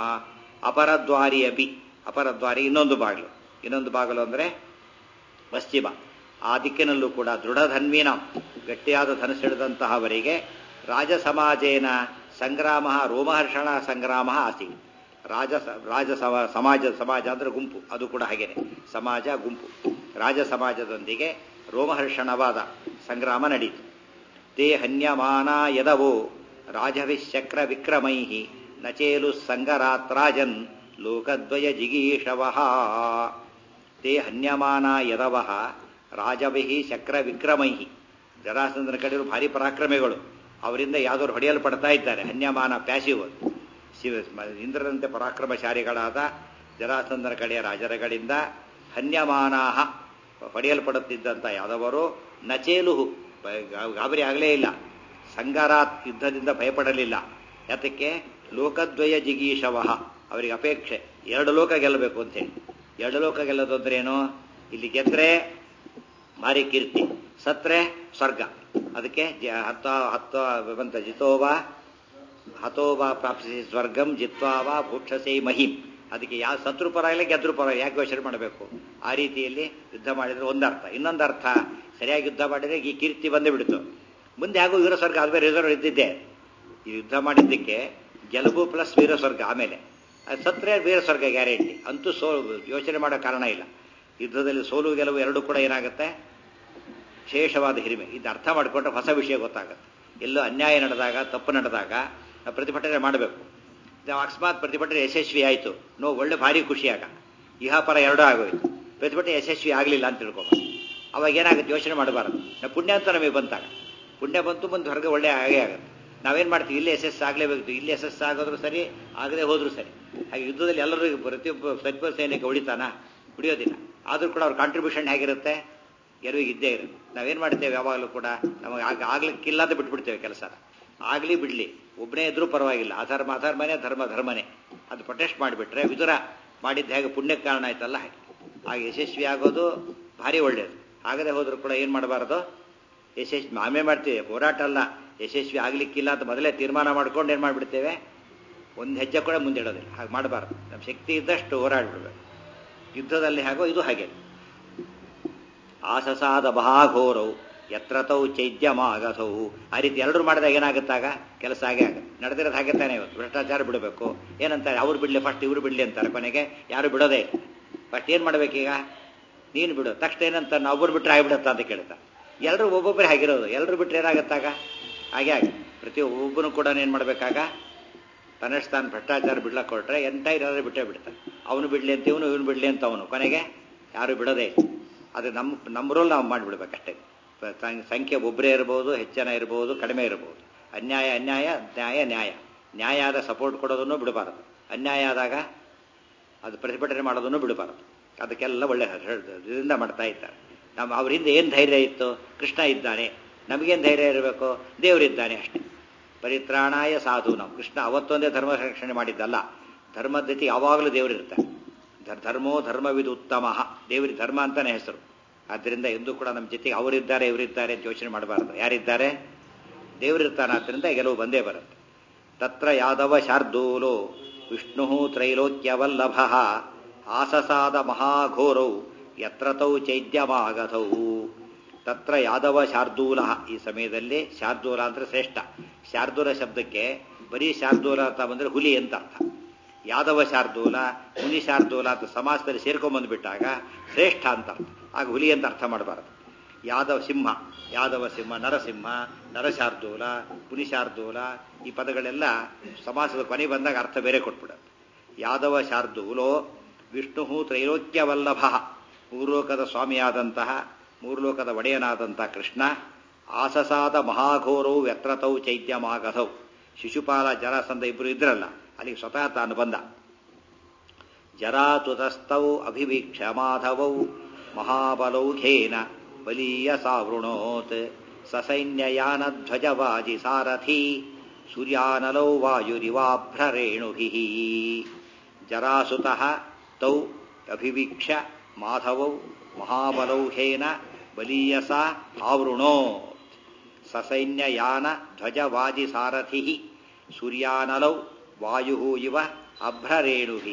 ಅಪರದ್ವಾರಿ ಅಪಿ ಅಪರದ್ವಾರಿ ಇನ್ನೊಂದು ಬಾಗಿಲು ಇನ್ನೊಂದು ಬಾಗಿಲು ಅಂದರೆ ಪಶ್ಚಿಮ ಆ ದಿಕ್ಕಿನಲ್ಲೂ ಕೂಡ ದೃಢಧನ್ವೀನ ಗಟ್ಟಿಯಾದ ಧನಸ್ಸಿಡಿದಂತಹವರಿಗೆ ರಾಜ ಸಮಾಜೇನ ಸಂಗ್ರಾಮ ರೋಮಹರ್ಷಣ ಸಂಗ್ರಾಮ ಆಸಿ ರಾಜ ರಾಜ ಸಮಾಜ ಸಮಾಜ ಅಂದ್ರೆ ಗುಂಪು ಅದು ಕೂಡ ಹಾಗೇನೆ ಸಮಾಜ ಗುಂಪು ರಾಜ ಸಮಾಜದೊಂದಿಗೆ ರೋಮಹರ್ಷಣವಾದ ಸಂಗ್ರಾಮ ನಡೀತು ತೇ ಹನ್ಯಮಾನ ಯದವೋ ರಾಜವಿಶ್ಚಕ್ರ ವಿಕ್ರಮೈ ನಚೇಲು ಸಂಗರಾತ್ರಾಜನ್ ಲೋಕದ್ವಯ ಜಿಗೀಷವ ತೇ ಹನ್ಯಮಾನ ಯದವ ರಾಜವಿಹಿ ಚಕ್ರ ವಿಕ್ರಮೈ ಜರಾಸಂದ್ರ ಕಡೆಯವರು ಭಾರಿ ಪರಾಕ್ರಮಿಗಳು ಅವರಿಂದ ಯಾವ್ದಾದ್ರು ಹೊಡೆಯಲ್ಪಡ್ತಾ ಇದ್ದಾರೆ ಹನ್ಯಮಾನ ಪ್ಯಾಸಿವ್ ಶಿವ ಇಂದ್ರನಂತೆ ಪರಾಕ್ರಮಶಾಲಿಗಳಾದ ಜರಾಸಂದ್ರ ಕಡೆಯ ರಾಜರಗಳಿಂದ ಹನ್ಯಮಾನಾಹ ಹೊಡೆಯಲ್ಪಡುತ್ತಿದ್ದಂಥ ಯಾದವರು ನಚೇಲುಹು ಗಾಬರಿ ಆಗಲೇ ಇಲ್ಲ ಸಂಗಾರಾತ್ ಯುದ್ಧದಿಂದ ಭಯಪಡಲಿಲ್ಲ ಯಾತಕ್ಕೆ ಲೋಕದ್ವಯ ಜಿಗೀಷವ ಅವರಿಗೆ ಅಪೇಕ್ಷೆ ಎರಡು ಲೋಕ ಗೆಲ್ಲಬೇಕು ಅಂತೇಳಿ ಎರಡು ಲೋಕ ಗೆಲ್ಲೋದು ಅಂದ್ರೆ ಏನು ಇಲ್ಲಿ ಗೆದ್ರೆ ಭಾರಿ ಕೀರ್ತಿ ಸತ್ರೆ ಸ್ವರ್ಗ ಅದಕ್ಕೆ ಹತ್ತ ಹತ್ತ ಬಂತ ಜಿತೋವಾ ಹತೋವಾ ಪ್ರಾಪ್ಸಿಸಿ ಸ್ವರ್ಗಂ ಜಿತ್ವಾವಾ ಭೂಕ್ಷಸೇ ಮಹಿಂ ಅದಕ್ಕೆ ಯಾವ ಶತ್ರು ಪರವಾಗಿಲ್ಲ ಗೆದ್ರು ಪರ ಯಾಕೆ ಯೋಚನೆ ಮಾಡಬೇಕು ಆ ರೀತಿಯಲ್ಲಿ ಯುದ್ಧ ಮಾಡಿದ್ರೆ ಒಂದರ್ಥ ಇನ್ನೊಂದು ಅರ್ಥ ಸರಿಯಾಗಿ ಯುದ್ಧ ಮಾಡಿದ್ರೆ ಈ ಕೀರ್ತಿ ಬಂದೇ ಬಿಡ್ತು ಮುಂದೆ ಹಾಗೂ ವೀರ ಸ್ವರ್ಗ ಅದುವೇ ರಿಸರ್ವ್ ಇದ್ದಿದ್ದೆ ಈ ಯುದ್ಧ ಮಾಡಿದ್ದಕ್ಕೆ ಗೆಲುಬು ಪ್ಲಸ್ ವೀರ ಸ್ವರ್ಗ ಆಮೇಲೆ ಸತ್ರೆ ವೀರ ಸ್ವರ್ಗ ಗ್ಯಾರಂಟಿ ಅಂತೂ ಸೋ ಯೋಚನೆ ಮಾಡೋ ಕಾರಣ ಇಲ್ಲ ಯುದ್ಧದಲ್ಲಿ ಸೋಲು ಗೆಲುವು ಎರಡೂ ಕೂಡ ಏನಾಗುತ್ತೆ ವಿಶೇಷವಾದ ಹಿರಿಮೆ ಇದು ಅರ್ಥ ಮಾಡಿಕೊಂಡ್ರೆ ಹೊಸ ವಿಷಯ ಗೊತ್ತಾಗುತ್ತೆ ಎಲ್ಲೋ ಅನ್ಯಾಯ ನಡೆದಾಗ ತಪ್ಪು ನಡೆದಾಗ ನಾವು ಪ್ರತಿಭಟನೆ ಮಾಡಬೇಕು ನಾವು ಅಕಸ್ಮಾತ್ ಪ್ರತಿಭಟನೆ ಯಶಸ್ವಿ ಆಯಿತು ನೋ ಒಳ್ಳೆ ಭಾರಿ ಖುಷಿಯಾಗ ಇಹಾಪರ ಎರಡೂ ಆಗೋಯ್ತು ಪ್ರತಿಭಟನೆ ಯಶಸ್ವಿ ಆಗಲಿಲ್ಲ ಅಂತ ತಿಳ್ಕೊಬಾರ್ದು ಅವಾಗ ಏನಾಗುತ್ತೆ ಯೋಚನೆ ಮಾಡಬಾರದು ನಾವು ಪುಣ್ಯ ಅಂತ ನಮಗೆ ಬಂತಾಗ ಪುಣ್ಯ ಬಂತು ಬಂದು ಹೊರಗೆ ಒಳ್ಳೆ ಆಗೇ ಆಗುತ್ತೆ ನಾವೇನು ಮಾಡ್ತೀವಿ ಇಲ್ಲಿ ಯಶಸ್ಸು ಆಗಲೇಬೇಕು ಇಲ್ಲಿ ಯಶಸ್ಸು ಆಗೋದ್ರು ಸರಿ ಆಗದೆ ಹೋದ್ರು ಸರಿ ಹಾಗೆ ಯುದ್ಧದಲ್ಲಿ ಎಲ್ಲರೂ ಪ್ರತಿಯೊಬ್ಬ ಪ್ರತಿಯೊಬ್ಬ ಸೈನಿಕ ಉಳಿತಾನ ಉಳಿಯೋದಿಲ್ಲ ಆದರೂ ಕೂಡ ಅವ್ರ ಕಾಂಟ್ರಿಬ್ಯೂಷನ್ ಹೇಗಿರುತ್ತೆ ಗೆಲುವಿಗೆ ಇದ್ದೇ ಇರುತ್ತೆ ನಾವೇನು ಮಾಡ್ತೇವೆ ಯಾವಾಗಲೂ ಕೂಡ ನಮಗೆ ಆಗ ಆಗ್ಲಿಕ್ಕಿಲ್ಲ ಅಂತ ಬಿಟ್ಬಿಡ್ತೇವೆ ಕೆಲಸ ಆಗಲಿ ಬಿಡಲಿ ಒಬ್ಬನೇ ಇದ್ರೂ ಪರವಾಗಿಲ್ಲ ಅಧರ್ಮ ಅಧರ್ಮನೇ ಧರ್ಮ ಧರ್ಮನೇ ಅದು ಪ್ರೊಟೆಸ್ಟ್ ಮಾಡಿಬಿಟ್ರೆ ವಿದುರ ಮಾಡಿದ್ದು ಹೇಗೆ ಪುಣ್ಯಕ್ಕೆ ಕಾರಣ ಆಯ್ತಲ್ಲ ಹಾಗೆ ಹಾಗೆ ಯಶಸ್ವಿ ಆಗೋದು ಭಾರಿ ಒಳ್ಳೆಯದು ಆಗದೆ ಹೋದರೂ ಕೂಡ ಏನು ಮಾಡಬಾರ್ದು ಯಶಸ್ವಿ ನಾವೇ ಮಾಡ್ತೀವಿ ಹೋರಾಟ ಅಲ್ಲ ಯಶಸ್ವಿ ಆಗಲಿಕ್ಕಿಲ್ಲ ಅಂತ ಮೊದಲೇ ತೀರ್ಮಾನ ಮಾಡ್ಕೊಂಡು ಏನು ಮಾಡಿಬಿಡ್ತೇವೆ ಒಂದು ಹೆಜ್ಜೆ ಕೂಡ ಮುಂದೆ ಇಡೋದಿಲ್ಲ ಹಾಗೆ ಮಾಡಬಾರ್ದು ನಮ್ಮ ಶಕ್ತಿ ಇದ್ದಷ್ಟು ಹೋರಾಡ್ಬಿಡ್ಬೇಕು ಯುದ್ಧದಲ್ಲಿ ಹಾಗೋ ಇದು ಹಾಗೆ ಆಸಸಾದ ಮಹಾಘೋರವು ಎತ್ರತೌ ಚೈದ್ಯಮಾಗಥವು ಆ ರೀತಿ ಎರಡರು ಮಾಡಿದಾಗ ಏನಾಗುತ್ತಾಗ ಕೆಲಸ ಆಗೇ ಆಗುತ್ತೆ ನಡೆದಿರೋದು ಹಾಗೆ ತಾನೇ ಇವತ್ತು ಭ್ರಷ್ಟಾಚಾರ ಬಿಡಬೇಕು ಏನಂತಾರೆ ಅವ್ರು ಬಿಡಲಿ ಫಸ್ಟ್ ಇವ್ರು ಬಿಡಲಿ ಅಂತಾರೆ ಕೊನೆಗೆ ಯಾರು ಬಿಡೋದೇ ಇಲ್ಲ ಫಸ್ಟ್ ಏನು ಮಾಡ್ಬೇಕೀಗ ನೀನು ಬಿಡು ತಕ್ಷಣ ಏನಂತ ಒಬ್ಬರು ಬಿಟ್ಟರೆ ಆಗಿಬಿಡುತ್ತಾ ಅಂತ ಕೇಳ್ತಾರೆ ಎಲ್ಲರೂ ಒಬ್ಬೊಬ್ಬರೇ ಆಗಿರೋದು ಎಲ್ಲರೂ ಬಿಟ್ಟರೆ ಏನಾಗುತ್ತಾಗ ಹಾಗೆ ಆಗಿ ಪ್ರತಿ ಒಬ್ಬನು ಕೂಡ ಏನು ಮಾಡಬೇಕಾಗ ತನ್ನಷ್ಟು ತಾನು ಭ್ರಷ್ಟಾಚಾರ ಬಿಡ್ಲಕ್ಕೆ ಕೊಟ್ರೆ ಎಂಟೈರ್ ಯಾರು ಬಿಟ್ಟೇ ಬಿಡ್ತಾರೆ ಅವನು ಬಿಡಲಿ ಅಂತ ಇವನು ಇವನು ಬಿಡಲಿ ಅಂತ ಅವನು ಕೊನೆಗೆ ಯಾರು ಬಿಡೋದೇ ಇಲ್ಲ. ಅದು ನಮ್ಮ ನಮ್ಮ ರೋಲ್ ನಾವು ಮಾಡಿಬಿಡ್ಬೇಕಷ್ಟೇ ಸಂಖ್ಯೆ ಒಬ್ಬರೇ ಇರ್ಬೋದು ಹೆಚ್ಚು ಜನ ಇರ್ಬೋದು ಕಡಿಮೆ ಇರ್ಬೋದು ಅನ್ಯಾಯ ಅನ್ಯಾಯ ನ್ಯಾಯ ನ್ಯಾಯ ನ್ಯಾಯ ಆದ ಸಪೋರ್ಟ್ ಕೊಡೋದನ್ನು ಬಿಡಬಾರದು ಅನ್ಯಾಯ ಆದಾಗ ಅದು ಪ್ರತಿಭಟನೆ ಮಾಡೋದನ್ನು ಬಿಡಬಾರದು ಅದಕ್ಕೆಲ್ಲ ಒಳ್ಳೆ ಇದರಿಂದ ಮಾಡ್ತಾ ಇದ್ದಾರೆ ನಮ್ಮ ಅವ್ರ ಹಿಂದೆ ಏನು ಧೈರ್ಯ ಇತ್ತು ಕೃಷ್ಣ ಇದ್ದಾನೆ ನಮಗೇನು ಧೈರ್ಯ ಇರಬೇಕು ದೇವರಿದ್ದಾನೆ ಅಷ್ಟೇ ಪರಿತ್ರಾಣಾಯ ಸಾಧು ನಾವು ಕೃಷ್ಣ ಅವತ್ತೊಂದೇ ಧರ್ಮ ರಕ್ಷಣೆ ಮಾಡಿದ್ದಲ್ಲ ಧರ್ಮದ ಜೊತೆ ಯಾವಾಗಲೂ ದೇವರಿರ್ತಾರೆ ಧರ್- ಧರ್ಮೋ ಧರ್ಮವಿದು ಉತ್ತಮ ದೇವರಿ ಧರ್ಮ ಅಂತಾನೆ ಹೆಸರು ಆದ್ದರಿಂದ ಎಂದೂ ಕೂಡ ನಮ್ಮ ಜೊತೆಗೆ ಅವರಿದ್ದಾರೆ ಇವರಿದ್ದಾರೆ ಅಂತ ಯೋಚನೆ ಮಾಡಬಾರದು ಯಾರಿದ್ದಾರೆ ದೇವರಿರ್ತಾನೆ ಆದ್ದರಿಂದ ಗೆಲುವು ಬಂದೇ ಬರುತ್ತೆ ತತ್ರ ಯಾದವ ಶಾರ್ದೂಲೋ ವಿಷ್ಣು ತ್ರೈಲೋಕ್ಯವಲ್ಲಭ ಆಸಸಾದ ಮಹಾಘೋರೌ ಯತ್ರ ತೌ ಚೈದ್ಯಮಾಗಧೌ ತತ್ರ ಯಾದವ ಶಾರ್ದೂಲ ಈ ಸಮಯದಲ್ಲಿ ಶಾರ್ದೂಲ ಅಂದ್ರೆ ಶ್ರೇಷ್ಠ ಶಾರ್ದೂಲ ಶಬ್ದಕ್ಕೆ ಬರೀ ಶಾರ್ದೂಲ ಅಂತ ಬಂದ್ರೆ ಹುಲಿ ಅಂತ ಅರ್ಥ ಯಾದವ ಶಾರ್ದೂಲ ಮುನಿ ಶಾರ್ದೂಲ ಅಂತ ಸಮಾಸದಲ್ಲಿ ಸೇರ್ಕೊಂಡ್ಬಂದ್ಬಿಟ್ಟಾಗ ಶ್ರೇಷ್ಠ ಅಂತ ಅರ್ಥ ಆಗ ಹುಲಿ ಅಂತ ಅರ್ಥ ಮಾಡಬಾರದು ಯಾದವ ಸಿಂಹ ಯಾದವ ಸಿಂಹ ನರಸಿಂಹ ನರಶಾರ್ದೂಲ ಮುನಿಶಾರ್ದೂಲ ಈ ಪದಗಳೆಲ್ಲ ಸಮಾಸದ ಕೊನೆ ಬಂದಾಗ ಅರ್ಥ ಬೇರೆ ಕೊಟ್ಬಿಡುತ್ತೆ ಯಾದವ ಶಾರ್ದೂಲೋ ವಿಷ್ಣು ತ್ರೈಲೋಕ್ಯವಲ್ಲಭ ಮೂರ್ಲೋಕದ ಸ್ವಾಮಿಯಾದಂತಹ ಮೂರ್ಲೋಕದ ಒಡೆಯನಾದಂತಹ ಕೃಷ್ಣ ಆಸಸಾದ ಮಹಾಘೋರವು ವ್ಯತ್ರತೌ ಚೈತ್ಯಮಾಗಧೌ ಶಿಶುಪಾಲ ಜರಾಸಂಧ ಇಬ್ಬರು ಇದ್ರಲ್ಲ ಅಲ್ಲಿಗೆ ಸ್ವತಃ ತಾನು ಬಂದ ಜರಾತುತಸ್ಥೌ ಅಭಿವೀಕ್ಷ ಮಾಧವೌ ಮಹಾಬಲೌಘೇನ ಬಲೀಯ ಸಾವೃಣೋತ್ ಸಸೈನ್ಯಯಾನಧ್ವಜವಾಜಿ ಸಾರಥಿ ಸೂರ್ಯಾನಲೌ ವಾಯುರಿವಾಭ್ರರೇಣುಭಿಃ ಜರಾಸುತಃ ತೌ ಅಭಿವೀಕ್ಷ ಮಾಧವೌ ಮಹಾಬಲೌಘೇನ ಬಲೀಯಸ ಆವೃಣೋತ್ ಸಸೈನ್ಯಯಾನ ಧ್ವಜವಾಜಿ ಸಾರಥಿ ಸೂರ್ಯಾನಲೌ ವಾಯು ಇವ ಅಭ್ರರೇಣುಭಿ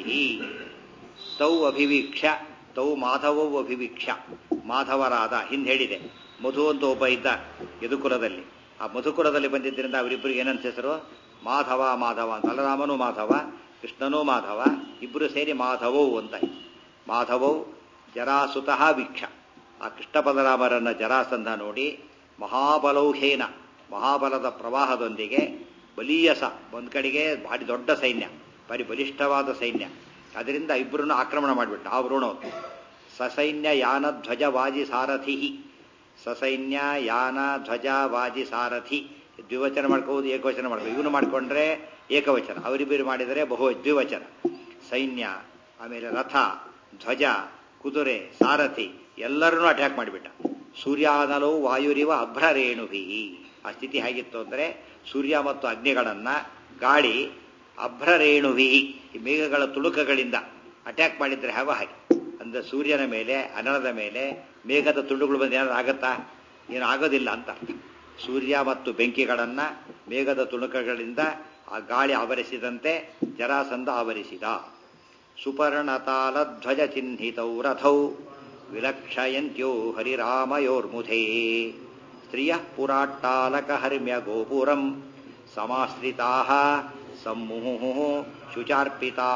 ತೌ ಅಭಿವೀಕ್ಷ ತೌ ಮಾಧವೌ ಅಭಿವೀಕ್ಷ ಮಾಧವರಾದ ಹಿಂದೆ ಹೇಳಿದೆ ಮಧು ಅಂತ ಒಬ್ಬ ಇದ್ದ ಯದುಕುಲದಲ್ಲಿ ಆ ಮಧುಕುಲದಲ್ಲಿ ಬಂದಿದ್ದರಿಂದ ಅವರಿಬ್ಬರಿಗೆ ಏನಂತ ಹೆಸರು ಮಾಧವ ಮಾಧವ ಅಂತ ಬಲರಾಮನೂ ಮಾಧವ ಕೃಷ್ಣನೂ ಮಾಧವ ಇಬ್ಬರು ಸೇರಿ ಮಾಧವೌ ಅಂತ ಮಾಧವೌ ಜರಾಸುತಃ ವೀಕ್ಷ ಆ ಕೃಷ್ಣ ಬಲರಾಮರನ್ನ ಜರಾಸಂಧ ನೋಡಿ ಮಹಾಬಲೌಹೇನ ಮಹಾಬಲದ ಪ್ರವಾಹದೊಂದಿಗೆ ಬಲೀಯಸ ಒಂದು ಕಡೆಗೆ ಭಾರಿ ದೊಡ್ಡ ಸೈನ್ಯ ಭಾರಿ ಬಲಿಷ್ಠವಾದ ಸೈನ್ಯ ಅದರಿಂದ ಇಬ್ಬರನ್ನು ಆಕ್ರಮಣ ಮಾಡಿಬಿಟ್ಟ ಆ ವೃಣೋ ಸಸೈನ್ಯ ಯಾನ ಧ್ವಜ ವಾಜಿ ಸಾರಥಿ ಸಸೈನ್ಯ ಯಾನ ಧ್ವಜ ವಾಜಿ ಸಾರಥಿ ದ್ವಿವಚನ ಮಾಡ್ಕೋಬೋದು ಏಕವಚನ ಮಾಡ್ಬೋದು ಇವನು ಮಾಡಿಕೊಂಡ್ರೆ ಏಕವಚನ ಅವರಿಬ್ಬರು ಮಾಡಿದರೆ ಬಹು ದ್ವಿವಚನ ಸೈನ್ಯ ಆಮೇಲೆ ರಥ ಧ್ವಜ ಕುದುರೆ ಸಾರಥಿ ಎಲ್ಲರನ್ನೂ ಅಟ್ಯಾಕ್ ಮಾಡಿಬಿಟ್ಟ ಸೂರ್ಯಾನಲೋ ವಾಯುರಿವ ಅಭ್ರರೇಣುಭಿ ಆ ಸ್ಥಿತಿ ಹೇಗಿತ್ತು ಅಂದರೆ ಸೂರ್ಯ ಮತ್ತು ಅಗ್ನಿಗಳನ್ನ ಗಾಳಿ ಅಭ್ರರೇಣುಭಿ ಈ ಮೇಘಗಳ ತುಳುಕಗಳಿಂದ ಅಟ್ಯಾಕ್ ಮಾಡಿದ್ರೆ ಹಾವ ಹಾಗೆ ಅಂದ್ರೆ ಸೂರ್ಯನ ಮೇಲೆ ಅನಲದ ಮೇಲೆ ಮೇಘದ ತುಂಡುಗಳು ಬಂದು ಏನಾದ್ರು ಆಗತ್ತಾ ಏನು ಆಗೋದಿಲ್ಲ ಅಂತ ಅರ್ಥ ಸೂರ್ಯ ಮತ್ತು ಬೆಂಕಿಗಳನ್ನ ಮೇಘದ ತುಣುಕಗಳಿಂದ ಆ ಗಾಳಿ ಆವರಿಸಿದಂತೆ ಜರಾಸಂಧ ಆವರಿಸಿದ ಸುಪರ್ಣತಾಲ ಧ್ವಜ ಚಿಹ್ನಿತೌ ರಥೌ ವಿಲಕ್ಷಯಂತ್ಯೋ ಹರಿರಾಮಯೋರ್ಮುಧೇ ಸ್ತ್ರಿಯ ಪುರಾಟ್ಟಾಲಕ ಹರ್ಮ್ಯ ಗೋಪುರಂ ಸಮಾಶ್ರಿತಾ ಸಮ್ಮುಹು ಶುಚಾರ್ಪಿತಾ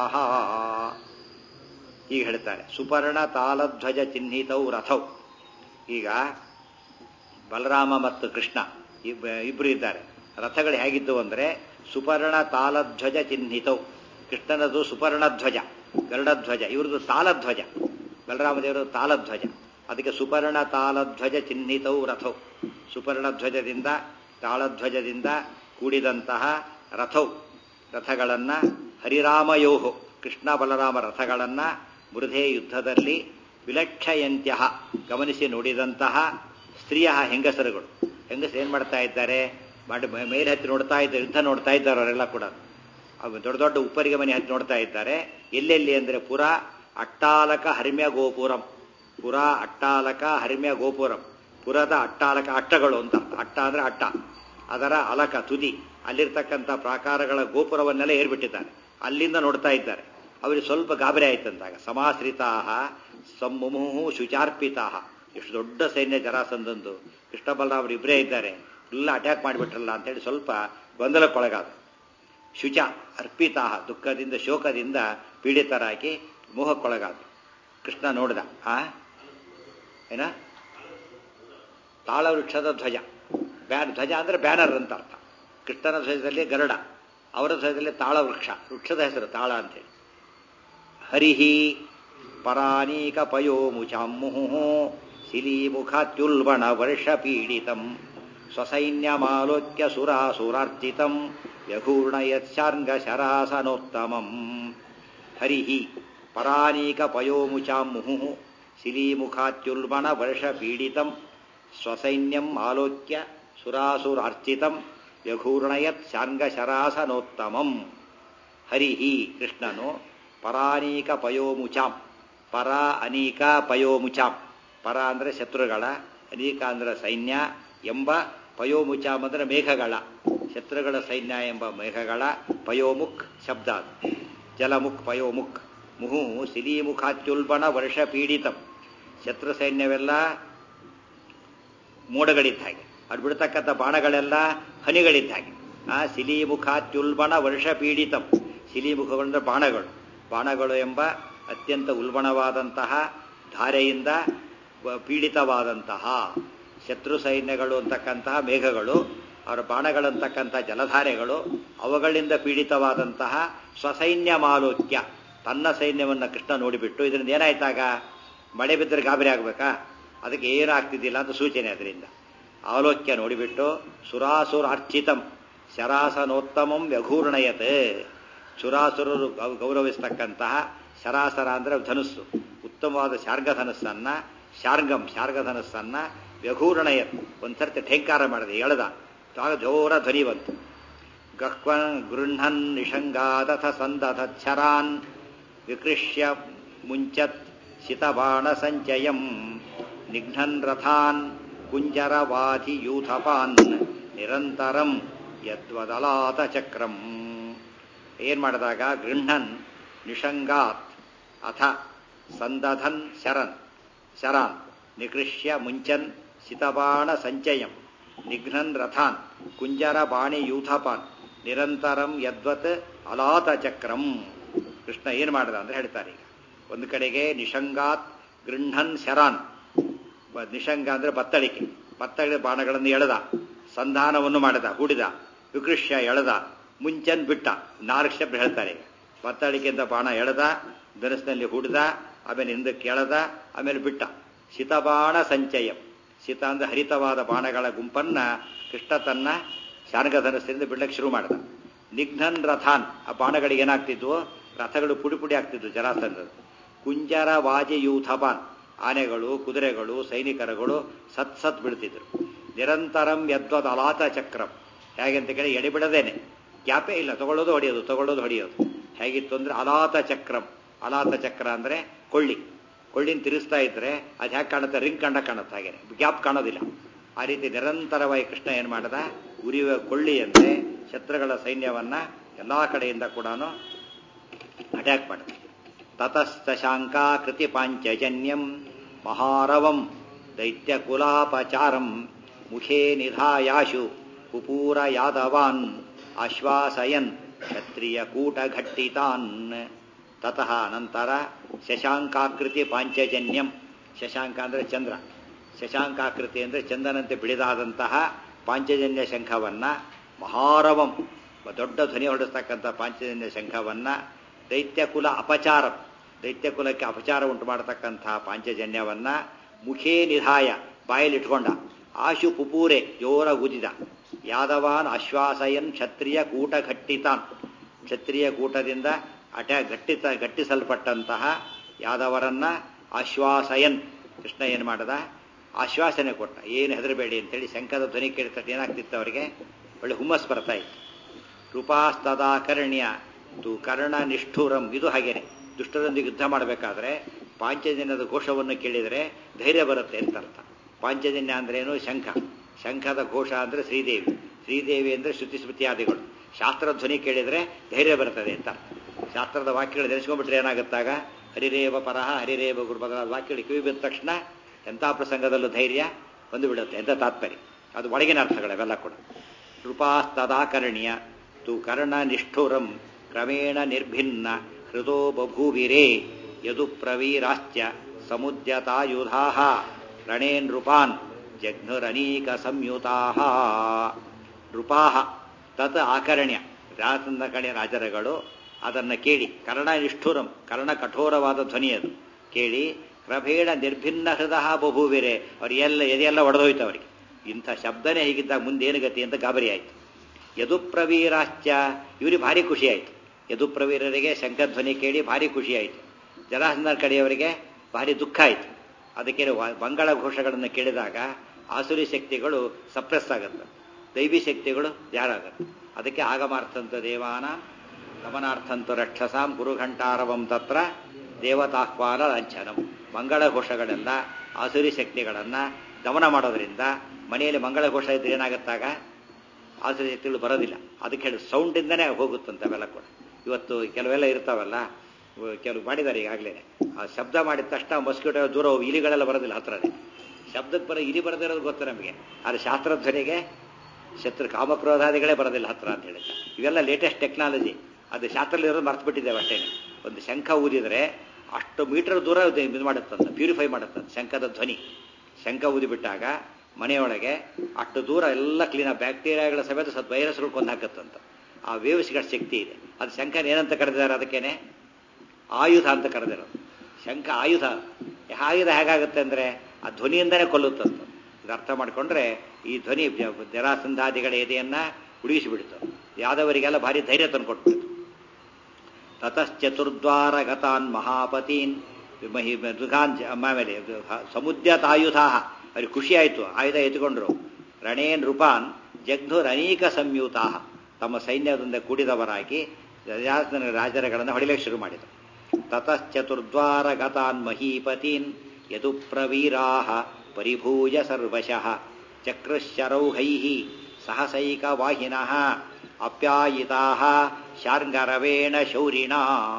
ಈಗ ಹೇಳ್ತಾರೆ ಸುಪರ್ಣ ತಾಲಧ್ವಜ ಚಿಹ್ನಿತೌ ರಥೌ ಈಗ ಬಲರಾಮ ಮತ್ತು ಕೃಷ್ಣ ಇಬ್ ಇಬ್ರು ಇದ್ದಾರೆ ರಥಗಳು ಹೇಗಿದ್ದವು ಅಂದ್ರೆ ಸುಪರ್ಣ ತಾಲಧ್ವಜ ಚಿಹ್ನಿತೌ ಕೃಷ್ಣನದು ಸುಪರ್ಣಧ್ವಜ ಗರುಡಧ್ವಜ ಇವ್ರದ್ದು ತಾಲಧ್ವಜ ಬಲರಾಮದೇವರು ತಾಲಧ್ವಜ ಅದಕ್ಕೆ ಸುಪರ್ಣ ತಾಲಧ್ವಜ ಚಿಹ್ನಿತೌ ರಥೌ ಸುಪರ್ಣಧ್ವಜದಿಂದ ತಾಳಧ್ವಜದಿಂದ ಕೂಡಿದಂತಹ ರಥೌ ರಥಗಳನ್ನ ಹರಿರಾಮಯೋಹು ಕೃಷ್ಣ ಬಲರಾಮ ರಥಗಳನ್ನ ಮೃಧೆ ಯುದ್ಧದಲ್ಲಿ ವಿಲಕ್ಷಯಂತ್ಯ ಗಮನಿಸಿ ನೋಡಿದಂತಹ ಸ್ತ್ರೀಯ ಹೆಂಗಸರುಗಳು ಹೆಂಗಸರು ಏನ್ ಮಾಡ್ತಾ ಇದ್ದಾರೆ ಮಾಡಿ ಮೇಲೆ ಹತ್ತಿ ನೋಡ್ತಾ ಇದ್ದಾರೆ ಯುದ್ಧ ನೋಡ್ತಾ ಇದ್ದಾರೆ ಅವರೆಲ್ಲ ಕೂಡ ಅವು ದೊಡ್ಡ ದೊಡ್ಡ ಉಪ್ಪರಿಗೆ ಮನೆ ಹತ್ತಿ ನೋಡ್ತಾ ಇದ್ದಾರೆ ಎಲ್ಲೆಲ್ಲಿ ಅಂದ್ರೆ ಪುರ ಅಟ್ಟಾಲಕ ಹರಿಮ್ಯ ಗೋಪುರಂ ಪುರ ಅಟ್ಟಾಲಕ ಹರಿಮ್ಯ ಗೋಪುರಂ ಪುರದ ಅಟ್ಟಾಲಕ ಅಟ್ಟಗಳು ಅಂತ ಅರ್ಥ. ಅಟ್ಟ ಅಂದ್ರೆ ಅಟ್ಟ ಅದರ ಅಲಕ ತುದಿ ಅಲ್ಲಿರ್ತಕ್ಕಂಥ ಪ್ರಾಕಾರಗಳ ಗೋಪುರವನ್ನೆಲ್ಲ ಏರ್ಬಿಟ್ಟಿದ್ದಾರೆ ಅಲ್ಲಿಂದ ನೋಡ್ತಾ ಇದ್ದಾರೆ ಅವರಿಗೆ ಸ್ವಲ್ಪ ಗಾಬರಿ ಆಯ್ತಂತಾಗ ಸಮಾಶ್ರಿತಾ ಸಮ್ಮುಮುಹು ಶುಚಾರ್ಪಿತಾ ಎಷ್ಟು ದೊಡ್ಡ ಸೈನ್ಯ ಜರಾಸಂದಂದು ಕೃಷ್ಣ ಬಲರಾಮರು ಇಬ್ಬರೇ ಇದ್ದಾರೆ ಎಲ್ಲ ಅಟ್ಯಾಕ್ ಮಾಡಿಬಿಟ್ರಲ್ಲ ಅಂತೇಳಿ ಸ್ವಲ್ಪ ಗೊಂದಲಕ್ಕೊಳಗಾದ ಶುಚ ಅರ್ಪಿತಾ ದುಃಖದಿಂದ ಶೋಕದಿಂದ ಪೀಡಿತರಾಗಿ ಮೋಹಕ್ಕೊಳಗಾದ್ರು ಕೃಷ್ಣ ನೋಡಿದ ಆ ಏನ ತಾಳವೃಕ್ಷದ ಧ್ವಜ ಬ್ಯಾನ್ ಧ್ವಜ ಅಂದ್ರೆ ಬ್ಯಾನರ್ ಅಂತ ಅರ್ಥ ಕೃಷ್ಣನ ಧ್ವಜದಲ್ಲಿ ಗರುಡ ಅವರ ಧ್ವಜದಲ್ಲಿ ತಾಳವೃಕ್ಷ ವೃಕ್ಷದ ಹೆಸರು ತಾಳ ಅಂತೇಳಿ ಹರಿಹಿ ಪರಾನೀಕ ಪಯೋ ಮುಚಾಮುಹು ಶಿಲೀಮುಖಾತ್ಯುಲ್ಬಣ ವರ್ಷ ಪೀಡಿತಂ ಸ್ವಸೈನ್ಯಮಾಲೋಕ್ಯ ಸುರಾಸುರಾರ್ಚಿತಂ ಯಘೂರ್ಣಯತ್ಸಾರ್ಂಗ ಶರಾಸನೋತ್ತಮಂ ಹರಿಹಿ ಪರಾನೀಕ ಪಯೋ ಮುಚಾಮುಹು ಶಿಲೀಮುಖಾತ್ಯುಲ್ಬಣ ವರ್ಷ ಪೀಡಿತಂ ಸ್ವಸೈನ್ಯಂ ಆಲೋಕ್ಯ ಸುರಾಸುರಾರ್ಚಿತಂ ಯಘೂರ್ಣಯತ್ ಶಾರ್ಂಗಶರಾಸನೋತ್ತಮಂ ಹರಿಹಿ ಕೃಷ್ಣನು ಪರಾನೀಕ ಪಯೋಮುಚಾಂ ಪರ ಅನೀಕ ಪಯೋಮುಚಾಂ ಪರ ಅಂದರೆ ಶತ್ರುಗಳ ಅನೀಕ ಅಂದರೆ ಸೈನ್ಯ ಎಂಬ ಪಯೋಮುಚಾಂ ಅಂದರೆ ಮೇಘಗಳ ಶತ್ರುಗಳ ಸೈನ್ಯ ಎಂಬ ಮೇಘಗಳ ಪಯೋಮುಖ್ ಶಬ್ದ ಅದು. ಜಲಮುಖ್ ಪಯೋಮುಖ್ ಮುಹು ಶಿಲೀಮುಖಾತ್ಯುಲ್ಬಣ ವರ್ಷ ಪೀಡಿತಂ ಶತ್ರು ಸೈನ್ಯವೆಲ್ಲ ಮೋಡಗಳಿದ್ದ ಹಾಗೆ ಅದು ಬಿಡ್ತಕ್ಕಂಥ ಬಾಣಗಳೆಲ್ಲ ಹನಿಗಳಿದ್ದ ಹಾಗೆ ಆ ಶಿಲೀಮುಖಾತ್ಯುಲ್ಬಣ ವರ್ಷ ಪೀಡಿತಂ ಶಿಲೀಮುಖಗಳು ಅಂದ್ರೆ ಬಾಣಗಳು ಬಾಣಗಳು ಎಂಬ ಅತ್ಯಂತ ಉಲ್ಬಣವಾದಂತಹ ಧಾರೆಯಿಂದ ವ- ಪೀಡಿತವಾದಂತಹ ಶತ್ರು ಸೈನ್ಯಗಳು ಅಂತಕ್ಕಂತಹ ಮೇಘಗಳು ಅವರ ಬಾಣಗಳಂತಕ್ಕಂಥ ಜಲಧಾರೆಗಳು ಅವುಗಳಿಂದ ಪೀಡಿತವಾದಂತಹ ಸ್ವಸೈನ್ಯ ಮಾಲೋಕ್ಯ ತನ್ನ ಸೈನ್ಯವನ್ನು ಕೃಷ್ಣ ನೋಡಿಬಿಟ್ಟು ಇದರಿಂದ ಏನಾಯ್ತಾಗ ಮಳೆ ಬಿದ್ದರೆ ಗಾಬರಿ ಆಗಬೇಕಾ ಅದಕ್ಕೆ ಏನೂ ಆಗ್ತಿದ್ದಿಲ್ಲ ಅಂತ ಸೂಚನೆ ಅದರಿಂದ ಆಲೋಕ್ಯ ನೋಡಿಬಿಟ್ಟು ಸುರಾಸುರ ಅರ್ಚಿತಂ ಶರಾಸನೋತ್ತಮಂ ವ್ಯಘೂರ್ಣಯತ್ ಸುರಾಸುರರು ಗೌ- ಗೌರವಿಸ್ತಕ್ಕಂತಹ ಶರಾಸರ ಅಂದರೆ ಧನುಸ್ಸು ಉತ್ತಮವಾದ ಶಾರ್ಗ ಧನಸ್ಸನ್ನ ಶಾರ್ಗಂ ಶಾರ್ಗ ಧನಸ್ಸನ್ನ ವ್ಯಘೂರ್ಣಯತ್ ಒಂದ್ಸರ್ತಿ ಠೇಂಕಾರ ಮಾಡಿದೆ ಎಳೆದ ಆಗ ಜೋರ ಧ್ವನಿ ಬಂತು ಗಹ್ವನ್ ಗೃಹನ್ ನಿಷಂಗಾದಥ ಸಂದಧಚ್ಛರಾನ್ ವಿಕೃಷ್ಯ ಮುಂಚತ್ ಶಿತಬಾಣ ಸಂಚಯಂ ನಿಘ್ನನ್ ರಥಾನ್ ಕುಂಜರವಾಧಿಯೂಥಪಾನ್ ನಿರಂತರಂ ಯದ್ವದಲಾತ ಚಕ್ರಂ ಏನ್ ಮಾಡಿದಾಗ ಗೃಹನ್ ನಿಷಂಗಾತ್ ಅಥ ಸಂದಧನ್ ಶರನ್ ಶರಾನ್ ನಿಕೃಷ್ಯ ಮುಂಚನ್ ಶಿತಬಾಣ ಸಂಚಯಂ ನಿಘ್ನನ್ ರಥಾನ್ ಕುಂಜರ ಬಾಣಿ ಯೂಥಪಾನ್ ನಿರಂತರಂ ಯದ್ವತ್ ಅಲಾತ ಚಕ್ರಂ ಕೃಷ್ಣ ಏನು ಮಾಡಿದ ಅಂದ್ರೆ ಹೇಳ್ತಾರೆ ಈಗ ಒಂದು ಕಡೆಗೆ ನಿಷಂಗಾತ್ ಗೃಹನ್ ಶರಾನ್ ಬ- ನಿಷಂಗ ಅಂದ್ರೆ ಬತ್ತಳಿಕೆ ಬತ್ತಳಿಕೆ ಬಾಣಗಳನ್ನು ಎಳೆದ ಸಂಧಾನವನ್ನು ಮಾಡಿದ ಹೂಡಿದ ವಿಕೃಷ್ಯ ಎಳೆದ ಮುಂಚನ್ ಬಿಟ್ಟ ನಾಲ್ಕು ಶಬ್ದ ಹೇಳ್ತಾರೆ ಈಗ ಬತ್ತಳಿಕೆಯಿಂದ ಬಾಣ ಎಳೆದ ಧನಸ್ಸಿನಲ್ಲಿ ಹೂಡಿದ ಆಮೇಲೆ ಹಿಂದಕ್ಕೆ ಎಳೆದ ಆಮೇಲೆ ಬಿಟ್ಟ ಶಿತಬಾಣ ಸಂಚಯಂ ಶಿತ ಅಂದ್ರೆ ಹರಿತವಾದ ಬಾಣಗಳ ಗುಂಪನ್ನ ಕೃಷ್ಣ ತನ್ನ ಶಾರ್ಗ ಧನಸ್ಸಿನಿಂದ ಬಿಡ್ಲಕ್ಕೆ ಶುರು ಮಾಡಿದ ನಿಘ್ನನ್ ರಥಾನ್ ಆ ಬಾಣಗಳಿಗೆ ಏನಾಗ್ತಿದ್ವು ರಥಗಳು ಪುಡಿ ಪುಡಿ ಆಗ್ತಿದ್ವು ಜರಾಸಂಧದ ಕುಂಜರ ವಾಜಿಯೂಥಪಾನ್ ಆನೆಗಳು ಕುದುರೆಗಳು ಸೈನಿಕರುಗಳು ಸತ್ ಸತ್ ಬೀಳ್ತಿದ್ರು ನಿರಂತರಂ ಯದ್ವದ್ ಅಲಾತ ಚಕ್ರಂ ಹೇಗೆ ಅಂತ ಕೇಳಿ ಎಡೆಬಿಡದೇನೆ ಗ್ಯಾಪೇ ಇಲ್ಲ ತಗೊಳ್ಳೋದು ಹೊಡೆಯೋದು ತಗೊಳ್ಳೋದು ಹೊಡೆಯೋದು ಹೇಗಿತ್ತು ಅಂದ್ರೆ ಅಲಾತ ಚಕ್ರಂ ಅಲಾತ ಚಕ್ರ ಅಂದ್ರೆ ಕೊಳ್ಳಿ ಕೊಳ್ಳಿನ ತಿರುಗಿಸ್ತಾ ಇದ್ರೆ ಅದು ಹೇಗೆ ಕಾಣುತ್ತೆ ರಿಂಗ್ ಕಂಡ ಕಾಣುತ್ತೆ ಹಾಗೆ ಗ್ಯಾಪ್ ಕಾಣೋದಿಲ್ಲ ಆ ರೀತಿ ನಿರಂತರವಾಗಿ ಕೃಷ್ಣ ಏನ್ ಮಾಡದ ಉರಿಯುವ ಕೊಳ್ಳಿಯಂತೆ ಶತ್ರುಗಳ ಸೈನ್ಯವನ್ನ ಎಲ್ಲಾ ಕಡೆಯಿಂದ ಕೂಡ ಅಟ್ಯಾಕ್ ಮಾಡಿದ ತತಶ್ಚ ಶಾಂಕಾಕೃತಿ ಪಾಂಚಜನ್ಯಂ ಮಹಾರವಂ ದೈತ್ಯಕುಲಾಪಚಾರಂ ಮುಖೇ ನಿಧಾಯಾಶು ಕುಪೂರ ಯಾದವಾನ್ ಆಶ್ವಾಸಯನ್ ಕ್ಷತ್ರಿಯ ಕೂಟಘಟ್ಟಿತಾನ್ ತತಃ ಅನಂತರ ಶಶಾಂಕಾಕೃತಿ ಪಾಂಚಜನ್ಯಂ ಶಶಾಂಕ ಅಂದ್ರೆ ಚಂದ್ರ ಶಶಾಂಕಾಕೃತಿ ಅಂದ್ರೆ ಚಂದನಂತೆ ಬಿಳಿದಾದಂತಹ ಪಾಂಚಜನ್ಯ ಶಂಖವನ್ನ ಮಹಾರವಂ ದೊಡ್ಡ ಧ್ವನಿ ಹೊರಡಿಸ್ತಕ್ಕಂಥ ಪಾಂಚಜನ್ಯ ಶಂಖವನ್ನ ದೈತ್ಯಕುಲ ಅಪಚಾರ ದೈತ್ಯಕುಲಕ್ಕೆ ಅಪಚಾರ ಉಂಟು ಮಾಡತಕ್ಕಂತಹ ಪಾಂಚಜನ್ಯವನ್ನ ಮುಖೇ ನಿಧಾಯ ಬಾಯಲ್ಲಿಟ್ಕೊಂಡ ಆಶು ಪುಪೂರೆ ಜೋರ ಗುಜಿದ ಯಾದವಾನ್ ಆಶ್ವಾಸಯನ್ ಕ್ಷತ್ರಿಯ ಕೂಟ ಘಟ್ಟಿತಾನ್ ಕ್ಷತ್ರಿಯ ಕೂಟದಿಂದ ಅಟ್ಯಾ ಗಟ್ಟಿತ ಗಟ್ಟಿಸಲ್ಪಟ್ಟಂತಹ ಯಾದವರನ್ನ ಆಶ್ವಾಸಯನ್ ಕೃಷ್ಣ ಏನು ಮಾಡದ ಆಶ್ವಾಸನೆ ಕೊಟ್ಟ ಏನು ಹೆದರಬೇಡಿ ಅಂತೇಳಿ ಶಂಕದ ಧ್ವನಿ ಕೇಳಿದ ಏನಾಗ್ತಿತ್ತು ಅವರಿಗೆ ಒಳ್ಳೆ ಹುಮ್ಮಸ್ ಬರ್ತಾ ಇತ್ತು ಕೃಪಾಸ್ತದಾಕರ್ಣ್ಯ ತು ಕರ್ಣ ನಿಷ್ಠುರಂ ಇದು ಹಾಗೇನೆ ದುಷ್ಟರೊಂದಿಗೆ ಯುದ್ಧ ಮಾಡಬೇಕಾದ್ರೆ ಪಾಂಚಜನ್ಯದ ಘೋಷವನ್ನು ಕೇಳಿದರೆ ಧೈರ್ಯ ಬರುತ್ತೆ ಅಂತ ಅರ್ಥ ಪಾಂಚಜನ್ಯ ಅಂದ್ರೇನು ಶಂಖ ಶಂಖದ ಘೋಷ ಅಂದ್ರೆ ಶ್ರೀದೇವಿ ಶ್ರೀದೇವಿ ಅಂದ್ರೆ ಶ್ರುತಿ ಸ್ಮೃತಿಯಾದಿಗಳು ಶಾಸ್ತ್ರ ಧ್ವನಿ ಕೇಳಿದರೆ ಧೈರ್ಯ ಬರ್ತದೆ ಅಂತ ಅರ್ಥ. ಶಾಸ್ತ್ರದ ವಾಕ್ಯಗಳು ನೆನೆಸ್ಕೊಂಡ್ಬಿಟ್ರೆ ಏನಾಗುತ್ತಾಗ ಹರಿರೇವ ಪರಹ ಹರಿರೇವ ಗುರು ಬದಲಾದ ವಾಕ್ಯಗಳು ಕಿವಿ ಬಿದ್ದ ತಕ್ಷಣ ಎಂಥ ಪ್ರಸಂಗದಲ್ಲೂ ಧೈರ್ಯ ಬಂದು ಬಿಡುತ್ತೆ ಎಂಥ ತಾತ್ಪರ್ಯ ಅದು ಒಳಗಿನ ಅರ್ಥಗಳು ಅವೆಲ್ಲ ಕೂಡ ಕೃಪಾಸ್ತದಾಕರ್ಣ್ಯ ತು ಕರ್ಣನಿಷ್ಠುರಂ ಕ್ರಮೇಣ ನಿರ್ಭಿನ್ನ ಹೃದೋ ಬಭೂವಿರೇ ಯದು ಪ್ರವೀರಾಶ್ಚ ಸಮುದ್ಯತಾಯುಧಾ ರಣೇ ನೃಪಾನ್ ಜಘ್ನುರನೀಕ ಸಂಯುತಾ ನೃಪಾಹ ತತ್ ಆಕರ್ಣ್ಯ ರಾಜನ ಕಡೆ ರಾಜರಗಳು ಅದನ್ನು ಕೇಳಿ ಕರ್ಣ ನಿಷ್ಠುರಂ ಕರ್ಣ ಕಠೋರವಾದ ಧ್ವನಿ ಅದು ಕೇಳಿ ಕ್ರಮೇಣ ನಿರ್ಭಿನ್ನ ಹೃದಯ ಬಹುವಿರೆ ಅವ್ರು ಎಲ್ಲ ಎದೆಯೆಲ್ಲ ಒಡೆದೋಯ್ತು ಅವರಿಗೆ ಇಂಥ ಶಬ್ದನೇ ಹೀಗಿದ್ದಾಗ ಮುಂದೇನು ಗತಿ ಅಂತ ಗಾಬರಿ ಆಯಿತು ಯದುಪ್ರವೀರಾಶ್ಚ ಇವರಿಗೆ ಭಾರಿ ಖುಷಿ ಆಯಿತು ಯದುಪ್ರವೀರರಿಗೆ ಶಂಖಧ್ವನಿ ಕೇಳಿ ಭಾರಿ ಖುಷಿ ಆಯಿತು ಜರಾಸಂಧನ ಕಡೆಯವರಿಗೆ ಭಾರಿ ದುಃಖ ಆಯಿತು ಅದಕ್ಕೆ ಮಂಗಳ ಘೋಷಗಳನ್ನು ಕೇಳಿದಾಗ ಆಸುರಿ ಶಕ್ತಿಗಳು ಸಪ್ರೆಸ್ ಆಗುತ್ತೆ ದೈವಿ ಶಕ್ತಿಗಳು ಯಾರಾಗತ್ತೆ ಅದಕ್ಕೆ ಆಗಮಾರ್ಥಂತ ದೇವಾನ ಗಮನಾರ್ಥಂತು ರಕ್ಷಸಾಂ ಗುರುಘಂಟಾರವಂ ತತ್ರ ದೇವತಾಹ್ವಾನ ಲಾಂಛನಂ ಮಂಗಳ ಘೋಷಗಳೆಲ್ಲ ಆಸುರಿ ಶಕ್ತಿಗಳನ್ನು ದಮನ ಮಾಡೋದ್ರಿಂದ ಮನೆಯಲ್ಲಿ ಮಂಗಳ ಘೋಷ ಇದ್ರೆ ಏನಾಗುತ್ತಾಗ ಆಸುರಿ ಶಕ್ತಿಗಳು ಬರೋದಿಲ್ಲ ಅದಕ್ಕೆ ಹೇಳಿ ಸೌಂಡಿಂದನೇ ಹೋಗುತ್ತಂತೆ ಅವೆಲ್ಲ ಕೂಡ ಇವತ್ತು ಕೆಲವೆಲ್ಲ ಇರ್ತಾವಲ್ಲ ಕೆಲವು ಮಾಡಿದ್ದಾರೆ ಈಗಾಗಲೇ ಆ ಶಬ್ದ ಮಾಡಿದ ತಕ್ಷಣ ಮಸ್ಕಿಟೋ ದೂರ ಹೋಗಿ ಇಲಿಗಳೆಲ್ಲ ಬರೋದಿಲ್ಲ ಹತ್ರನೇ ಶಬ್ದಕ್ಕೆ ಬರೋ ಇಲಿ ಬರದಿರೋದು ಗೊತ್ತು ನಮಗೆ ಆದರೆ ಶಾಸ್ತ್ರಧ್ವನಿಗೆ ಶತ್ರು ಕಾಮಕ್ರೋಧಾದಿಗಳೇ ಬರೋದಿಲ್ಲ ಹತ್ರ ಅಂತ ಹೇಳಿದ ಇವೆಲ್ಲ ಲೇಟೆಸ್ಟ್ ಟೆಕ್ನಾಲಜಿ ಅದು ಶಾಸ್ತ್ರದಲ್ಲಿರೋದು ಮರ್ತು ಬಿಟ್ಟಿದ್ದೇವೆ ಅಷ್ಟೇ ಒಂದು ಶಂಖ ಊದಿದ್ರೆ ಅಷ್ಟು ಮೀಟರ್ ದೂರ ಇದು ಮಾಡುತ್ತಂತ ಪ್ಯೂರಿಫೈ ಮಾಡುತ್ತಂತ ಶಂಖದ ಧ್ವನಿ ಶಂಖ ಊದಿಬಿಟ್ಟಾಗ ಮನೆಯೊಳಗೆ ಅಷ್ಟು ದೂರ ಎಲ್ಲ ಕ್ಲೀನ್ ಬ್ಯಾಕ್ಟೀರಿಯಾಗಳ ಸಮೇತ ಸ್ವಲ್ಪ ವೈರಸ್ಗಳು ಕೊಂದು ಹಾಕತ್ತಂತ ಆ ವೇವ್ಸ್ಗಳ ಶಕ್ತಿ ಇದೆ ಅದು ಶಂಖನ ಏನಂತ ಕರೆದಿದ್ದಾರೆ ಅದಕ್ಕೇನೆ ಆಯುಧ ಅಂತ ಕರೆದಿರೋದು ಶಂಖ ಆಯುಧ ಆಯುಧ ಹೇಗಾಗುತ್ತೆ ಅಂದರೆ ಆ ಧ್ವನಿಯಿಂದನೇ ಕೊಲ್ಲುತ್ತಂತ ಇದು ಅರ್ಥ ಮಾಡಿಕೊಂಡ್ರೆ ಈ ಧ್ವನಿ ಜರಾಸಂಧಾದಿಗಳ ಎದೆಯನ್ನ ಉಳಿಸಿಬಿಡ್ತು ಯಾದವರಿಗೆಲ್ಲ ಭಾರಿ ಧೈರ್ಯ ತಂದುಕೊಟ್ಬಿಡ್ತು ತತಶ್ಚತುರ್ದ್ವಾರ ಗತಾನ್ ಮಹಾಪತೀನ್ ಮಹಿ ದುಘಾನ್ ಆಮೇಲೆ ಸಮುದ್ಯತಾಯುಧಾ ಅವ್ರಿಗೆ ಖುಷಿ ಆಯಿತು ಆಯುಧ ಎತ್ಕೊಂಡ್ರು ರಣೇ ನೃಪಾನ್ ಜಗ್ಧುರ್ ಅನೇಕ ಸಂಯುತಾ ತಮ್ಮ ಸೈನ್ಯದಿಂದ ಕೂಡಿದವರಾಗಿ ರಾಜನ ರಾಜರಗಳನ್ನು ಹೊಡಿಲಿಕ್ಕೆ ಶುರು ಮಾಡಿದರು ತತಶ್ಚತುರ್ದ್ವಾರ ಗತಾನ್ ಮಹೀಪತೀನ್ ಯದು ಪ್ರವೀರಾ ಪರಿಭೂಯ ಸರ್ವಶಃ ಚಕ್ರಶರೌಹೈ ಸಹಸೈಕ ವಾಹಿನಃ ಅಪ್ಯಾಯಿತಾ ಶಾರ್ಂಗರವೇಣ ಶೌರಿಣ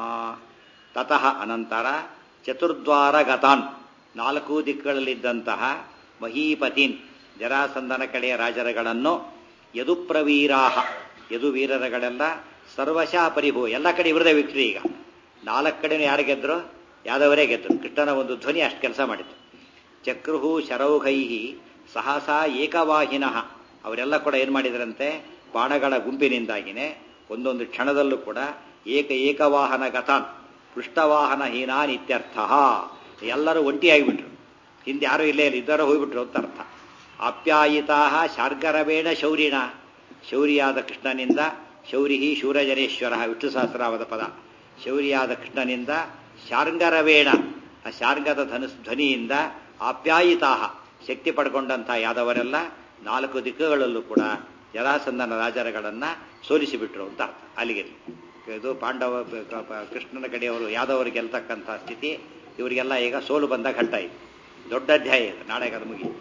ತತಃ ಅನಂತರ ಚತುರ್ದ್ವಾರ ಗತಾನ್ ನಾಲ್ಕು ದಿಕ್ಕುಗಳಲ್ಲಿದ್ದಂತಹ ಮಹೀಪತೀನ್ ಜರಾಸಂದನ ಕಡೆಯ ರಾಜರುಗಳನ್ನು ಯದುಪ್ರವೀರಾಹ ಯದುವೀರರುಗಳೆಲ್ಲ ಸರ್ವಶಃ ಪರಿಭೂ ಎಲ್ಲ ಕಡೆ ಇವರದೇ ವಿಕ್ಟ್ರಿ ಈಗ ನಾಲ್ಕು ಕಡೆ ಯಾರು ಗೆದ್ರು ಯಾದವರೇ ಗೆದ್ರು ಕೃಷ್ಣನ ಒಂದು ಧ್ವನಿ ಅಷ್ಟು ಕೆಲಸ ಮಾಡಿತು ಚಕ್ರುಹು ಶರೌಘೈ ಸಹಸಾ ಏಕವಾಹಿನಃ ಅವರೆಲ್ಲ ಕೂಡ ಏನು ಮಾಡಿದ್ರಂತೆ ಬಾಣಗಳ ಗುಂಪಿನಿಂದಾಗಿನೇ ಒಂದೊಂದು ಕ್ಷಣದಲ್ಲೂ ಕೂಡ ಏಕ ಏಕವಾಹನ ಗತಾನ್ ಪೃಷ್ಠವಾಹನ ಹೀನಾನ್ ಇತ್ಯರ್ಥ ಎಲ್ಲರೂ ಒಂಟಿಯಾಗಿಬಿಟ್ರು ಹಿಂದೆ ಯಾರು ಇಲ್ಲೇ ಇಲ್ಲ ಇದ್ದರೋ ಹೋಗ್ಬಿಟ್ರು ಅಂತ ಅರ್ಥ ಆಪ್ಯಾಯಿತಾ ಶಾರ್ಗರವೇಣ ಶೌರಿಣ ಶೌರಿಯಾದ ಕೃಷ್ಣನಿಂದ ಶೌರಿಹಿ ಶೂರಜನೇಶ್ವರ ವಿಷ್ಣು ಸಹಸ್ರಾವದ ಪದ ಶೌರಿಯಾದ ಕೃಷ್ಣನಿಂದ ಶಾರ್ಂಗರವೇಣ ಆ ಶಾರ್ಂಗದ ಧನುಸ್ ಧ್ವನಿಯಿಂದ ಆಪ್ಯಾಯಿತಾ ಶಕ್ತಿ ಪಡ್ಕೊಂಡಂಥ ಯಾದವರೆಲ್ಲ ನಾಲ್ಕು ದಿಕ್ಕುಗಳಲ್ಲೂ ಕೂಡ ಜರಾಸಂದನ ರಾಜರುಗಳನ್ನು ಸೋಲಿಸಿಬಿಟ್ರು ಅಂತ ಅರ್ಥ ಅಲ್ಲಿಗೆ ಇದು ಪಾಂಡವ ಕೃಷ್ಣನ ಕಡೆಯವರು ಯಾದವರು ಗೆಲ್ತಕ್ಕಂಥ ಸ್ಥಿತಿ ಇವರಿಗೆಲ್ಲ ಈಗ ಸೋಲು ಬಂದ ಘಟ್ಟ ಇದೆ ದೊಡ್ಡ ಅಧ್ಯಾಯ ಇದು ನಾಳೆಗೆ ಅದು ಮುಗಿ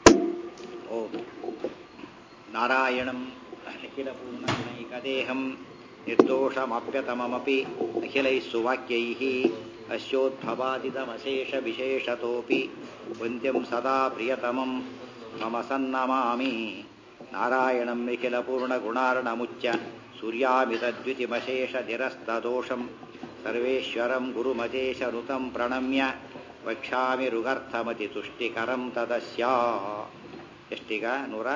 ಓ ನಾರಾಯಣಂ ಅಖಿಲ ಪೂರ್ಣಗುಣೈಕದೇಹಂ ನಿರ್ದೋಷಮಪ್ಯತಮಮಪಿ ಅಖಿಲೈಃ ಸುವಾಕ್ಯೈಃ ಅಶ್ಯೋದ್ಭವಾದಿತಮಶೇಷ ವಿಶೇಷತೋಪಿ ವಂದ್ಯಂ ಸದಾ ಪ್ರಿಯತಮಂ ಮಮ ಸನ್ನಮಾಮಿ ನಾರಾಯಣಂ ನಿಖಿಲ ಪೂರ್ಣಗುಣಾರ್ಣಮುಚ್ಯ ಸೂರ್ಯಾಮಿತದ್ಯುತಿಮಶೇಷ ನಿರಸ್ತದೋಷಂ ಸರ್ವೇಶ್ವರಂ ಗುರುಮಜೇಶನುತಂ ಪ್ರಣಮ್ಯ ವಕ್ಷ್ಯಾಮಿ ಋಗರ್ಥಮತಿ ತುಷ್ಟಿಕರಂ ತದಸ್ಯ ಎಷ್ಟೀಗ ನೂರ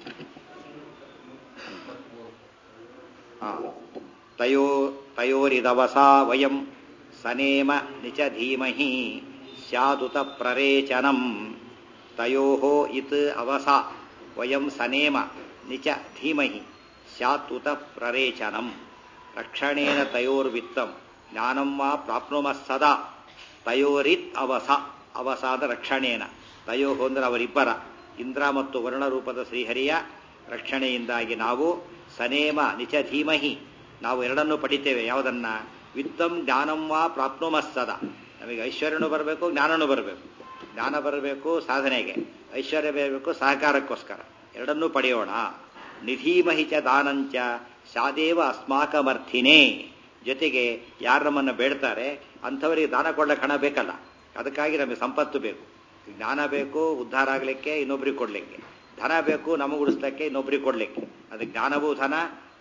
ತಯೋ ತಯೋರಿದವಸಾ ವಯಂ ಸನೇಮ ನಿಚ ಧೀಮಹಿ ಸ್ಯಾದುತ ಪ್ರರೇಚನಂ ತಯೋ ಇತ್ ಅವಸ ವಯಂ ಸನೇಮ ನಿಚ ಧೀಮಹಿ ಸ್ಯಾತ್ ಪ್ರರೇಚನಂ ರಕ್ಷಣೇನ ತಯೋರ್ವಿತ್ತಂ ಜ್ಞಾನಂ ವಾ ಪ್ರಾಪ್ನುಮಃ ಸದಾ ತಯೋರಿತ್ ಅವಸ ಅವಸಾದ ರಕ್ಷಣೇನ ತಯೋ ಅಂದ್ರೆ ಅವರಿಬ್ಬರ ಇಂದ್ರ ಮತ್ತು ವರ್ಣರೂಪದ ಶ್ರೀಹರಿಯ ರಕ್ಷಣೆಯಿಂದಾಗಿ ನಾವು ಸನೇಮ ನಿಚ ಧೀಮಹಿ ನಾವು ಎರಡನ್ನೂ ಪಡಿತೇವೆ ಯಾವುದನ್ನ ವಿತ್ತಂ ಜ್ಞಾನಂ ವಾ ಪ್ರಾಪ್ನುಮಃ ಸದಾ ನಮಗೆ ಐಶ್ವರ್ಯನೂ ಬರಬೇಕು ಜ್ಞಾನನೂ ಬರಬೇಕು ಜ್ಞಾನ ಬರಬೇಕು ಸಾಧನೆಗೆ ಐಶ್ವರ್ಯ ಬರಬೇಕು ಸಹಕಾರಕ್ಕೋಸ್ಕರ ಎರಡನ್ನೂ ಪಡೆಯೋಣ ನಿಧೀಮಹಿ ಚ ದಾನಂಚ ಸಾದೇವ ಅಸ್ಮಾಕಮರ್ಥಿನೇ ಜೊತೆಗೆ ಯಾರು ನಮ್ಮನ್ನು ಬೇಡ್ತಾರೆ ಅಂಥವರಿಗೆ ದಾನ ಕೊಡ್ಲಿಕ್ಕೆ ಹಣ ಬೇಕಲ್ಲ ಅದಕ್ಕಾಗಿ ನಮಗೆ ಸಂಪತ್ತು ಬೇಕು ಜ್ಞಾನ ಬೇಕು ಉದ್ಧಾರ ಆಗಲಿಕ್ಕೆ ಇನ್ನೊಬ್ರಿಗೆ ಕೊಡ್ಲಿಕ್ಕೆ ಧನ ಬೇಕು ನಮಗೆ ಉಳಿಸ್ಲಿಕ್ಕೆ ಇನ್ನೊಬ್ರಿಗೆ ಕೊಡ್ಲಿಕ್ಕೆ ಅದು ಜ್ಞಾನವೂ ಧನ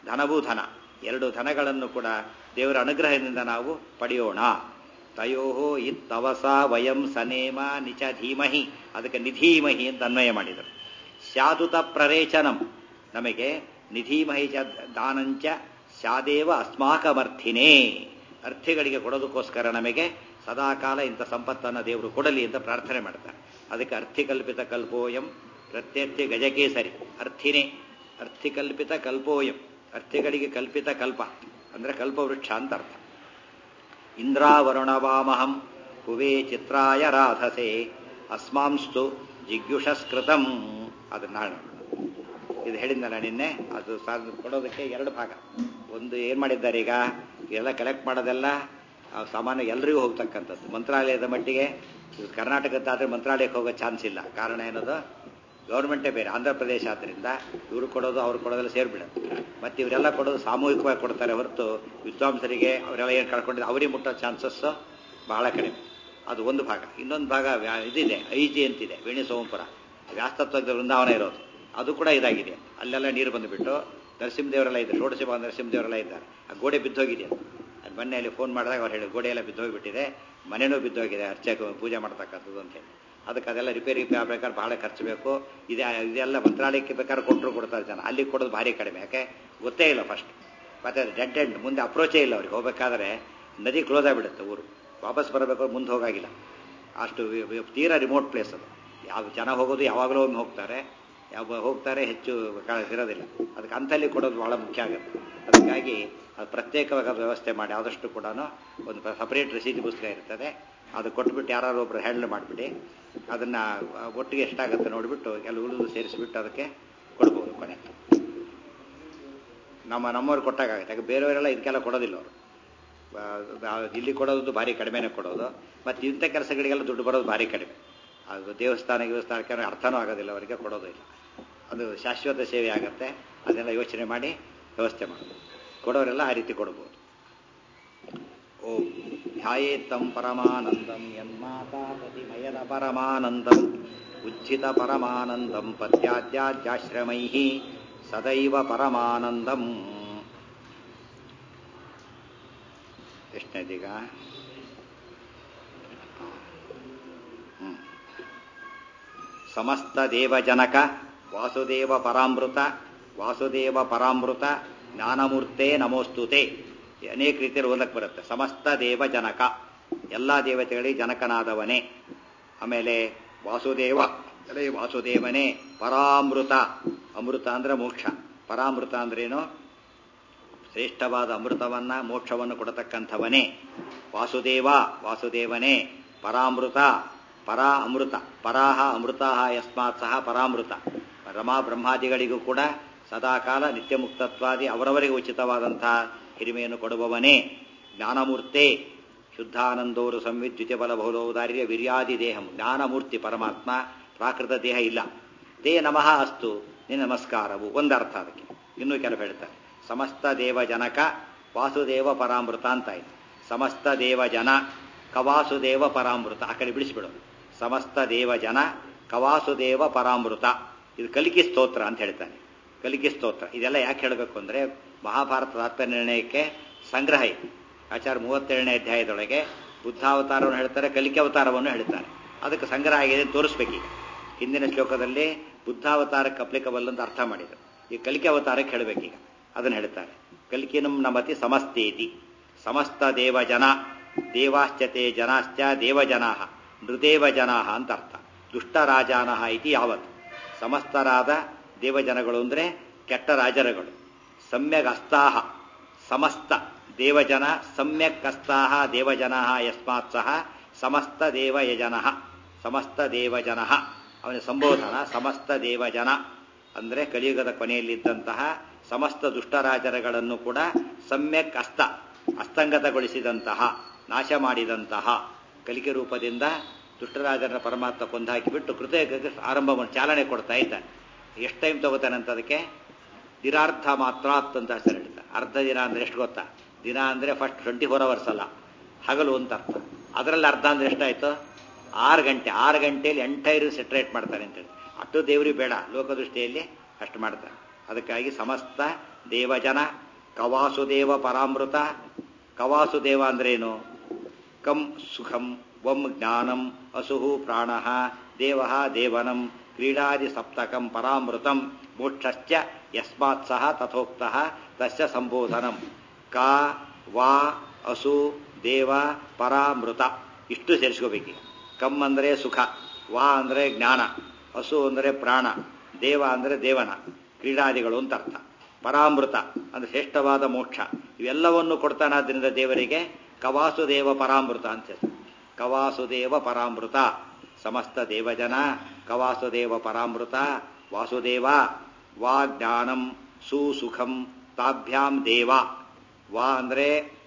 ಧನವೂ ಧನ ಎರಡು ಧನಗಳನ್ನು ಕೂಡ ದೇವರ ಅನುಗ್ರಹದಿಂದ ನಾವು ಪಡೆಯೋಣ ತಯೋ ಇತ್ತವಸ ವಯಂ ಸನೇಮ ನಿಚ ಧೀಮಹಿ ಅದಕ್ಕೆ ನಿಧೀಮಹಿ ಅಂತ ಅನ್ವಯ ಮಾಡಿದರು ಸ್ಯಾದುತ ಪ್ರರೇಚನಂ ನಮಗೆ ನಿಧೀಮಹಿ ಚ ದಾನಂಚ ಸ್ಯಾದೇವ ಅಸ್ಮಾಕಮರ್ಥಿನೇ ಅರ್ಥಿಗಳಿಗೆ ಕೊಡೋದಕ್ಕೋಸ್ಕರ ನಮಗೆ ಸದಾಕಾಲ ಇಂಥ ಸಂಪತ್ತನ್ನು ದೇವರು ಕೊಡಲಿ ಅಂತ ಪ್ರಾರ್ಥನೆ ಮಾಡ್ತಾರೆ ಅದಕ್ಕೆ ಅರ್ಥಿಕಲ್ಪಿತ ಕಲ್ಪೋಯಂ ಪ್ರತ್ಯರ್ಥಿ ಗಜಕೇಸರಿ ಅರ್ಥಿನೇ ಅರ್ಥಿಕಲ್ಪಿತ ಕಲ್ಪೋಯಂ ಅರ್ಥಿಗಳಿಗೆ ಕಲ್ಪಿತ ಕಲ್ಪ ಅಂದರೆ ಕಲ್ಪವೃಕ್ಷ ಅಂತ ಅರ್ಥ ಇಂದ್ರಾವರುಣವಾಮಹಂ ಕುವೇ ಚಿತ್ರಾಯ ರಾಧಸೆ ಅಸ್ಮಾಂಸ್ತು ಜಿಗ್ಯುಷಸ್ಕೃತಂ ಅದು ನಾಳೆ ಇದು ಹೇಳಿದ್ನಲ್ಲ ನಿನ್ನೆ ಅದು ಸಾಧು ಕೊಡೋದಕ್ಕೆ ಎರಡು ಭಾಗ ಒಂದು ಏನು ಮಾಡಿದ್ದಾರೆ ಈಗ ಎಲ್ಲ ಕಲೆಕ್ಟ್ ಮಾಡೋದೆಲ್ಲ ಆ ಸಾಮಾನ್ಯ ಎಲ್ಲರಿಗೂ ಹೋಗ್ತಕ್ಕಂಥದ್ದು ಮಂತ್ರಾಲಯದ ಮಟ್ಟಿಗೆ ಇದು ಕರ್ನಾಟಕದ್ದಾದ್ರೆ ಮಂತ್ರಾಲಯಕ್ಕೆ ಹೋಗೋ ಚಾನ್ಸ್ ಇಲ್ಲ ಕಾರಣ ಏನದು ಗೌರ್ಮೆಂಟೇ ಬೇರೆ ಆಂಧ್ರ ಪ್ರದೇಶ ಆದ್ದರಿಂದ ಇವರು ಕೊಡೋದು ಅವ್ರು ಕೊಡೋದೆಲ್ಲ ಸೇರಿಬಿಡುತ್ತೆ ಮತ್ತು ಇವರೆಲ್ಲ ಕೊಡೋದು ಸಾಮೂಹಿಕವಾಗಿ ಕೊಡ್ತಾರೆ ಹೊರತು ವಿದ್ವಾಂಸರಿಗೆ ಅವರೆಲ್ಲ ಏನು ಕಳ್ಕೊಂಡಿದ್ದು ಅವರಿಗೆ ಮುಟ್ಟೋ ಚಾನ್ಸಸ್ಸು ಬಹಳ ಕಡಿಮೆ ಅದು ಒಂದು ಭಾಗ ಇನ್ನೊಂದು ಭಾಗ ವ್ಯಾ- ಇದಿದೆ ಐಜಿ ಅಂತಿದೆ ವೇಣಿ ಸೋಮಪುರ ವ್ಯಾಸ್ತತ್ವದ ವೃಂದಾವನ ಇರೋದು ಅದು ಕೂಡ ಇದಾಗಿದೆ ಅಲ್ಲೆಲ್ಲ ನೀರು ಬಂದುಬಿಟ್ಟು ನರಸಿಂಹದೇವರೆಲ್ಲ ಇದ್ದಾರೆ ಷೋಡಶ ಭಾಗ ನರಸಿಂಹದೇವರೆಲ್ಲ ಇದ್ದಾರೆ ಆ ಗೋಡೆ ಬಿದ್ದೋಗಿದೆ ಅದು ಅದು ಮೊನ್ನೆ ಅಲ್ಲಿ ಫೋನ್ ಮಾಡಿದಾಗ ಅವ್ರು ಹೇಳಿ ಗೋಡೆ ಎಲ್ಲ ಬಿದ್ದೋಗಿಬಿಟ್ಟಿದೆ ಮನೆನೂ ಬಿದ್ದೋಗಿದೆ ಅರ್ಚಕ ಪೂಜೆ ಮಾಡ್ತಕ್ಕಂಥದ್ದು ಅಂತ ಹೇಳಿ ಅದಕ್ಕೆ ಅದೆಲ್ಲ ರಿಪೇರಿ ಆಗ್ಬೇಕಾದ್ರೆ ಬಹಳ ಖರ್ಚು ಬೇಕು ಇದೆ ಇದೆಲ್ಲ ಮಂತ್ರಾಲಯಕ್ಕೆ ಬೇಕಾದ್ರೆ ಕೊಟ್ಟರು ಕೊಡ್ತಾರೆ ಜನ ಅಲ್ಲಿ ಕೊಡೋದು ಭಾರಿ ಕಡಿಮೆ ಯಾಕೆ ಗೊತ್ತೇ ಇಲ್ಲ ಫಸ್ಟ್ ಮತ್ತೆ ಅದು ಡೆಡ್ ಎಂಡ್ ಮುಂದೆ ಅಪ್ರೋಚೇ ಇಲ್ಲ ಅವ್ರಿಗೆ ಹೋಗ್ಬೇಕಾದ್ರೆ ನದಿ ಕ್ಲೋಸ್ ಆಗಿಬಿಡುತ್ತೆ ಊರು ವಾಪಸ್ ಬರಬೇಕು ಮುಂದೆ ಹೋಗಾಗಿಲ್ಲ ಅಷ್ಟು ವಿ- ವಿ- ತೀರಾ ರಿಮೋಟ್ ಪ್ಲೇಸ್ ಅದು ಯಾವ ಜನ ಹೋಗೋದು ಯಾವಾಗಲೂ ಒಮ್ಮೆ ಹೋಗ್ತಾರೆ ಯಾವ ಹೋಗ್ತಾರೆ ಹೆಚ್ಚು ಕಾಲ ಇರೋದಿಲ್ಲ ಅದಕ್ಕೆ ಅಂಥಲ್ಲಿ ಕೊಡೋದು ಬಹಳ ಮುಖ್ಯ ಆಗುತ್ತೆ ಅದಕ್ಕಾಗಿ ಅದು ಪ್ರತ್ಯೇಕವಾಗಿ ಅದು ವ್ಯವಸ್ಥೆ ಮಾಡಿ ಆದಷ್ಟು ಕೂಡ ಒಂದು ಸಪರೇಟ್ ರಸೀದಿ ಪುಸ್ತಕ ಇರ್ತದೆ ಅದು ಕೊಟ್ಬಿಟ್ಟು ಯಾರು ಒಬ್ರು ಹ್ಯಾಂಡಲ್ ಮಾಡಿಬಿಡಿ ಅದನ್ನು ಒಟ್ಟಿಗೆ ಎಷ್ಟಾಗುತ್ತೆ ನೋಡಿಬಿಟ್ಟು ಎಲ್ಲ ಉಳಿದು ಸೇರಿಸಿಬಿಟ್ಟು ಅದಕ್ಕೆ ಕೊಡ್ಬೋದು ಕೊನೆ ನಮ್ಮ ನಮ್ಮವ್ರು ಕೊಟ್ಟಾಗುತ್ತೆ ಯಾಕೆ ಬೇರೆಯವರೆಲ್ಲ ಇದಕ್ಕೆಲ್ಲ ಕೊಡೋದಿಲ್ಲ ಅವರು ಇಲ್ಲಿ ಕೊಡೋದು ಭಾರಿ ಕಡಿಮೆನೇ ಕೊಡೋದು ಮತ್ತು ಇಂಥ ಕೆಲಸಗಳಿಗೆಲ್ಲ ದುಡ್ಡು ಬರೋದು ಭಾರಿ ಕಡಿಮೆ ಅದು ದೇವಸ್ಥಾನ ದೇವಸ್ಥಾನಕ್ಕೆ ಅರ್ಥನೂ ಆಗೋದಿಲ್ಲ ಅವರಿಗೆ ಕೊಡೋದು ಇಲ್ಲ ಅದು ಶಾಶ್ವತ ಸೇವೆ ಆಗುತ್ತೆ ಅದನ್ನೆಲ್ಲ ಯೋಚನೆ ಮಾಡಿ ವ್ಯವಸ್ಥೆ ಮಾಡೋದು ಕೊಡೋರೆಲ್ಲ ಆ ರೀತಿ ಕೊಡ್ಬೋದು ಓಂ ಧ್ಯಾಯೇತ್ತಂ ಪರಮಾನಂದಂ ಯನ್ಮಾತಾ ಪ್ರತಿಮಯದ ಪರಮಾನಂದಂ ಉಜ್ಜಿತ ಪರಮಾನಂದಂ ಪತ್ಯಾದ್ಯಾಶ್ರಮೈ ಸದೈವ ಪರಮಾನಂದಂ ಎಷ್ಟನೇದೀಗ ಹ್ಮ್. ಸಮಸ್ತ ದೇವಜನಕ ವಾಸುದೇವ ಪರಾಮೃತ ವಾಸುದೇವ ಪರಾಮೃತ ಜ್ಞಾನಮೂರ್ತೆ ನಮೋಸ್ತುತೆ ಅನೇಕ ರೀತಿಯಲ್ಲಿ ಓದಕ್ಕೆ ಬರುತ್ತೆ ಸಮಸ್ತ ದೇವಜನಕ ಎಲ್ಲ ದೇವತೆಗಳಿಗೆ ಜನಕನಾದವನೇ ಆಮೇಲೆ ವಾಸುದೇವ ಅದೇ ವಾಸುದೇವನೇ ಪರಾಮೃತ ಅಮೃತ ಅಂದ್ರೆ ಮೋಕ್ಷ ಪರಾಮೃತ ಅಂದ್ರೇನು ಶ್ರೇಷ್ಠವಾದ ಅಮೃತವನ್ನ ಮೋಕ್ಷವನ್ನು ಕೊಡತಕ್ಕಂಥವನೇ ವಾಸುದೇವ ವಾಸುದೇವನೇ ಪರಾಮೃತ ಪರಾ ಅಮೃತ ಪರಾಹ ಅಮೃತ ಯಸ್ಮಾತ್ ಸಹ ಪರಾಮೃತ ರಮಾ ಬ್ರಹ್ಮಾದಿಗಳಿಗೂ ಕೂಡ ಸದಾಕಾಲ ನಿತ್ಯ ಮುಕ್ತತ್ವಾದಿ ಅವರವರಿಗೆ ಉಚಿತವಾದಂತಹ ಹಿರಿಮೆಯನ್ನು ಕೊಡುವವನೇ ಜ್ಞಾನಮೂರ್ತೆ ಶುದ್ಧಾನಂದೋರು ಸಂವಿದ್ಯುತಿ ಬಲ ಬಹುಲೋದಾರ್ಯ ವಿರ್ಯಾದಿ ದೇಹಂ ಜ್ಞಾನಮೂರ್ತಿ ಪರಮಾತ್ಮ ಪ್ರಾಕೃತ ದೇಹ ಇಲ್ಲ ತೇ ನಮಃ ಅಸ್ತು ನಿನ್ನ ನಮಸ್ಕಾರವು ಒಂದರ್ಥ ಅದಕ್ಕೆ ಇನ್ನೂ ಕೆಲವು ಹೇಳ್ತಾರೆ ಸಮಸ್ತ ದೇವ ಜನಕ ವಾಸುದೇವ ಪರಾಮೃತ ಅಂತ ಆಯ್ತು ಸಮಸ್ತ ದೇವ ಜನ ಕವಾಸುದೇವ ಪರಾಮೃತ ಆ ಕಡೆ ಬಿಡಿಸ್ಬಿಡು ಸಮಸ್ತ ದೇವ ಜನ ಕವಾಸುದೇವ ಪರಾಮೃತ ಇದು ಕಲಿಕೆ ಸ್ತೋತ್ರ ಅಂತ ಹೇಳ್ತಾನೆ ಕಲಿಕೆ ಸ್ತೋತ್ರ ಇದೆಲ್ಲ ಯಾಕೆ ಹೇಳಬೇಕು ಅಂದ್ರೆ ಮಹಾಭಾರತ ತಾತ್ಪರ್ಯ ನಿರ್ಣಯಕ್ಕೆ ಸಂಗ್ರಹ ಇದೆ ಆಚಾರ ಮೂವತ್ತೇಳನೇ ಅಧ್ಯಾಯದೊಳಗೆ ಬುದ್ಧಾವತಾರವನ್ನು ಹೇಳ್ತಾರೆ ಕಲಿಕೆ ಅವತಾರವನ್ನು ಹೇಳ್ತಾರೆ ಅದಕ್ಕೆ ಸಂಗ್ರಹ ಆಗಿದೆ ಅಂತ ತೋರಿಸ್ಬೇಕೀಗ ಹಿಂದಿನ ಶ್ಲೋಕದಲ್ಲಿ ಬುದ್ಧಾವತಾರಕ್ಕೆ ಅಪ್ಲಿಕಬಲ್ ಅಂತ ಅರ್ಥ ಮಾಡಿದರು ಈ ಕಲಿಕೆ ಅವತಾರಕ್ಕೆ ಹೇಳಬೇಕೀಗ ಅದನ್ನು ಹೇಳ್ತಾರೆ ಕಲಿಕಿನಂ ನಮತಿ ಸಮಸ್ತೇತಿ ಸಮಸ್ತ ದೇವಜನ ದೇವಾಶ್ಚತೆ ಜನಾಶ್ಚ ದೇವಜನಾ ನೃದೇವ ಜನಾ ಅಂತ ಅರ್ಥ ದುಷ್ಟರಾಜಾನಃ ಇತಿ ಯಾವತ್ ಸಮಸ್ತರಾದ ದೇವಜನಗಳು ಅಂದರೆ ಕೆಟ್ಟ ರಾಜರುಗಳು ಸಮ್ಯಕ್ ಅಸ್ತಾಹ ಸಮಸ್ತ ದೇವಜನ ಸಮ್ಯಕ್ ಅಸ್ತಾಹ ದೇವಜನ ಯಸ್ಮಾತ್ ಸಹ ಸಮಸ್ತ ದೇವಯಜನ ಸಮಸ್ತ ದೇವಜನ ಅವನ ಸಂಬೋಧನ ಸಮಸ್ತ ದೇವಜನ ಅಂದರೆ ಕಲಿಯುಗದ ಕೊನೆಯಲ್ಲಿದ್ದಂತಹ ಸಮಸ್ತ ದುಷ್ಟರಾಜರುಗಳನ್ನು ಕೂಡ ಸಮ್ಯಕ್ ಅಸ್ತ ಅಸ್ತಂಗತಗೊಳಿಸಿದಂತಹ ನಾಶ ಮಾಡಿದಂತಹ ಕಲಿಕೆ ರೂಪದಿಂದ ದುಷ್ಟರಾಜರ ಪರಮಾತ್ಮ ಕೊಂದಾಕಿಬಿಟ್ಟು ಕೃತಜ್ಞತೆ ಆರಂಭವನ್ನು ಚಾಲನೆ ಕೊಡ್ತಾ ಇದ್ದಾನೆ ಎಷ್ಟು ಟೈಮ್ ತಗೋತಾನೆ ಅಂತ ಅದಕ್ಕೆ ದಿನಾರ್ಧ ಮಾತ್ರ ಅಂತ ಹೆಸರು ಹೇಳ್ತಾರೆ ಅರ್ಧ ದಿನ ಅಂದ್ರೆ ಎಷ್ಟು ಗೊತ್ತಾ ದಿನ ಅಂದ್ರೆ ಫಸ್ಟ್ ಟ್ವೆಂಟಿ ಫೋರ್ ಅವರ್ಸ್ ಅಲ್ಲ ಹಗಲು ಅಂತ ಅರ್ಥ ಅದರಲ್ಲಿ ಅರ್ಧ ಅಂದ್ರೆ ಎಷ್ಟಾಯ್ತು ಆರು ಗಂಟೆ ಆರು ಗಂಟೆಯಲ್ಲಿ ಎಂಟೈರ್ ಸೆಟ್ರೇಟ್ ಮಾಡ್ತಾನೆ ಅಂತೇಳಿ ಅಷ್ಟು ದೇವ್ರಿಗೆ ಬೇಡ ಲೋಕದೃಷ್ಟಿಯಲ್ಲಿ ಅಷ್ಟು ಮಾಡ್ತಾನೆ ಅದಕ್ಕಾಗಿ ಸಮಸ್ತ ದೇವಜನ ಕವಾಸುದೇವ ಪರಾಮೃತ ಕವಾಸುದೇವ ಅಂದ್ರೇನು ಕಂ ಸುಖಂ ವಂ ಜ್ಞಾನಂ ಅಸುಹು ಪ್ರಾಣ ದೇವ ದೇವನಂ ಕ್ರೀಡಾದಿ ಸಪ್ತಕಂ ಪರಾಮೃತಂ ಮೋಕ್ಷಶ್ಚ ಯಸ್ಮಾತ್ ಸಹ ತಥೋಕ್ತ ತಸ್ಯ ಸಂಬೋಧನಂ ಕ ವಾ ಅಸು ದೇವ ಪರಾಮೃತ ಇಷ್ಟು ಸೇರಿಸ್ಕೋಬೇಕು ಕಮ್ ಅಂದರೆ ಸುಖ ವಾ ಅಂದರೆ ಜ್ಞಾನ ಹಸು ಅಂದರೆ ಪ್ರಾಣ ದೇವ ಅಂದರೆ ದೇವನ ಕ್ರೀಡಾದಿಗಳು ಅಂತ ಅರ್ಥ ಪರಾಮೃತ ಅಂದ್ರೆ ಶ್ರೇಷ್ಠವಾದ ಮೋಕ್ಷ ಇವೆಲ್ಲವನ್ನು ಕೊಡ್ತಾನಾದ್ರಿಂದ ದೇವರಿಗೆ ಕವಾಸುದೇವ ಪರಾಮೃತ ಅಂತ ಹೆಸರು ಕವಾಸುದೇವ ಪರಾಮೃತ ಸಮಸ್ತ ದೇವಜನ ಕವಾಸುದೇವ ಪರಾಮೃತ ವಾಸುದೇವ ವಾ ಜ್ಞಾನಂ ಸುಸುಖಂ ತಾಭ್ಯಾಂ ದೇವ ವಾ ಅಂದರೆ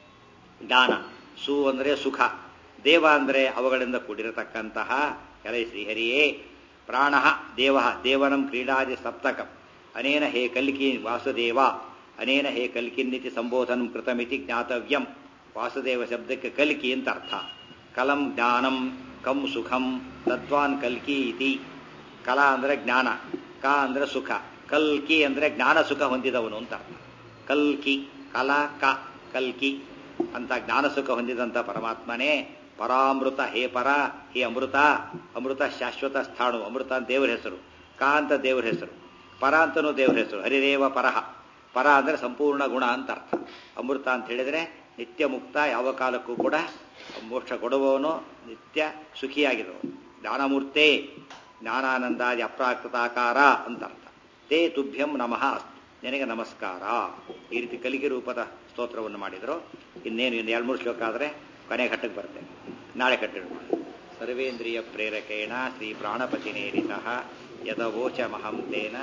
ಜ್ಞಾನ ಸು ಅಂದರೆ ಸುಖ ದೇವ ಅಂದರೆ ಅವುಗಳಿಂದ ಕೂಡಿರತಕ್ಕಂತಹ ಕಲೆ ಶ್ರೀಹರಿಯೇ ಪ್ರಾಣ ದೇವ ದೇವನಂ ಕ್ರೀಡಾದಿ ಸಪ್ತಕಂ ಅನೇನ ಹೇ ಕಲ್ಕಿ ವಾಸುದೇವ ಅನೇನ ಹೇ ಕಲ್ಕಿನ್ನಿತಿ ಸಂಬೋಧನಂ ಕೃತಮಿತಿ ಜ್ಞಾತವ್ಯಂ ವಾಸುದೇವ ಶಬ್ದಕ್ಕೆ ಕಲ್ಕಿ ಅಂತ ಅರ್ಥ ಕಲಂ ಜ್ಞಾನಂ ಕಂ ಸುಖಂ ತದ್ವಾನ್ ಕಲ್ಕಿ ಇತಿ ಕಲಾ ಅಂದರೆ ಜ್ಞಾನ ಕ ಅಂದರೆ ಸುಖ ಕಲ್ಕಿ ಅಂದರೆ ಜ್ಞಾನ ಸುಖ ಹೊಂದಿದವನು ಅಂತ ಅರ್ಥ ಕಲ್ಕಿ ಕಲಾ ಕ ಕಲ್ಕಿ ಅಂತ ಜ್ಞಾನ ಸುಖ ಹೊಂದಿದಂಥ ಪರಮಾತ್ಮನೇ ಪರಾಮೃತ ಹೇ ಪರ ಹೇ ಅಮೃತ ಅಮೃತ ಶಾಶ್ವತ ಸ್ಥಾಣು ಅಮೃತ ಅಂತ ದೇವರ ಹೆಸರು ಕ ಅಂತ ದೇವರ ಹೆಸರು ಪರ ಅಂತನೂ ದೇವರ ಹೆಸರು ಹರಿದೇವ ಪರಹ ಪರ ಅಂದರೆ ಸಂಪೂರ್ಣ ಗುಣ ಅಂತ ಅರ್ಥ ಅಮೃತ ಅಂತ ಹೇಳಿದರೆ ನಿತ್ಯ ಮುಕ್ತ ಯಾವ ಕಾಲಕ್ಕೂ ಕೂಡ ಮೋಕ್ಷ ಕೊಡುವವನು ನಿತ್ಯ ಸುಖಿಯಾಗಿರುವವನು ಜ್ಞಾನಮೂರ್ತೆ ಜ್ಞಾನಾನಂದಾದಿ ಅಪ್ರಾಕೃತಾಕಾರ ಅಂತ ಅರ್ಥ ತೇ ತುಭ್ಯಂ ನಮಃ ಅಸ್ತು ನಿನಗೆ ನಮಸ್ಕಾರ ಈ ರೀತಿ ಕಲಿಕೆ ರೂಪದ ಸ್ತೋತ್ರವನ್ನು ಮಾಡಿದರು ಇನ್ನೇನು ಇನ್ನು ಎರಡು ಮೂರು ಶ್ಲೋಕ ಆದರೆ ಕೊನೆ ಘಟ್ಟಕ್ಕೆ ಬರ್ತೇನೆ ನಾಳೆ ಕಟ್ಟಿಡೋಣ ಸರ್ವೇಂದ್ರಿಯ ಪ್ರೇರಕೇಣ ಶ್ರೀ ಪ್ರಾಣಪತಿನೇರಿತಃ ಯದವೋಚ ಮಹಂ ತೇನ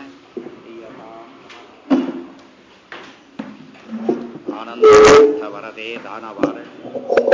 ಆನಂದ ವರದೆ ದಾನವಾರ